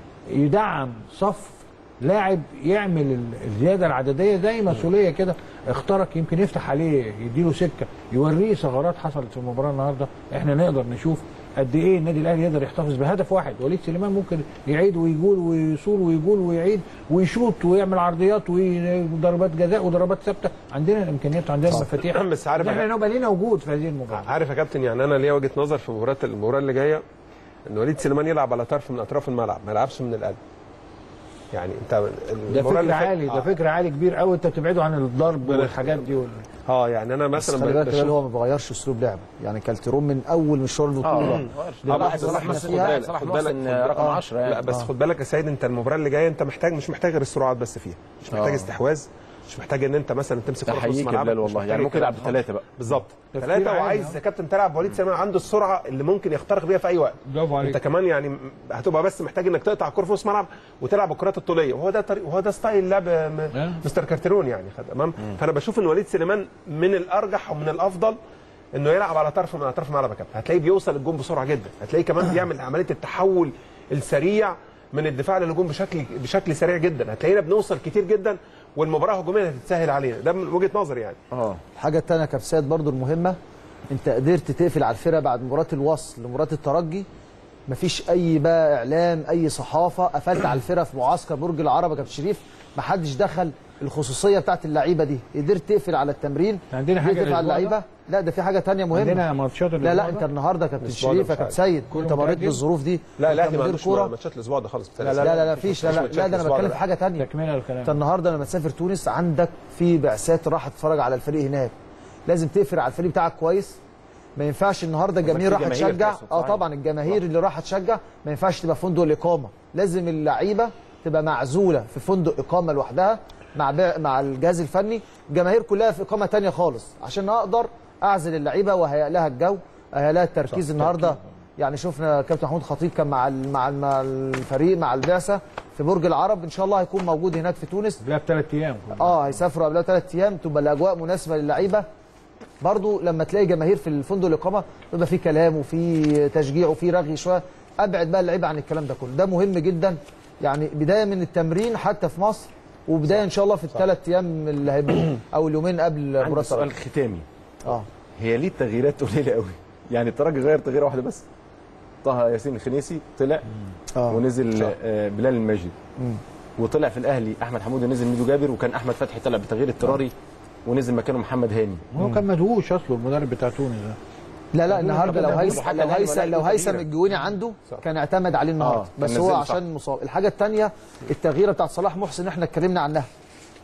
يدعم صف لاعب يعمل ال- الزياده العدديه زي مسؤوليه كده اخترق يمكن يفتح عليه يديله سكه يوريه ثغرات حصلت في المباراه النهارده احنا نقدر نشوف قد ايه النادي الاهلي يقدر يحتفظ بهدف واحد وليد سليمان ممكن يعيد ويجول ويصول ويجول ويعيد ويشوط ويعمل عرضيات وضربات جزاء وضربات ثابته عندنا الامكانيات وعندنا المفاتيح بس عارف إن احنا نبقى لينا وجود في هذه المباراه عارف يا كابتن يعني انا ليا وجهه نظر في مباراه المباراه اللي جايه ان وليد سليمان يلعب على طرف من اطراف الملعب ما يلعبش من القلب يعني انت ده المباراة فكر اللي فاتت- عالي ده آه. فكر عالي كبير قوي انت بتبعده عن الضرب والحاجات دي وال... اه يعني انا بس مثلا خلي بالك بشوف- كمان هو ما بيغيرش اسلوب لعبه يعني كالتيرون من اول مشوار البطوله اه للحظة بس اللي صلاح احنا محسن فيها. خد بالك- خد بالك- رقم آه. 10 يعني. لا بس آه. خد بالك يا سيد انت المباراه اللي جايه انت محتاج مش محتاج غير السرعات بس فيها مش محتاج آه. استحواذ مش محتاج ان انت مثلا تمسك كرة في نص تحييك ملعبك، بلال مش والله. محتاج يعني ممكن الكلام يلعب ده. بثلاثة بقى. بالظبط تفكير ثلاثه عالي، وعايز آه. يا كابتن تلعب وليد سليمان عنده السرعه اللي ممكن يخترق بيها في اي وقت برافو عليك انت كمان يعني هتبقى بس محتاج انك تقطع الكره في نص ملعب وتلعب الكرات الطوليه وهو ده طريق وهو ده ستايل لعب م- مستر كارتيرون يعني خد تمام فانا بشوف ان وليد سليمان من الارجح ومن الافضل انه يلعب على طرف من اطراف الملعب يا كابتن هتلاقيه بيوصل الجون بسرعه جدا هتلاقيه كمان بيعمل عمليه التحول السريع من الدفاع للهجوم بشكل بشكل سريع جدا هتلاقينا بنوصل كتير جدا والمباراه هجوميا هتتسهل علينا ده من وجهه نظري يعني اه الحاجه الثانيه كبسات برضو المهمه انت قدرت تقفل على الفرقه بعد مباراه الوصل لمباراه الترجي مفيش اي بقى اعلام اي صحافه قفلت على الفرقه في معسكر برج العرب يا كابتن شريف محدش دخل الخصوصيه بتاعت اللعيبه دي قدرت تقفل على التمرين عندنا حاجة قدرت تقفل على الأسبوع ده؟ اللعيبه لا ده في حاجه ثانيه مهمه عندنا ماتشات لا لا الأسبوع انت ده؟ النهارده يا كابتن الأسبوع ده شريف يا مش كابتن عارف. سيد كله انت مريت متأجل؟ بالظروف دي لا لا انت دي ما مدير عندوش كوره ماتشات الاسبوع ده خالص لا لا لا, لا فيش لا لا, ماتشات لا ده انا الأسبوع بتكلم ده. في حاجه ثانيه تكمله الكلام انت النهارده لما تسافر تونس عندك في بعثات راح تتفرج على الفريق هناك لازم تقفل على الفريق بتاعك كويس ما ينفعش النهارده الجماهير في راح جماهير تشجع تقصد، اه صحيح. طبعا الجماهير اللي راح تشجع ما ينفعش تبقى في فندق الاقامه لازم اللعيبه تبقى معزوله في فندق اقامه لوحدها مع بع- مع الجهاز الفني الجماهير كلها في اقامه تانية خالص عشان اقدر اعزل اللعيبه وهيئ لها الجو اهيئ لها التركيز صح، النهارده يعني شفنا كابتن محمود خطيب كان مع ال- مع ال- مع الفريق مع البعثه في برج العرب ان شاء الله هيكون موجود هناك في تونس قبلها بثلاث ايام اه هيسافروا قبلها ثلاث ايام تبقى الاجواء مناسبه للعيبه برضو لما تلاقي جماهير في الفندق الاقامه بيبقى في كلام وفي تشجيع وفي رغي شويه ابعد بقى اللعيبه عن الكلام ده كله ده مهم جدا يعني بدايه من التمرين حتى في مصر وبدايه ان شاء الله في الثلاث ايام اللي هيبقوا او اليومين قبل مباراه عندي سؤال الترجي. ختامي اه هي ليه التغييرات قليله قوي يعني الترجي غير تغييره واحده بس طه ياسين الخنيسي طلع آه. ونزل آه، بلال المجد وطلع في الاهلي احمد حمودي نزل ميدو جابر وكان احمد فتحي طلع بتغيير اضطراري ونزل مكانه محمد هاني هو كان مدهوش اصله المدرب بتاع تونس ده لا لا النهارده لو حتى هيثم لو الأهلي هيثم ولا لو أي هيثم تغيير. الجويني عنده كان اعتمد عليه النهارده آه، بس كان هو نزله عشان مصاب الحاجه الثانيه التغييره بتاعت صلاح محسن احنا اتكلمنا عنها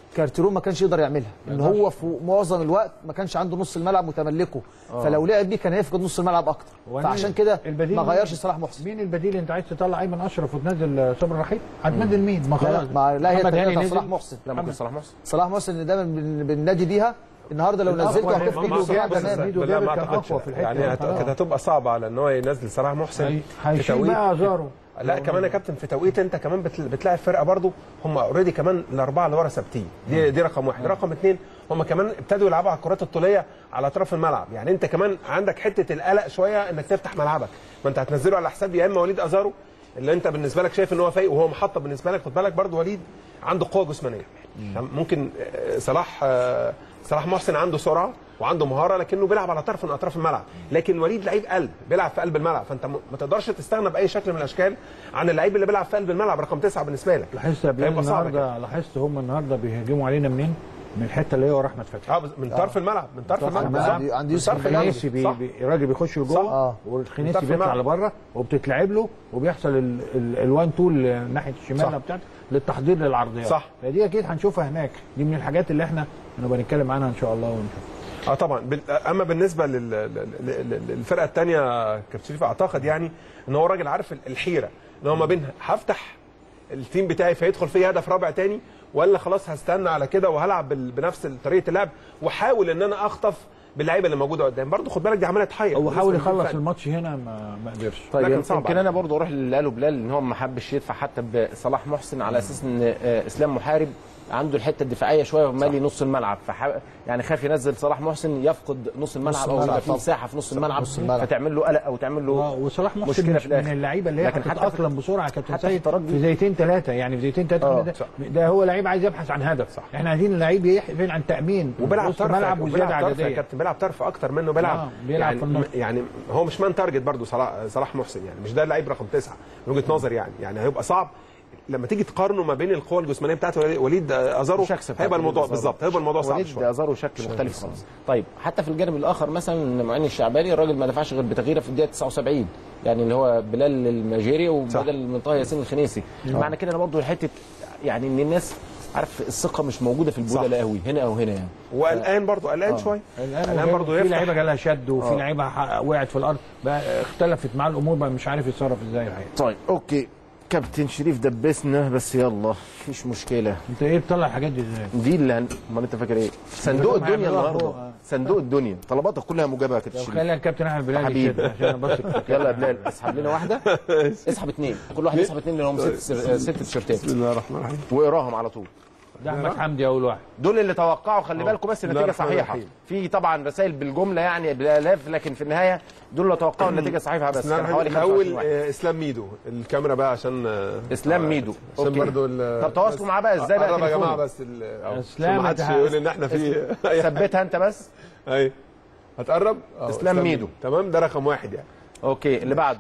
كارتيرون ما كانش يقدر يعملها ان يقدرش. هو في معظم الوقت ما كانش عنده نص الملعب متملكه آه. فلو لعب بيه كان هيفقد نص الملعب اكتر ومين- فعشان كده البديل ما غيرش مين؟ صلاح محسن مين البديل انت عايز تطلع ايمن اشرف وتنزل صبري رحيل هتنزل مين ما لا لا, خلاص ما لا هي محمد التغييرات هاني بتاع نزل. صلاح محسن لا ممكن صلاح محسن صلاح محسن اللي دايما بن- بننادي بيها النهارده لو الأقوى نزلته اللي- هتفقد ميدو نص الملعب جابر- تماما ميدو لا جابر ما كان اعتقدش أقوى في الحتة يعني دي. هت- خلاص. كانت هتبقى صعبه على ان هو ينزل صلاح محسن هي- في هيشيل توقيت- بقى ازارو لا كمان يا كابتن في توقيت انت كمان بتل- بتلاعب فرقه برضو هم اوريدي كمان الاربعه اللي ورا ثابتين دي دي رقم واحد رقم اثنين هم كمان ابتدوا يلعبوا على الكرات الطوليه على اطراف الملعب يعني انت كمان عندك حته القلق شويه انك تفتح ملعبك ما انت هتنزله على حساب يا اما وليد ازارو اللي انت بالنسبه لك شايف ان هو فايق وهو محطه بالنسبه لك خد بالك برضو وليد عنده قوه جسمانيه يعني ممكن آه، صلاح آه، صلاح محسن عنده سرعه وعنده مهاره لكنه بيلعب على طرف من اطراف الملعب لكن وليد لعيب قلب بيلعب في قلب الملعب فانت م- ما تقدرش تستغنى باي شكل من الاشكال عن اللعيب اللي بيلعب في قلب الملعب رقم تسعه بالنسبه لك لاحظت يا بلال هيبقى صعب النهارده لاحظت هم النهارده بيهاجموا علينا منين؟ من الحته اللي هي ورا احمد فتحي اه من طرف الملعب من طرف الملعب بالظبط. بالظبط. عند من يوسف طرف الخنيسي الملعب. بي صح. بي الراجل بيخش لجوه صح. والخنيسي طرف بيطلع الملعب. لبره وبتتلعب له وبيحصل ال- ال- الوان تول ناحيه الشمال صح. بتاعته للتحضير للعرضيات صح. فدي اكيد هنشوفها هناك دي من الحاجات اللي احنا هنبقى نتكلم عنها ان شاء الله ونشوف اه طبعا بال- اما بالنسبه لل- لل- لل- للفرقه الثانيه كابتن شريف اعتقد يعني ان هو راجل عارف الحيره ان هو ما بين هفتح التيم بتاعي فيدخل فيه هدف رابع تاني ولا خلاص هستنى على كده وهلعب بال- بنفس طريقه اللعب واحاول ان انا اخطف باللعيبه اللي موجوده قدام برضه خد بالك دي عماله تحير هو حاول بالنسبة يخلص للفرق. الماتش هنا ما ما قدرش طيب لكن يمكن صعب يمكن عليه. انا برضه اروح اللي قاله بلال ان هو ما حبش يدفع حتى بصلاح محسن على اساس ان آه، اسلام محارب عنده الحته الدفاعيه شويه ومالي نص الملعب فح... يعني خاف ينزل صلاح محسن يفقد نص الملعب او الملعب يبقى في طبعا. مساحه في نص الملعب نص الملعب. فتعمل له قلق او تعمل له وصلاح محسن مشكله مش في من الاخر اللعيبه اللي هي لكن حتى في- هتتاقلم بسرعه كابتن حتى في سيد الترجي- في زيتين ثلاثه يعني في زيتين ثلاثه آه، ده, صح. ده هو لعيب عايز يبحث عن هدف صح احنا عايزين لعيب يبحث عن تامين وبيلعب وسط طرف ملعب وزياده وبيلعب طرف يا عدديه كابتن بيلعب طرف اكتر منه بيلعب آه، بيلعب يعني في النص. يعني هو مش مان تارجت برضه صلاح صلاح محسن يعني مش ده اللعيب رقم تسعه من وجهه نظري يعني يعني هيبقى صعب لما تيجي تقارنه ما بين القوه الجسمانيه بتاعت وليد- وليد ازارو مش هكسب هيبقى الموضوع أزارو. بالظبط هيبقى الموضوع صعب وليد شويه ازارو شكل مختلف خالص طيب حتى في الجانب الاخر مثلا معين الشعباني الراجل ما دفعش غير بتغييره في الدقيقه 79 يعني اللي هو بلال المجيري وبدل من طه ياسين الخنيسي معنى كده انا برضه حته يعني ان الناس عارف الثقه مش موجوده في البودلة قوي هنا او هنا يعني وقلقان برضه قلقان آه. شويه الان برضه في يفتح. لعيبه جالها شد وفي آه. لعيبه ح- وقعت في الارض بقى اختلفت معاه الامور بقى مش عارف يتصرف ازاي الحقيقه طيب اوكي كابتن شريف دبسنا بس يلا مفيش مشكله انت ايه بتطلع الحاجات دي ازاي؟ دي اللي هن... امال انت فاكر ايه؟ صندوق بيقولوا الدنيا هيعملوها النهارده فوق. صندوق الدنيا طلباتك كلها مجابه يا كابتن لو شريف خلي الكابتن احمد بلال حبيبي. يشد عشان انا بثق فيك. يلا يا بلال اسحب لنا واحده اسحب اثنين كل واحد يسحب اثنين لان هم ست ست تيشيرتات بسم الله الرحمن الرحيم واقراهم على طول ده احمد حمدي اول واحد دول اللي توقعوا خلي أه. بالكم بس بسم الله النتيجه الرحمن صحيحه الرحيم. في طبعا رسائل بالجمله يعني بالالاف لكن في النهايه دول اللي توقعوا النتيجه صحيحه بس بسم الله كان الرحمن حوالي الرحيم. 25 الاول واحد آه، اسلام ميدو الكاميرا بقى عشان آه، اسلام ميدو عشان أوكي. برضه ال- طب تواصلوا معاه بقى ازاي بقى قرب يا جماعه تليفونه؟ بس ال- أهو. اسلام عشان ما حدش انت- يقول ان احنا في ثبتها انت بس ايوه هتقرب أهو، اسلام ميدو. تمام ده رقم واحد يعني اوكي اللي بعده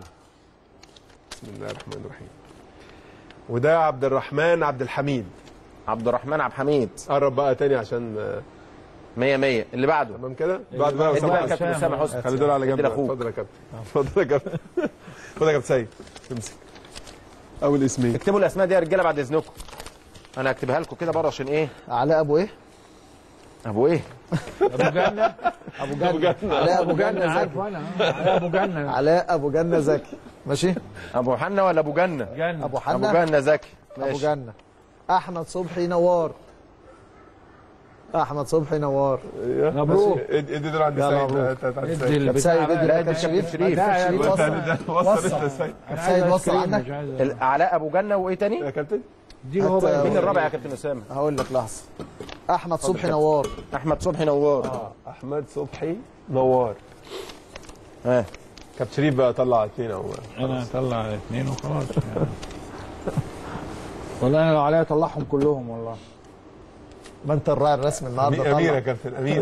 بسم الله الرحمن الرحيم وده عبد الرحمن عبد الحميد عبد الرحمن عبد الحميد قرب بقى تاني عشان آه، 100 100 اللي بعده تمام كده بعد بقى ادي بقى أسامة كابتن اسامه حسني خلي دول على ادي جنب لاخوك. اتفضل يا كابتن اتفضل يا كابتن خد يا كابتن سيد امسك اول اسمين اكتبوا الاسماء دي يا رجاله بعد اذنكم انا هكتبها لكم كده بره عشان ايه علاء ابو ايه؟ ابو ايه ابو جنه ابو جنه علاء ابو جنه جنه عارف زكي وانا آه، علاء ابو جنه علاء ابو جنه زكي ماشي ابو حنا ولا ابو جنه جنه ابو ابو حنا جنه زكي ابو ماشي. جنه احمد صبحي نوار احمد صبحي نوار مبروك ادي ادي دول عند يلا سيد مبروك. هات- هات عند ادي سيد البتاع سيد بقى. ادي لا، كابتن ده شريف كابتن شريف. لا، شريف لا، وصل ده وصل وصل. انت سيد أنا سيد عايز وصل آيس كريم، عنك. مش عايز- ال- علاء ابو جنه وايه تاني يا كابتن اديله هو حتى- بقى مين الرابع يا كابتن اسامه هقول لك لحظه احمد صبحي نوار احمد صبحي نوار اه احمد صبحي نوار ها كابتن شريف بقى طلع اثنين اهو انا اطلع اثنين وخلاص يعني. والله انا لو عليا اطلعهم كلهم والله ما انت الراعي الرسمي النهارده امير امير يا طلع كابتن امير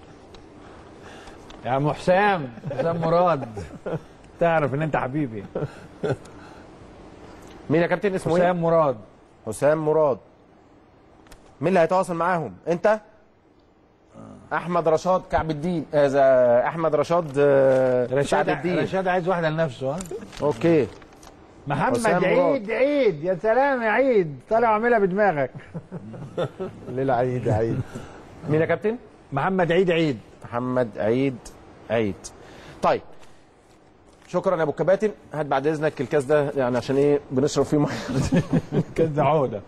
يا عم حسام حسام مراد تعرف ان انت حبيبي مين يا كابتن اسمه ايه حسام مراد حسام مراد مين اللي هيتواصل معاهم انت احمد رشاد كعب الدين آه ز- احمد رشاد آه، رشاد كعب الدين رشاد عايز واحده لنفسه ها اوكي محمد حسام مراد. عيد عيد يا سلام يا عيد طالع عاملها بدماغك ليلة عيد يا عيد مين يا كابتن؟ محمد عيد عيد محمد عيد عيد طيب شكرا يا ابو كباتن هات بعد اذنك الكاس ده يعني عشان ايه بنشرب فيه ميه الكاس ده عقده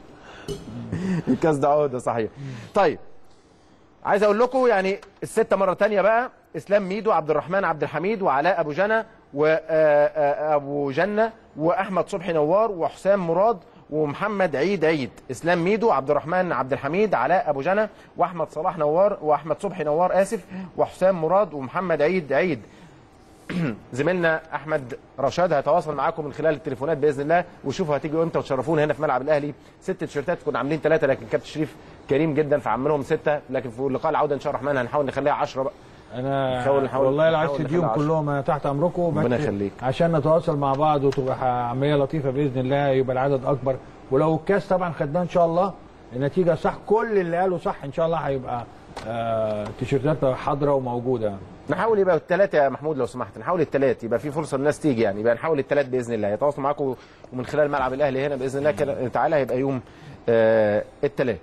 الكاس ده عقده صحيح طيب عايز اقول لكم يعني السته مره تانية بقى اسلام ميدو عبد الرحمن عبد الحميد وعلاء ابو جنى وابو جنه واحمد صبحي نوار وحسام مراد ومحمد عيد عيد اسلام ميدو عبد الرحمن عبد الحميد علاء ابو جنى واحمد صلاح نوار واحمد صبحي نوار اسف وحسام مراد ومحمد عيد عيد زميلنا احمد رشاد هيتواصل معاكم من خلال التليفونات باذن الله وشوفوا هتيجوا امتى وتشرفونا هنا في ملعب الاهلي ست تيشيرتات كنا عاملين ثلاثه لكن كابتن شريف كريم جدا فعملهم سته لكن في لقاء العوده ان شاء الله الرحمن هنحاول نخليها 10 بقى انا نحاول- نحاول- والله لو عايز نحاول تديهم نخليها كلهم انا تحت امركم بس ربنا يخليك. عشان نتواصل مع بعض وتبقى عمليه لطيفه باذن الله يبقى العدد اكبر ولو الكاس طبعا خدناه ان شاء الله النتيجه صح كل اللي قاله صح ان شاء الله هيبقى آه تيشيرتات حاضره وموجوده نحاول يبقى الثلاثه يا محمود لو سمحت نحاول الثلاث يبقى في فرصه الناس تيجي يعني يبقى نحاول الثلاث باذن الله يتواصلوا معاكم ومن خلال ملعب الاهلي هنا باذن الله كده تعالى هيبقى يوم آه الثلاث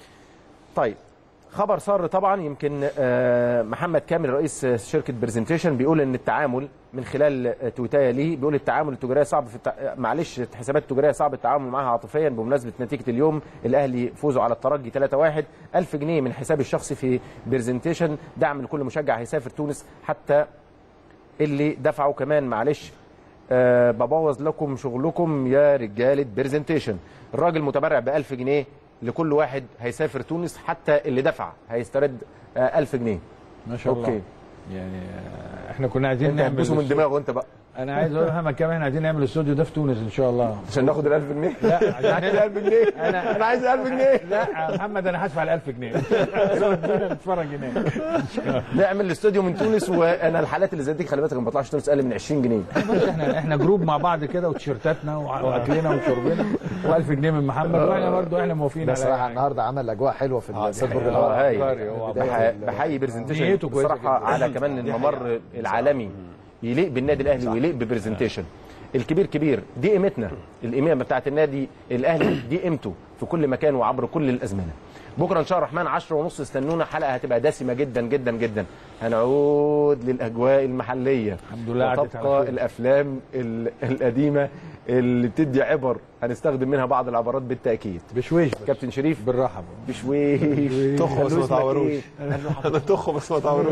طيب خبر سار طبعا يمكن آه، محمد كامل رئيس شركه برزنتيشن بيقول ان التعامل من خلال آه، تويتايه ليه بيقول التعامل التجاريه صعب في التع... آه، معلش الحسابات التجاريه صعب التعامل معها عاطفيا بمناسبه نتيجه اليوم الاهلي فوزوا على الترجي 3-1 1000 جنيه من حسابي الشخصي في برزنتيشن دعم لكل مشجع هيسافر تونس حتى اللي دفعوا كمان معلش أه ببوظ لكم شغلكم يا رجاله برزنتيشن الراجل متبرع ب 1000 جنيه لكل واحد هيسافر تونس حتى اللي دفع هيسترد آه 1000 جنيه ما شاء الله اوكي يعني آه، احنا كنا عايزين انت نعمل هتبوسه من دماغه انت بقى انا عايز اقول لها كمان عايزين نعمل الاستوديو ده في تونس ان شاء الله عشان ناخد ال 1000 جنيه لا عايز 1000 جنيه انا انا عايز 1000 جنيه لا يا محمد انا هدفع ال 1000 جنيه ودينا نتفرج هناك نعمل الاستوديو من تونس وانا الحالات اللي زي دي خلي بالك ما بطلعش تونس اقل من 20 جنيه بص احنا احنا جروب مع بعض كده وتيشيرتاتنا وع- واكلنا وشربنا و1000 جنيه من محمد واحنا برضو احنا موافقين على بصراحه أي حاجة. النهارده عمل اجواء حلوه في اه الاستاد برج صحيح. العرب اه عبقري، هو هاي بداية بح- ال- بحيي برزنتيشن نيته كويسة بصراحه جدا. على كمان الممر العالمي يليق بالنادي الاهلي ويليق ببرزنتيشن الكبير كبير دي قيمتنا القيمه بتاعت النادي الاهلي دي قيمته في كل مكان وعبر كل الازمنه بكره ان شاء الله الرحمن 10 ونص استنونا حلقه هتبقى دسمه جدا جدا جدا هنعود للاجواء المحليه الحمد لله عدت على وتبقى خير. الافلام ال- القديمه اللي بتدي عبر هنستخدم منها بعض العبارات بالتاكيد بشويش بس. كابتن شريف بالراحه بشويش تخ بس قالوا ما اسمك تعوروش إيه؟ انا تخ بس ما تعوروش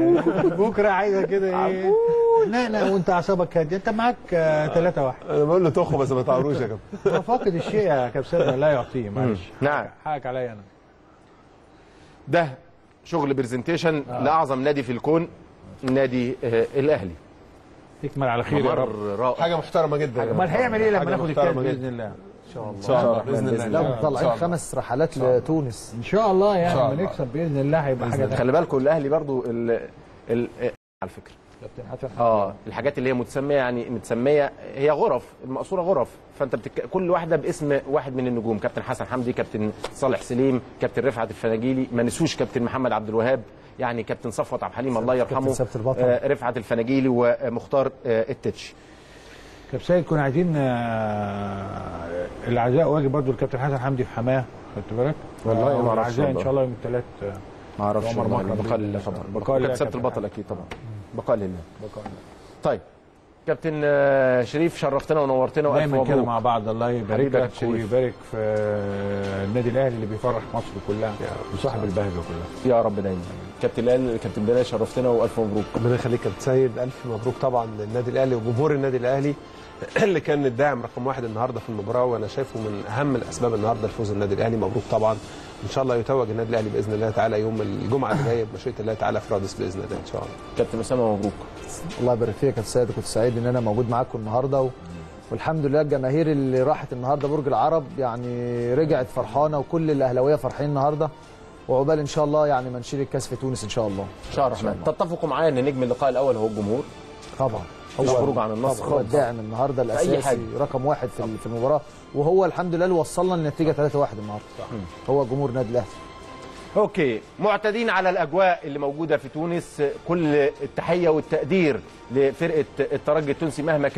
بكره عايزه كده ايه لا لا وانت اعصابك هاديه انت معاك 3 1 انا بقول له تخ بس ما تعوروش يا كابتن فاقد الشيء يا كابتن لا يعطيه معلش نعم حقك عليا انا ده شغل برزنتيشن آه. لاعظم نادي في الكون نادي آه الاهلي تكمل على خير يا رب ممر رائع حاجه محترمه جدا امال هيعمل ايه لما حاجة ناخد الكاس محترمة باذن جدا. الله ان شاء الله باذن الله لا إن شاء طالعين الله. خمس رحلات لتونس ان شاء الله إن يعني شاء لما الله. نكسب باذن الله هيبقى حاجه خلي بالكم الاهلي برضو ال ال على فكره كابتن حسن اه الحاجات اللي هي متسميه يعني متسميه هي غرف المقصوره غرف فانت بتك... كل واحده باسم واحد من النجوم كابتن حسن حمدي كابتن صالح سليم كابتن رفعت الفناجيلي ما نسوش كابتن محمد عبد الوهاب يعني كابتن صفوت عبد الحليم الله يرحمه سبت البطل. آه رفعت الفناجيلي ومختار آه التتش كابتن سيد كنا عايزين آه، العزاء واجب برضو الكابتن حسن حمدي في حماه خدت بالك والله آه، ما أعرفش العزاء ان والله. شاء الله يوم الثلاث ما اعرفش عمر والله، مكرم بقاء بإذن لله الله. طبعا بقاء بقاء لله كابتن كابتن البطل حسن. اكيد طبعا بقاء لله بقاء لله. طيب كابتن آه، شريف شرفتنا ونورتنا والف دايما كده مبروك مع بعض الله يبارك حبيبك لك يا شريف. ويبارك في النادي الاهلي اللي بيفرح مصر كلها وصاحب البهجه كلها يا رب دايما كابتن الاهلي كابتن بلال شرفتنا والف مبروك ربنا يخليك يا كابتن سيد الف مبروك طبعا للنادي الاهلي وجمهور النادي الاهلي اللي كان الداعم رقم واحد النهارده في المباراه وانا شايفه من اهم الاسباب النهارده لفوز النادي الاهلي مبروك طبعا ان شاء الله يتوج النادي الاهلي باذن الله تعالى يوم الجمعه اللي جايه بمشيئه الله تعالى في رادس باذن الله ان شاء الله كابتن اسامه مبروك الله يبارك فيك يا كابتن سيد كنت سعيد ان انا موجود معاكم النهارده و... والحمد لله الجماهير اللي راحت النهارده برج العرب يعني رجعت فرحانه وكل الاهلاويه فرحين النهارده وعقبال ان شاء الله يعني ما نشيل الكاس في تونس ان شاء الله ان شاء الله الرحمن تتفقوا معايا ان نجم اللقاء الاول هو الجمهور طبعا مش خروج عن النص طبعا هو خالص الداعم النهارده في أي الاساسي حاجة. رقم واحد في, في المباراه وهو الحمد لله اللي وصلنا للنتيجه 3-1 النهارده هو جمهور النادي الاهلي اوكي معتادين على الاجواء اللي موجوده في تونس كل التحيه والتقدير لفرقه الترجي التونسي مهما كانت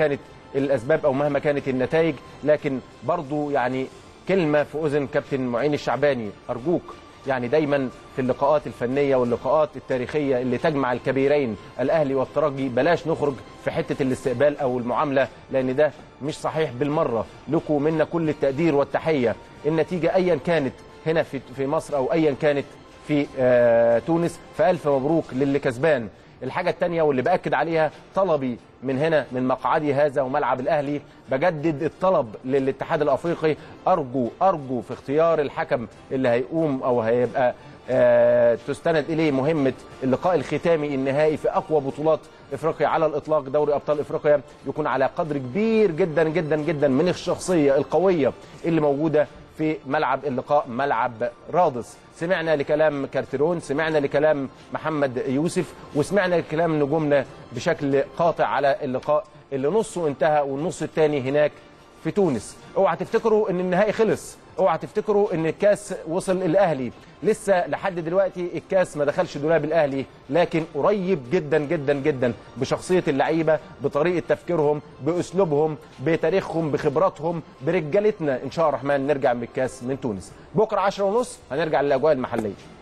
الاسباب او مهما كانت النتائج لكن برضو يعني كلمه في اذن كابتن معين الشعباني ارجوك يعني دايما في اللقاءات الفنيه واللقاءات التاريخيه اللي تجمع الكبيرين الاهلي والترجي بلاش نخرج في حته الاستقبال او المعامله لان ده مش صحيح بالمره لكم منا كل التقدير والتحيه النتيجه ايا كانت هنا في في مصر او ايا كانت في آه، تونس فالف مبروك للي كسبان الحاجه الثانيه واللي باكد عليها طلبي من هنا من مقعدي هذا وملعب الاهلي بجدد الطلب للاتحاد الافريقي ارجو ارجو في اختيار الحكم اللي هيقوم او هيبقى آه، تستند اليه مهمه اللقاء الختامي النهائي في اقوى بطولات افريقيا على الاطلاق دوري ابطال افريقيا يكون على قدر كبير جدا جدا جدا من الشخصيه القويه اللي موجوده في ملعب اللقاء ملعب رادس سمعنا لكلام كارتيرون سمعنا لكلام محمد يوسف وسمعنا لكلام نجومنا بشكل قاطع على اللقاء اللي نصه انتهى والنص الثاني هناك في تونس اوعى تفتكروا ان النهائي خلص اوعى تفتكروا ان الكاس وصل الاهلي لسه لحد دلوقتي الكاس ما دخلش دولاب الاهلي لكن قريب جدا جدا جدا بشخصيه اللعيبه بطريقه تفكيرهم باسلوبهم بتاريخهم بخبراتهم برجالتنا ان شاء الله الرحمن نرجع من الكاس من تونس بكره 10 ونص هنرجع للاجواء المحليه